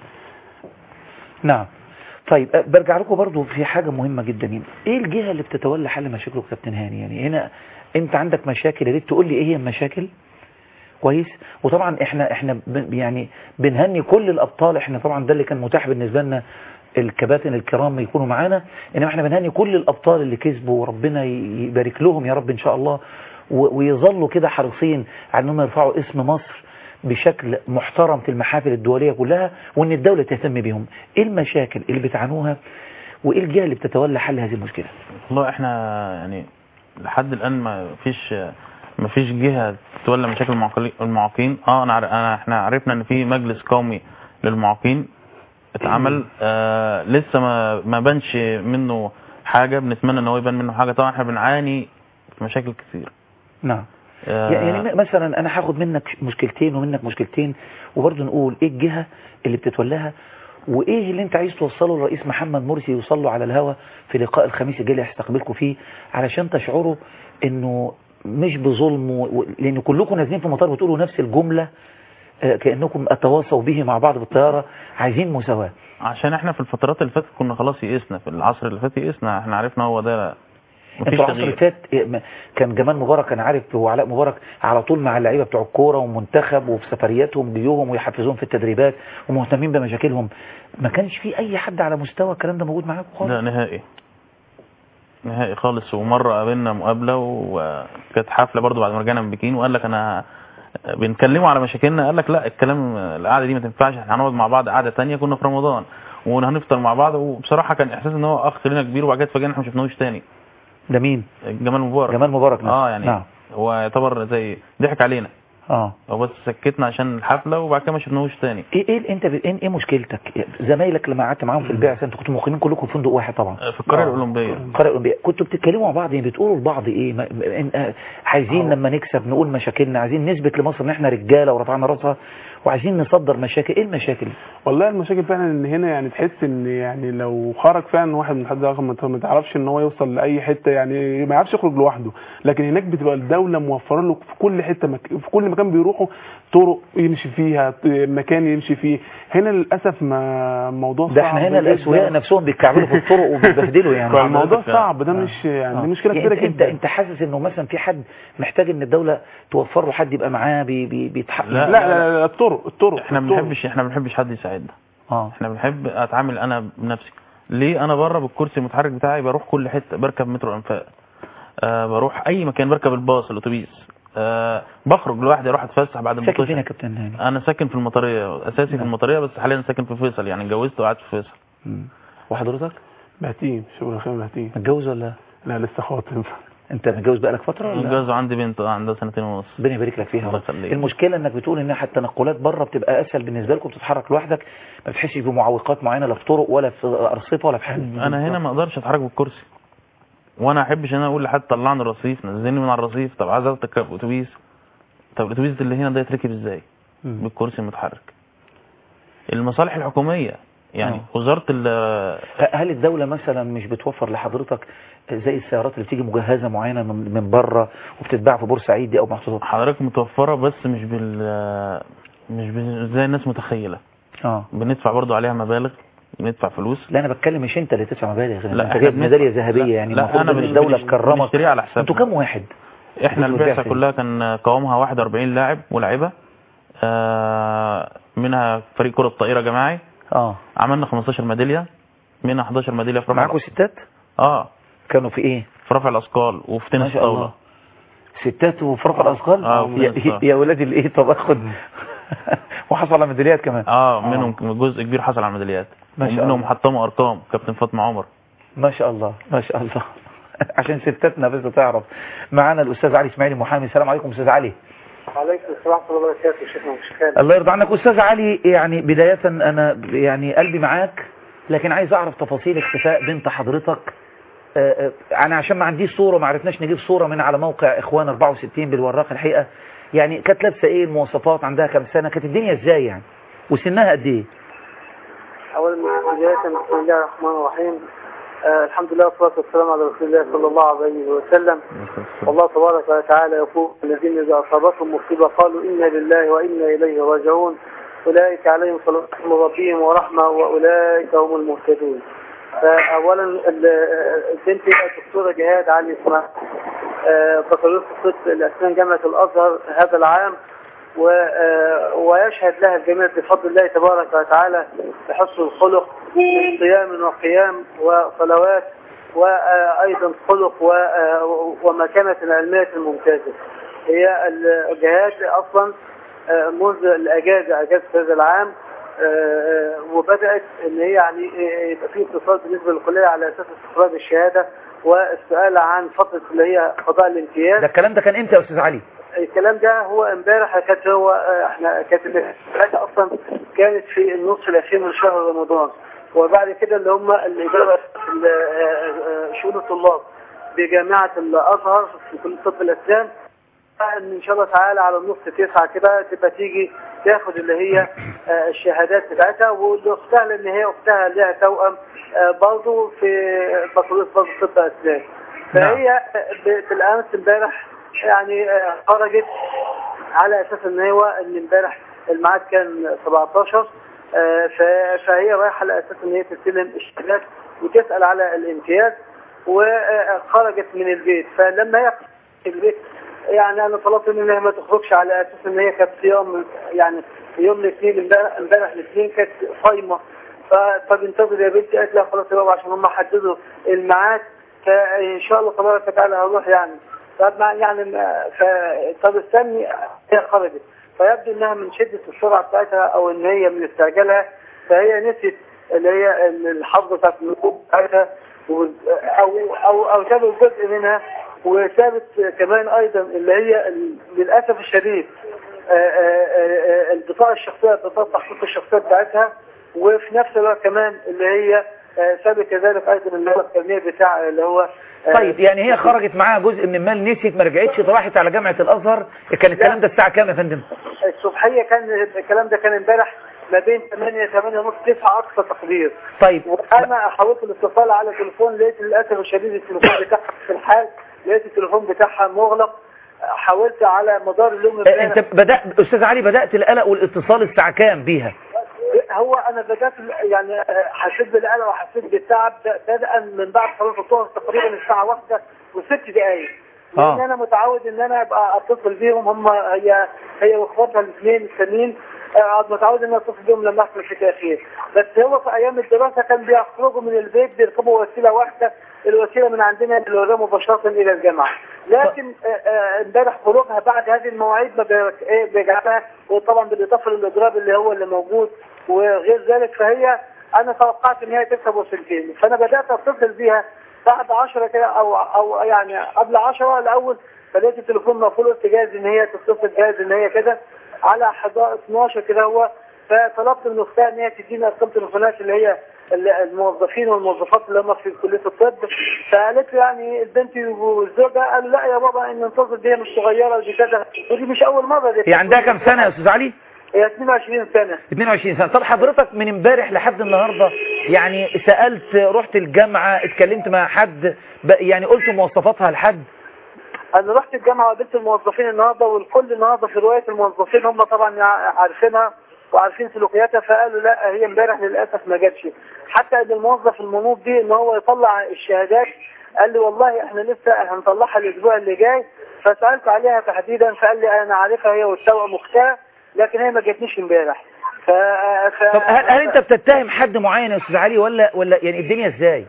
نعم طيب أه، برجع لكم برضو في حاجة مهمة جدا هنا ايه الجهة اللي بتتولى حل مشاكلك كابتن هاني يعني هنا انت عندك مشاكل يا ريت تقول لي ايه هي المشاكل كويس وطبعا احنا احنا ب- يعني بنهني كل الابطال احنا طبعا ده اللي كان متاح بالنسبة لنا الكباتن الكرام يكونوا معانا انما احنا بنهني كل الابطال اللي كسبوا وربنا ي- يبارك لهم يا رب ان شاء الله و- ويظلوا كده حريصين على انهم يرفعوا اسم مصر بشكل محترم في المحافل الدولية كلها وان الدولة تهتم بيهم ايه المشاكل اللي بتعانوها وايه الجهة اللي بتتولى حل هذه المشكلة والله احنا يعني لحد الان ما فيش ما فيش جهه تولى مشاكل المعاقلي- المعاقين اه انا عر- انا احنا عرفنا ان في مجلس قومي للمعاقين اتعمل آه لسه ما ما بانش منه حاجه بنتمنى ان هو يبان منه حاجه طبعا احنا بنعاني في مشاكل كتير نعم آه يعني م- مثلا انا هاخد منك مشكلتين ومنك مشكلتين وبرضه نقول ايه الجهة اللي بتتولاها وايه اللي انت عايز توصله للرئيس محمد مرسي يوصل له على الهوا في لقاء الخميس الجاي اللي هيستقبلكم فيه علشان تشعروا انه مش بظلم و... و- لان كلكم نازلين في المطار بتقولوا نفس الجملة آه، كأنكم اتواصوا به مع بعض بالطيارة عايزين مساواة عشان احنا في الفترات اللي فاتت كنا خلاص يئسنا في العصر اللي فات يئسنا احنا عرفنا هو ده مفيش انتوا العصر اللي تغيير فات إيه، ما- كان جمال مبارك انا عارف وعلاء مبارك على طول مع اللعيبه بتوع الكوره ومنتخب وفي سفرياتهم جيوهم ويحفزوهم في التدريبات ومهتمين بمشاكلهم ما كانش في اي حد على مستوى الكلام ده موجود معاكم خالص لا نهائي نهائي خالص ومرة قابلنا مقابلة وكانت حفلة برضو بعد ما رجعنا من بكين وقال لك انا بنكلمه على مشاكلنا قال لك لا الكلام القعدة دي ما تنفعش احنا هنقعد مع بعض قعدة تانية كنا في رمضان وهنفطر مع بعض وبصراحة كان احساس ان هو اخ لنا كبير وبعد كده اتفاجئنا احنا ما شفناهوش تاني ده مين جمال مبارك جمال مبارك نفسه. اه يعني نعم. هو يعتبر زي ضحك علينا اه وبس سكتنا عشان الحفله وبعد كده ما شفناهوش تاني ايه ايه انت ب... ايه إيه مشكلتك زمايلك لما قعدت معاهم في البعثه انتوا كنتوا مقيمين كلكم في فندق واحد طبعا في القريه الاولمبيه القريه الاولمبيه كنتوا بتتكلموا مع بعض يعني بتقولوا لبعض ايه ما... ما- آه، عايزين لما نكسب نقول مشاكلنا عايزين نثبت لمصر ان احنا رجاله ورفعنا راسها وعايزين نصدر مشاكل ايه المشاكل والله المشاكل فعلا ان هنا يعني تحس ان يعني لو خرج فعلا واحد من حد رقم ما تعرفش ان هو يوصل لاي حته يعني ما يعرفش يخرج لوحده لكن هناك بتبقى الدوله موفره له في كل حته مك... في كل مكان بيروحوا طرق يمشي فيها مكان يمشي فيه هنا للاسف ما موضوع ده احنا صعب هنا جداً. الاسوياء نفسهم بيتكعبلوا في الطرق وبيتبهدلوا يعني فالموضوع صعب ده مش يعني دي مشكله كبيره انت, انت جدا انت حاسس انه مثلا في حد محتاج ان الدوله توفر له حد يبقى معاه بي بي بيتحقق لا، لا لا لا الطرق الطرق احنا ما الطرق. بنحبش احنا ما بنحبش حد يساعدنا اه احنا بنحب اتعامل انا بنفسي ليه انا بره بالكرسي المتحرك بتاعي بروح كل حته بركب مترو الانفاق أه بروح اي مكان بركب الباص الاتوبيس أه بخرج لوحدي اروح اتفسح بعد ساكن فين يا المطوشه كابتن هاني انا ساكن في المطريه اساسي في المطريه بس حاليا ساكن في فيصل يعني اتجوزت وقعدت في فيصل وحضرتك بهتيم شغل خير بهتيم متجوز ولا لا لسه خاطب انت متجوز بقالك فتره ولا متجوز وعندي بنت آه، عندها سنتين ونص ربنا يبارك لك فيها الله يخليك. المشكله انك بتقول ان حتى التنقلات بره بتبقى اسهل بالنسبه لكم بتتحرك لوحدك ما بتحسش بمعوقات معينه لا في طرق ولا في ارصفه ولا في حاجه انا هنا ما اقدرش اتحرك بالكرسي وانا احبش ان انا اقول لحد طلعني الرصيف نزلني من على الرصيف طب عايز اركب اتوبيس طب الاتوبيس اللي هنا ده يتركب ازاي بالكرسي المتحرك المصالح الحكوميه يعني وزاره ال هل الدولة مثلا مش بتوفر لحضرتك زي السيارات اللي بتيجي مجهزة معينة من من بره وبتتباع في بورسعيد دي او محطوطة حضرتك متوفره بس مش بال مش بال- زي الناس متخيله اه بندفع برضو عليها مبالغ بندفع فلوس لا انا بتكلم مش انت اللي تدفع مبالغ لا، انت احنا جايب بندفع- ميدالية ذهبية لا، يعني لا، المفروض أنا ان بن- الدولة بنش- تكرمك بنشتريها على حسابنا. انتوا كام واحد احنا بتنزلوا البعثه البعثة دي؟ كلها كان قوامها 41 لاعب ولاعيبه آه منها فريق كره طائره جماعي اه عملنا 15 ميداليه منها 11 ميداليه في رفع معاكم ستات اه كانوا في ايه في رفع الاثقال وفي ما تنس شاء الله طاوله ستات وفي رفع الاثقال اه وفي يا, تنس طاولة. يا ولادي الايه طب اخد وحصل على ميداليات كمان اه منهم جزء كبير حصل على ميداليات ما شاء ومنهم الله. حطموا ارقام كابتن فاطمه عمر ما شاء الله ما شاء الله عشان ستاتنا بس تعرف معانا الاستاذ علي اسماعيلي محامي السلام عليكم استاذ علي وعليكم السلام ورحمه الله وبركاته شيخنا مشكال الله يرضى عنك استاذ علي يعني بداية انا يعني قلبي معاك لكن عايز اعرف تفاصيل اختفاء بنت حضرتك آه، آه، انا عشان ما عنديش صورة ما عرفناش نجيب صورة من على موقع اخوان 64 بالوراق الحقيقة يعني كانت لابسة ايه المواصفات عندها كام سنة كانت الدنيا ازاي يعني وسنها قد ايه اولا بدايه بسم الله الرحمن الرحيم آه الحمد لله والصلاه والسلام على رسول الله صلى الله عليه وسلم والله تبارك وتعالى يقول الذين اذا اصابتهم مصيبه قالوا انا لله وانا اليه راجعون اولئك عليهم صلاه من ربهم ورحمه واولئك هم المهتدون فاولا ال- البنت الدكتوره جهاد علي اسمها آه، بكالوريوس طب الاسنان جامعه الازهر هذا العام و- آه، ويشهد لها الجميع بفضل الله تبارك وتعالى بحسن الخلق من صيام وقيام وصلوات وأيضا خلق و- آه، ومكانة العلمية الممتازة هي الجهاد أصلا آه، منذ الأجازة أجازة هذا العام آه، وبدأت ان هي يعني آه، يبقى في اتصال بالنسبة للكلية على اساس استخراج الشهادة والسؤال عن فترة اللي هي قضاء الامتياز ده الكلام ده كان امتى يا استاذ علي الكلام ده هو امبارح كانت هو آه، احنا كانت الحاجة اصلا كانت في النصف الاخير من شهر رمضان وبعد كده اللي هم الاداره ال- آه، آه، شؤون الطلاب بجامعه الازهر في كليه طب الاسنان ان ان شاء الله تعالى على النص تسعة كده تبقى تيجي تاخد اللي هي آه، الشهادات بتاعتها واختها لان هي اختها لها توأم آه، برضه في بكالوريوس برضه طب اسنان فهي ب- بالامس امبارح يعني آه، خرجت على اساس ان هو ان امبارح الميعاد كان 17 آه، ف- فهي رايحه على اساس ان هي تستلم الشهادات وتسال على الامتياز وخرجت من البيت فلما هي في البيت يعني انا طلبت منها ما تخرجش على اساس ان هي كانت صيام يعني يوم الاثنين امبارح امبارح الاثنين كانت صايمه ف- طب انتظر يا بنتي قالت لها خلاص يا بابا عشان هم حددوا الميعاد فان شاء الله تبارك وتعالى هروح يعني طب مع- يعني ما- ف طب استني هي خرجت فيبدو انها من شده السرعه بتاعتها او ان هي من استعجالها فهي نسيت اللي هي الحظ بتاعت النقوب بتاعتها و- او او او سابت جزء منها وسابت كمان ايضا اللي هي ال- للاسف الشديد آه، آه، آه، البطاقه الشخصيه بطاقه تحقيق الشخصيه بتاعتها وفي نفس الوقت كمان اللي هي آه، ثابت كذلك ايضا اللي هو التنميه بتاع اللي هو آه، طيب يعني هي خرجت معاها جزء من المال نسيت ما رجعتش راحت على جامعة الازهر كان الكلام ده الساعة كام يا فندم الصبحيه كان الكلام ده كان امبارح ما بين 8 8 ونص 9 اقصى تقدير طيب وانا حاولت الاتصال على تليفون لقيت للاسف الشديد التليفون بتاعها في الحال لقيت التليفون بتاعها مغلق حاولت على مدار اليوم آه، انت بدأت استاذ علي بدأت القلق والاتصال الساعة كام بيها هو انا بدات يعني آه، حسيت بالقلق وحسيت بالتعب بدءا من بعد صلاه الظهر تقريبا الساعه واحدة وست دقائق لان آه. انا متعود ان انا ابقى اتصل بيهم هم هي هي واخواتها الاثنين التانيين آه، متعود ان انا اتصل بيهم لما احصل في تاخير بس هو في ايام الدراسه كان بيخرجوا من البيت بيركبوا وسيله واحده الوسيله من عندنا اللي مباشره الى الجامعه لكن آه، آه، امبارح خروجها بعد هذه المواعيد ما بيرك- إيه بيجعلها وطبعا بالاضافه للاضراب اللي هو اللي موجود وغير ذلك فهي انا توقعت ان هي تكسب وسنتين فانا بدات اتصل بيها بعد 10 كده او او يعني قبل 10 الاول فلقيت التليفون مقفول قلت جاهز ان هي تتصل جاهز ان هي كده على 11 12 كده هو فطلبت من اختها ان هي تديني ارقام تليفونات اللي هي ال- الموظفين والموظفات اللي هم في كليه الطب فقالت لي يعني البنت والزوجه قالوا لا يا بابا ان ننتظر دي مش صغيره ودي كذا ودي مش اول مره دي هي عندها كام سنة يا استاذ علي هي 22 سنه 22 سنة طب حضرتك من امبارح لحد النهاردة يعني سألت رحت الجامعة اتكلمت مع حد ب- يعني قلت مواصفاتها لحد انا رحت الجامعه وقابلت الموظفين النهارده والكل النهارده في روايه الموظفين هم طبعا يع- عارفينها وعارفين سلوكياتها فقالوا لا هي امبارح للاسف ما جاتش حتى ان الموظف المنوط بيه ان هو يطلع الشهادات قال لي والله احنا لسه هنطلعها الاسبوع اللي جاي فسالت عليها تحديدا فقال لي انا عارفها هي والتوأم اختها لكن هي ما جاتنيش امبارح ف... ف... طب هل, هل انت بتتهم حد معين يا استاذ علي ولا ولا يعني الدنيا ازاي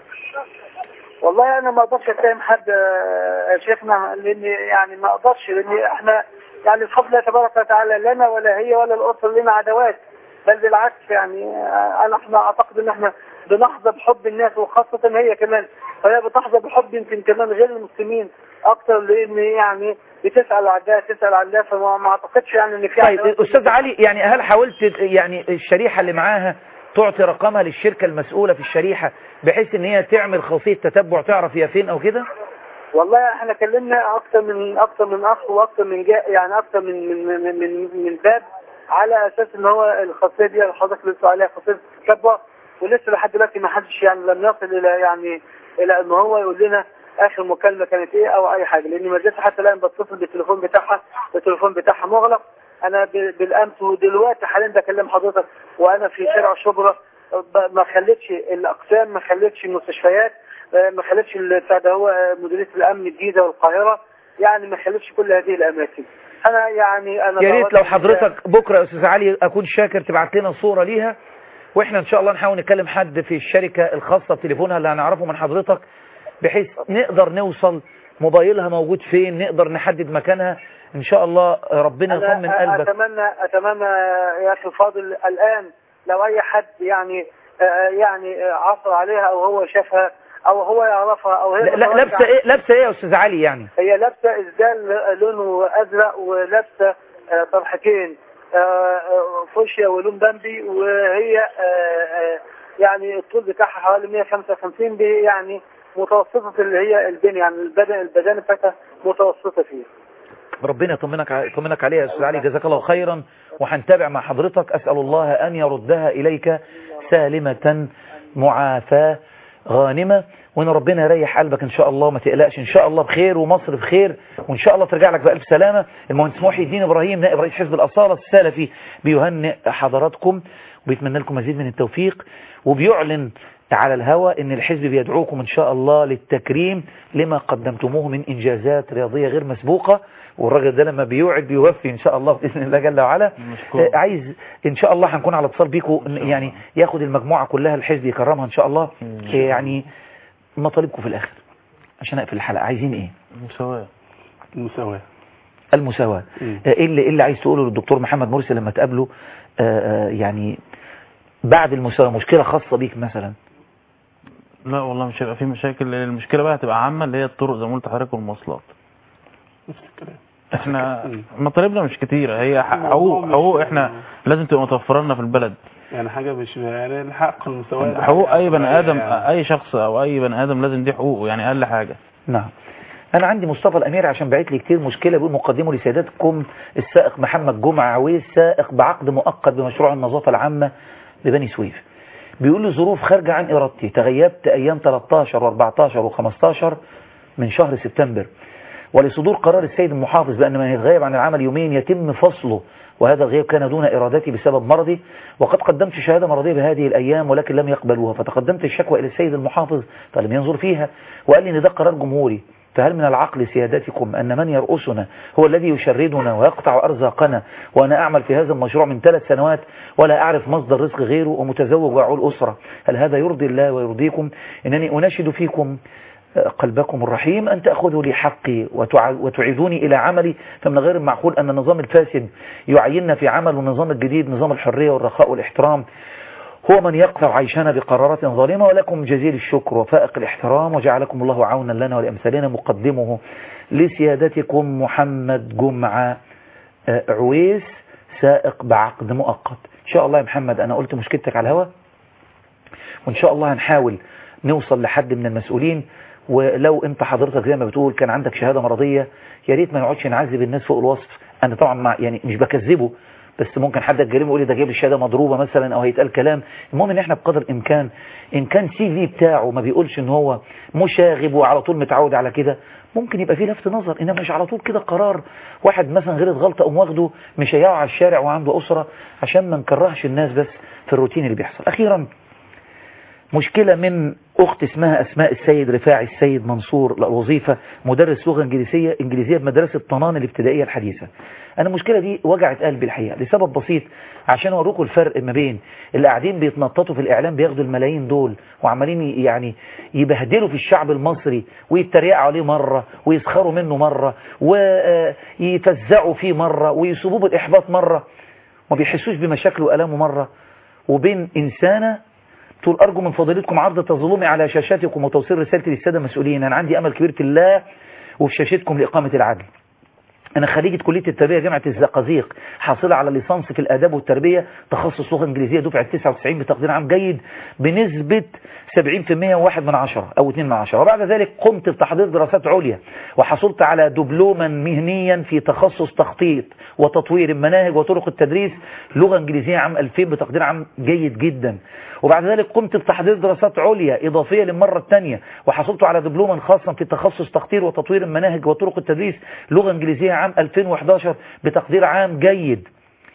والله انا ما اقدرش اتهم حد آه، يا شيخنا لان يعني ما اقدرش لان احنا يعني بفضل الله تبارك وتعالى لنا ولا هي ولا الاسره لنا عداوات بل بالعكس يعني آه، انا احنا اعتقد ان احنا بنحظى بحب الناس وخاصه هي كمان فهي بتحظى بحب يمكن كمان غير المسلمين اكتر لان يعني بتسال عن ده تسال عن ده فما ما اعتقدش يعني ان في طيب عداوات. استاذ علي يعني هل حاولت يعني الشريحة اللي معاها تعطي رقمها للشركة المسؤولة في الشريحة بحيث ان هي تعمل خاصية تتبع تعرف هي فين او كده والله احنا كلمنا اكتر من اكتر من اخ واكتر من جاء يعني اكتر من من من من, من باب على اساس ان هو الخاصيه دي اللي حضرتك لسه عليها خاصيه التتبع ولسه لحد دلوقتي ما حدش يعني لم يصل الى يعني الى ان هو يقول لنا اخر مكالمه كانت ايه او اي حاجه لان ما زلت حتى الان بتصل بالتليفون بتاعها التليفون بتاعها مغلق انا ب- بالامس ودلوقتي حاليا بكلم حضرتك وانا في شارع شبرا ب- ما خلتش الاقسام ما خلتش المستشفيات آه، ما خلتش ال- بتاع ده هو آه، مديريه الامن الجيزه والقاهره يعني ما خلتش كل هذه الاماكن انا يعني انا يا ريت دعوات لو من- حضرتك بكرة يا استاذ علي اكون شاكر تبعت لنا صورة ليها واحنا ان شاء الله نحاول نكلم حد في الشركة الخاصة بتليفونها اللي هنعرفه من حضرتك بحيث نقدر نوصل موبايلها موجود فين نقدر نحدد مكانها ان شاء الله ربنا يطمن أنا قلبك أتمنى أتمنى يا أخي الفاضل الآن لو أي حد يعني آه، يعني آه، عثر عليها أو هو شافها أو هو يعرفها أو هي لا لا- لابسه ايه لابسه ايه يا استاذ علي يعني هي لابسة إسدال لونه أزرق ولابسة آه، طرحتين آه، آه، فوشيا ولون بامبي وهي آه، آه، يعني الطول بتاعها حوالي 155 دي يعني متوسطة اللي هي البين يعني البدن البدن بتاعتها متوسطة فيه ربنا يطمنك ع- يطمنك عليها يا استاذ علي جزاك الله خيرا وهنتابع مع حضرتك اسال الله ان يردها اليك سالمه معافاه غانمه وان ربنا يريح قلبك ان شاء الله ما تقلقش ان شاء الله بخير ومصر بخير وان شاء الله ترجع لك بالف سلامه المهندس محي الدين ابراهيم نائب رئيس حزب الاصاله السلفي بيهنئ حضراتكم وبيتمنى لكم مزيد من التوفيق وبيعلن على الهوى ان الحزب بيدعوكم ان شاء الله للتكريم لما قدمتموه من انجازات رياضيه غير مسبوقه والراجل ده لما بيوعد بيوفي ان شاء الله باذن الله جل وعلا آه، عايز ان شاء الله هنكون على اتصال بيكم يعني ياخد المجموعه كلها الحزب يكرمها ان شاء الله آه، يعني مطالبكم في الاخر عشان اقفل الحلقه عايزين ايه مساواة المساواة المساواه مم. آه، ايه اللي إيه اللي عايز تقوله للدكتور محمد مرسي لما تقابله آه، آه، يعني بعد المساواه مشكله خاصه بيك مثلا لا والله مش هيبقى في مشاكل لأن المشكلة بقى هتبقى عامة اللي هي الطرق زي ما قلت لحضرتك والمواصلات احنا مطالبنا مش كتيرة هي حقوق حقوق احنا لازم تبقى متوفرة لنا في البلد يعني حاجه مش يعني الحق المساواه حقوق اي بني ادم يعني. اي شخص او اي بني ادم لازم دي حقوقه يعني اقل حاجة نعم انا عندي مصطفى الامير عشان بعت لي كتير مشكله بيقول مقدمه لسيادتكم السائق محمد جمعه عويس سائق بعقد مؤقت بمشروع النظافه العامه لبني سويف بيقول لي ظروف خارجه عن ارادتي تغيبت ايام 13 و14 و15 من شهر سبتمبر ولصدور قرار السيد المحافظ بأن من يتغيب عن العمل يومين يتم فصله وهذا الغياب كان دون إرادتي بسبب مرضي وقد قدمت شهادة مرضية بهذه الأيام ولكن لم يقبلوها فتقدمت الشكوى إلى السيد المحافظ فلم ينظر فيها وقال لي إن ده قرار جمهوري فهل من العقل سيادتكم أن من يرؤسنا هو الذي يشردنا ويقطع أرزاقنا وأنا أعمل في هذا المشروع من ثلاث سنوات ولا أعرف مصدر رزق غيره ومتزوج وأعول أسرة هل هذا يرضي الله ويرضيكم إنني أناشد فيكم قلبكم الرحيم أن تأخذوا لي حقي وتع- وتعيدوني إلى عملي فمن غير المعقول أن النظام الفاسد يعيننا في عمل والنظام الجديد نظام الحرية والرخاء والاحترام هو من يقطع عيشنا بقرارات ظالمة ولكم جزيل الشكر وفائق الاحترام وجعلكم الله عونا لنا ولأمثالنا مقدمه لسيادتكم محمد جمعة آه، عويس سائق بعقد مؤقت إن شاء الله يا محمد أنا قلت مشكلتك على الهواء وإن شاء الله هنحاول نوصل لحد من المسؤولين ولو انت حضرتك زي ما بتقول كان عندك شهادة مرضية يا ريت ما نقعدش نعذب الناس فوق الوصف انا طبعا مع يعني مش بكذبه بس ممكن حد يتكلم يقول لي ده جايب الشهاده مضروبه مثلا او هيتقال كلام المهم ان احنا بقدر الامكان ان كان سي في بتاعه ما بيقولش ان هو مشاغب وعلى طول متعود على كده ممكن يبقى فيه لفت نظر انما مش على طول كده قرار واحد مثلا غلط غلطه قوم واخده مش هيقع على الشارع وعنده اسره عشان ما نكرهش الناس بس في الروتين اللي بيحصل اخيرا مشكلة من أخت اسمها أسماء السيد رفاعي السيد منصور الوظيفة مدرس لغة إنجليزية إنجليزية بمدرسة طنان الابتدائية الحديثة أنا المشكلة دي وجعت قلبي الحقيقة لسبب بسيط عشان أوريكم الفرق ما بين اللي قاعدين بيتنططوا في الإعلام بياخدوا الملايين دول وعمالين يعني يبهدلوا في الشعب المصري ويتريقوا عليه مرة ويسخروا منه مرة ويفزعوا فيه مرة ويصيبوه بالإحباط مرة ما بيحسوش بمشاكله وألامه مرة وبين إنسانة تقول أرجو من فضيلتكم عرض تظلمي على شاشاتكم وتوصيل رسالتي للسادة المسؤولين أنا عندي أمل كبير في الله وفي شاشتكم لإقامة العدل أنا خريجة كلية التربية جامعة الزقازيق حاصلة على ليسانس في الآداب والتربية تخصص لغة إنجليزية دفعة 99 بتقدير عام جيد بنسبة 70% وواحد من عشرة أو 2 من عشرة وبعد ذلك قمت بتحضير دراسات عليا وحصلت على دبلوما مهنيا في تخصص تخطيط وتطوير المناهج وطرق التدريس لغة إنجليزية عام 2000 بتقدير عام جيد جدا وبعد ذلك قمت بتحضير دراسات عليا إضافية للمرة الثانية وحصلت على دبلوما خاصا في تخصص تخطير وتطوير المناهج وطرق التدريس لغة إنجليزية عام 2011 بتقدير عام جيد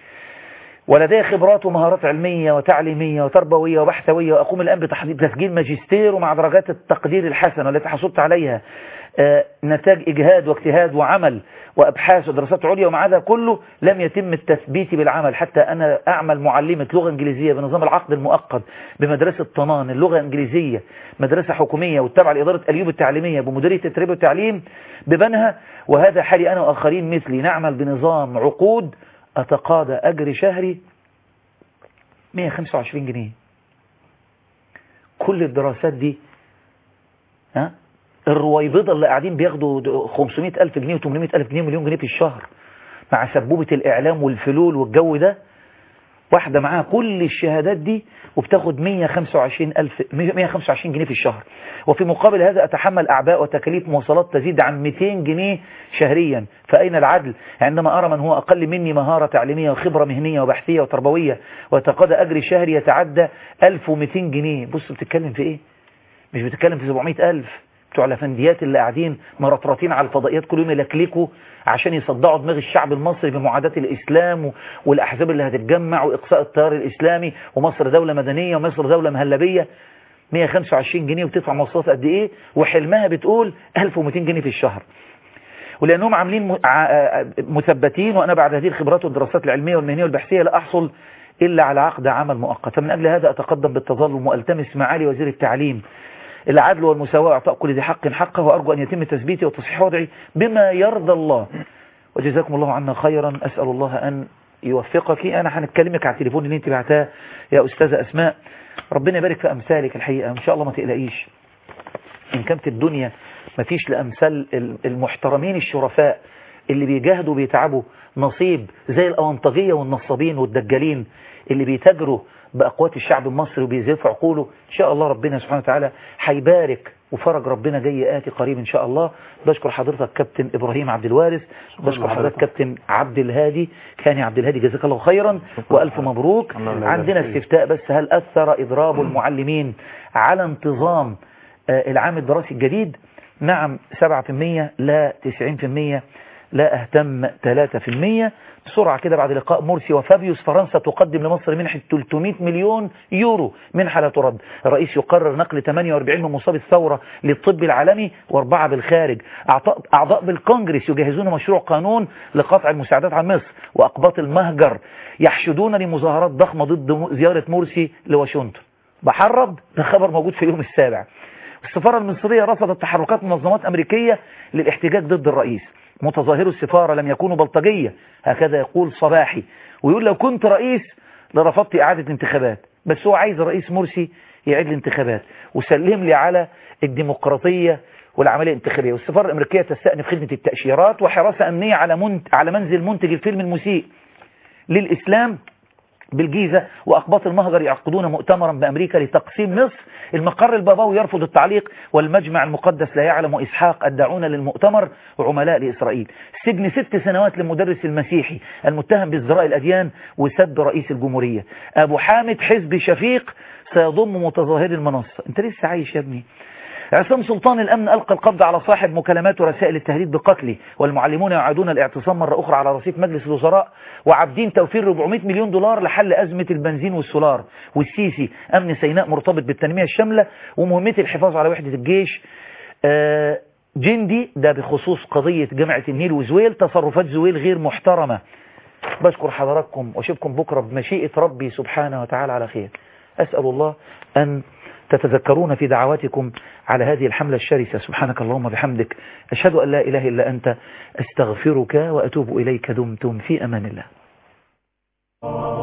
ولدي خبرات ومهارات علمية وتعليمية وتربوية وبحثوية وأقوم الآن بتسجيل ماجستير ومع درجات التقدير الحسنة التي حصلت عليها آه، نتاج إجهاد واجتهاد وعمل وأبحاث ودراسات عليا ومع هذا كله لم يتم التثبيت بالعمل حتى أنا أعمل معلمة لغة إنجليزية بنظام العقد المؤقت بمدرسة طنان اللغة الإنجليزية مدرسة حكومية والتابعة لإدارة أليوب التعليمية بمديرية التربية والتعليم ببنها وهذا حالي أنا وآخرين مثلي نعمل بنظام عقود أتقاضى أجر شهري 125 جنيه كل الدراسات دي ها الرويبضة اللي قاعدين بياخدوا 500 ألف جنيه و800 ألف جنيه مليون جنيه في الشهر مع سبوبة الإعلام والفلول والجو ده واحدة معاها كل الشهادات دي وبتاخد 125 ألف 125 جنيه في الشهر وفي مقابل هذا أتحمل أعباء وتكاليف مواصلات تزيد عن 200 جنيه شهريا فأين العدل عندما أرى من هو أقل مني مهارة تعليمية وخبرة مهنية وبحثية وتربوية ويتقاضى أجر شهري يتعدى 1200 جنيه بص بتتكلم في إيه مش بتتكلم في 700 ألف بتوع الافنديات اللي قاعدين مرطرطين على الفضائيات كل يوم يلكلكوا عشان يصدعوا دماغ الشعب المصري بمعاداة الإسلام و- والأحزاب اللي هتتجمع وإقصاء التيار الإسلامي ومصر دولة مدنية ومصر دولة مهلبية 125 جنيه وبتدفع مواصلات قد إيه وحلمها بتقول 1200 جنيه في الشهر ولأنهم عاملين م- ع- مثبتين وأنا بعد هذه الخبرات والدراسات العلمية والمهنية والبحثية لا أحصل إلا على عقد عمل مؤقت فمن أجل هذا أتقدم بالتظلم وألتمس معالي وزير التعليم العدل والمساواة وإعطاء كل ذي حق حقه وأرجو أن يتم تثبيتي وتصحيح وضعي بما يرضى الله وجزاكم الله عنا خيرا أسأل الله أن يوفقك أنا هنتكلمك على التليفون اللي انت بعتها يا أستاذة أسماء ربنا يبارك في أمثالك الحقيقة إن شاء الله ما تقلقيش إن كانت الدنيا ما فيش لأمثال المحترمين الشرفاء اللي بيجاهدوا وبيتعبوا نصيب زي الأونطجية والنصابين والدجالين اللي بيتاجروا بأقوات الشعب المصري وبيزيفوا عقوله إن شاء الله ربنا سبحانه وتعالى هيبارك وفرج ربنا جاي آتي قريب إن شاء الله بشكر حضرتك كابتن إبراهيم عبد الوارث بشكر حضرتك كابتن عبد الهادي كان عبد الهادي جزاك الله خيرا وألف مبروك عندنا استفتاء بس هل أثر إضراب المعلمين على انتظام آه، العام الدراسي الجديد نعم 7% لا 90% لا أهتم 3% بسرعة كده بعد لقاء مرسي وفابيوس فرنسا تقدم لمصر منحة 300 مليون يورو منحة لا ترد الرئيس يقرر نقل 48 من مصاب الثورة للطب العالمي واربعة بالخارج أعضاء- أعضاء بالكونجرس يجهزون مشروع قانون لقطع المساعدات عن مصر وأقباط المهجر يحشدون لمظاهرات ضخمة ضد م- زيارة مرسي لواشنطن بحرب ده خبر موجود في اليوم السابع السفارة المصرية رفضت تحركات منظمات أمريكية للاحتجاج ضد الرئيس متظاهرو السفارة لم يكونوا بلطجية هكذا يقول صباحي ويقول لو كنت رئيس لرفضت إعادة انتخابات بس هو عايز الرئيس مرسي يعيد الانتخابات وسلم لي على الديمقراطية والعملية الانتخابية والسفارة الأمريكية تستأنف خدمة التأشيرات وحراسة أمنية على, منت على منزل منتج الفيلم المسيء للإسلام بالجيزة وأقباط المهجر يعقدون مؤتمرا بأمريكا لتقسيم مصر المقر البابوي يرفض التعليق والمجمع المقدس لا يعلم إسحاق الداعون للمؤتمر عملاء لإسرائيل سجن ست سنوات للمدرس المسيحي المتهم بازدراء الأديان وسب رئيس الجمهورية أبو حامد حزب شفيق سيضم متظاهري المنصة أنت لسه عايش يا ابني عصام سلطان الأمن ألقى القبض على صاحب مكالمات ورسائل التهديد بقتله والمعلمون يعادون الاعتصام مرة أخرى على رصيف مجلس الوزراء وعابدين توفير 400 مليون دولار لحل أزمة البنزين والسولار والسيسي أمن سيناء مرتبط بالتنمية الشاملة ومهمته الحفاظ على وحدة الجيش آه، جندي ده بخصوص قضية جامعة النيل وزويل تصرفات زويل غير محترمة بشكر حضراتكم واشوفكم بكرة بمشيئة ربي سبحانه وتعالى على خير أسأل الله أن تتذكرون في دعواتكم على هذه الحملة الشرسة سبحانك اللهم بحمدك أشهد أن لا إله إلا أنت أستغفرك وأتوب إليك دمتم في أمان الله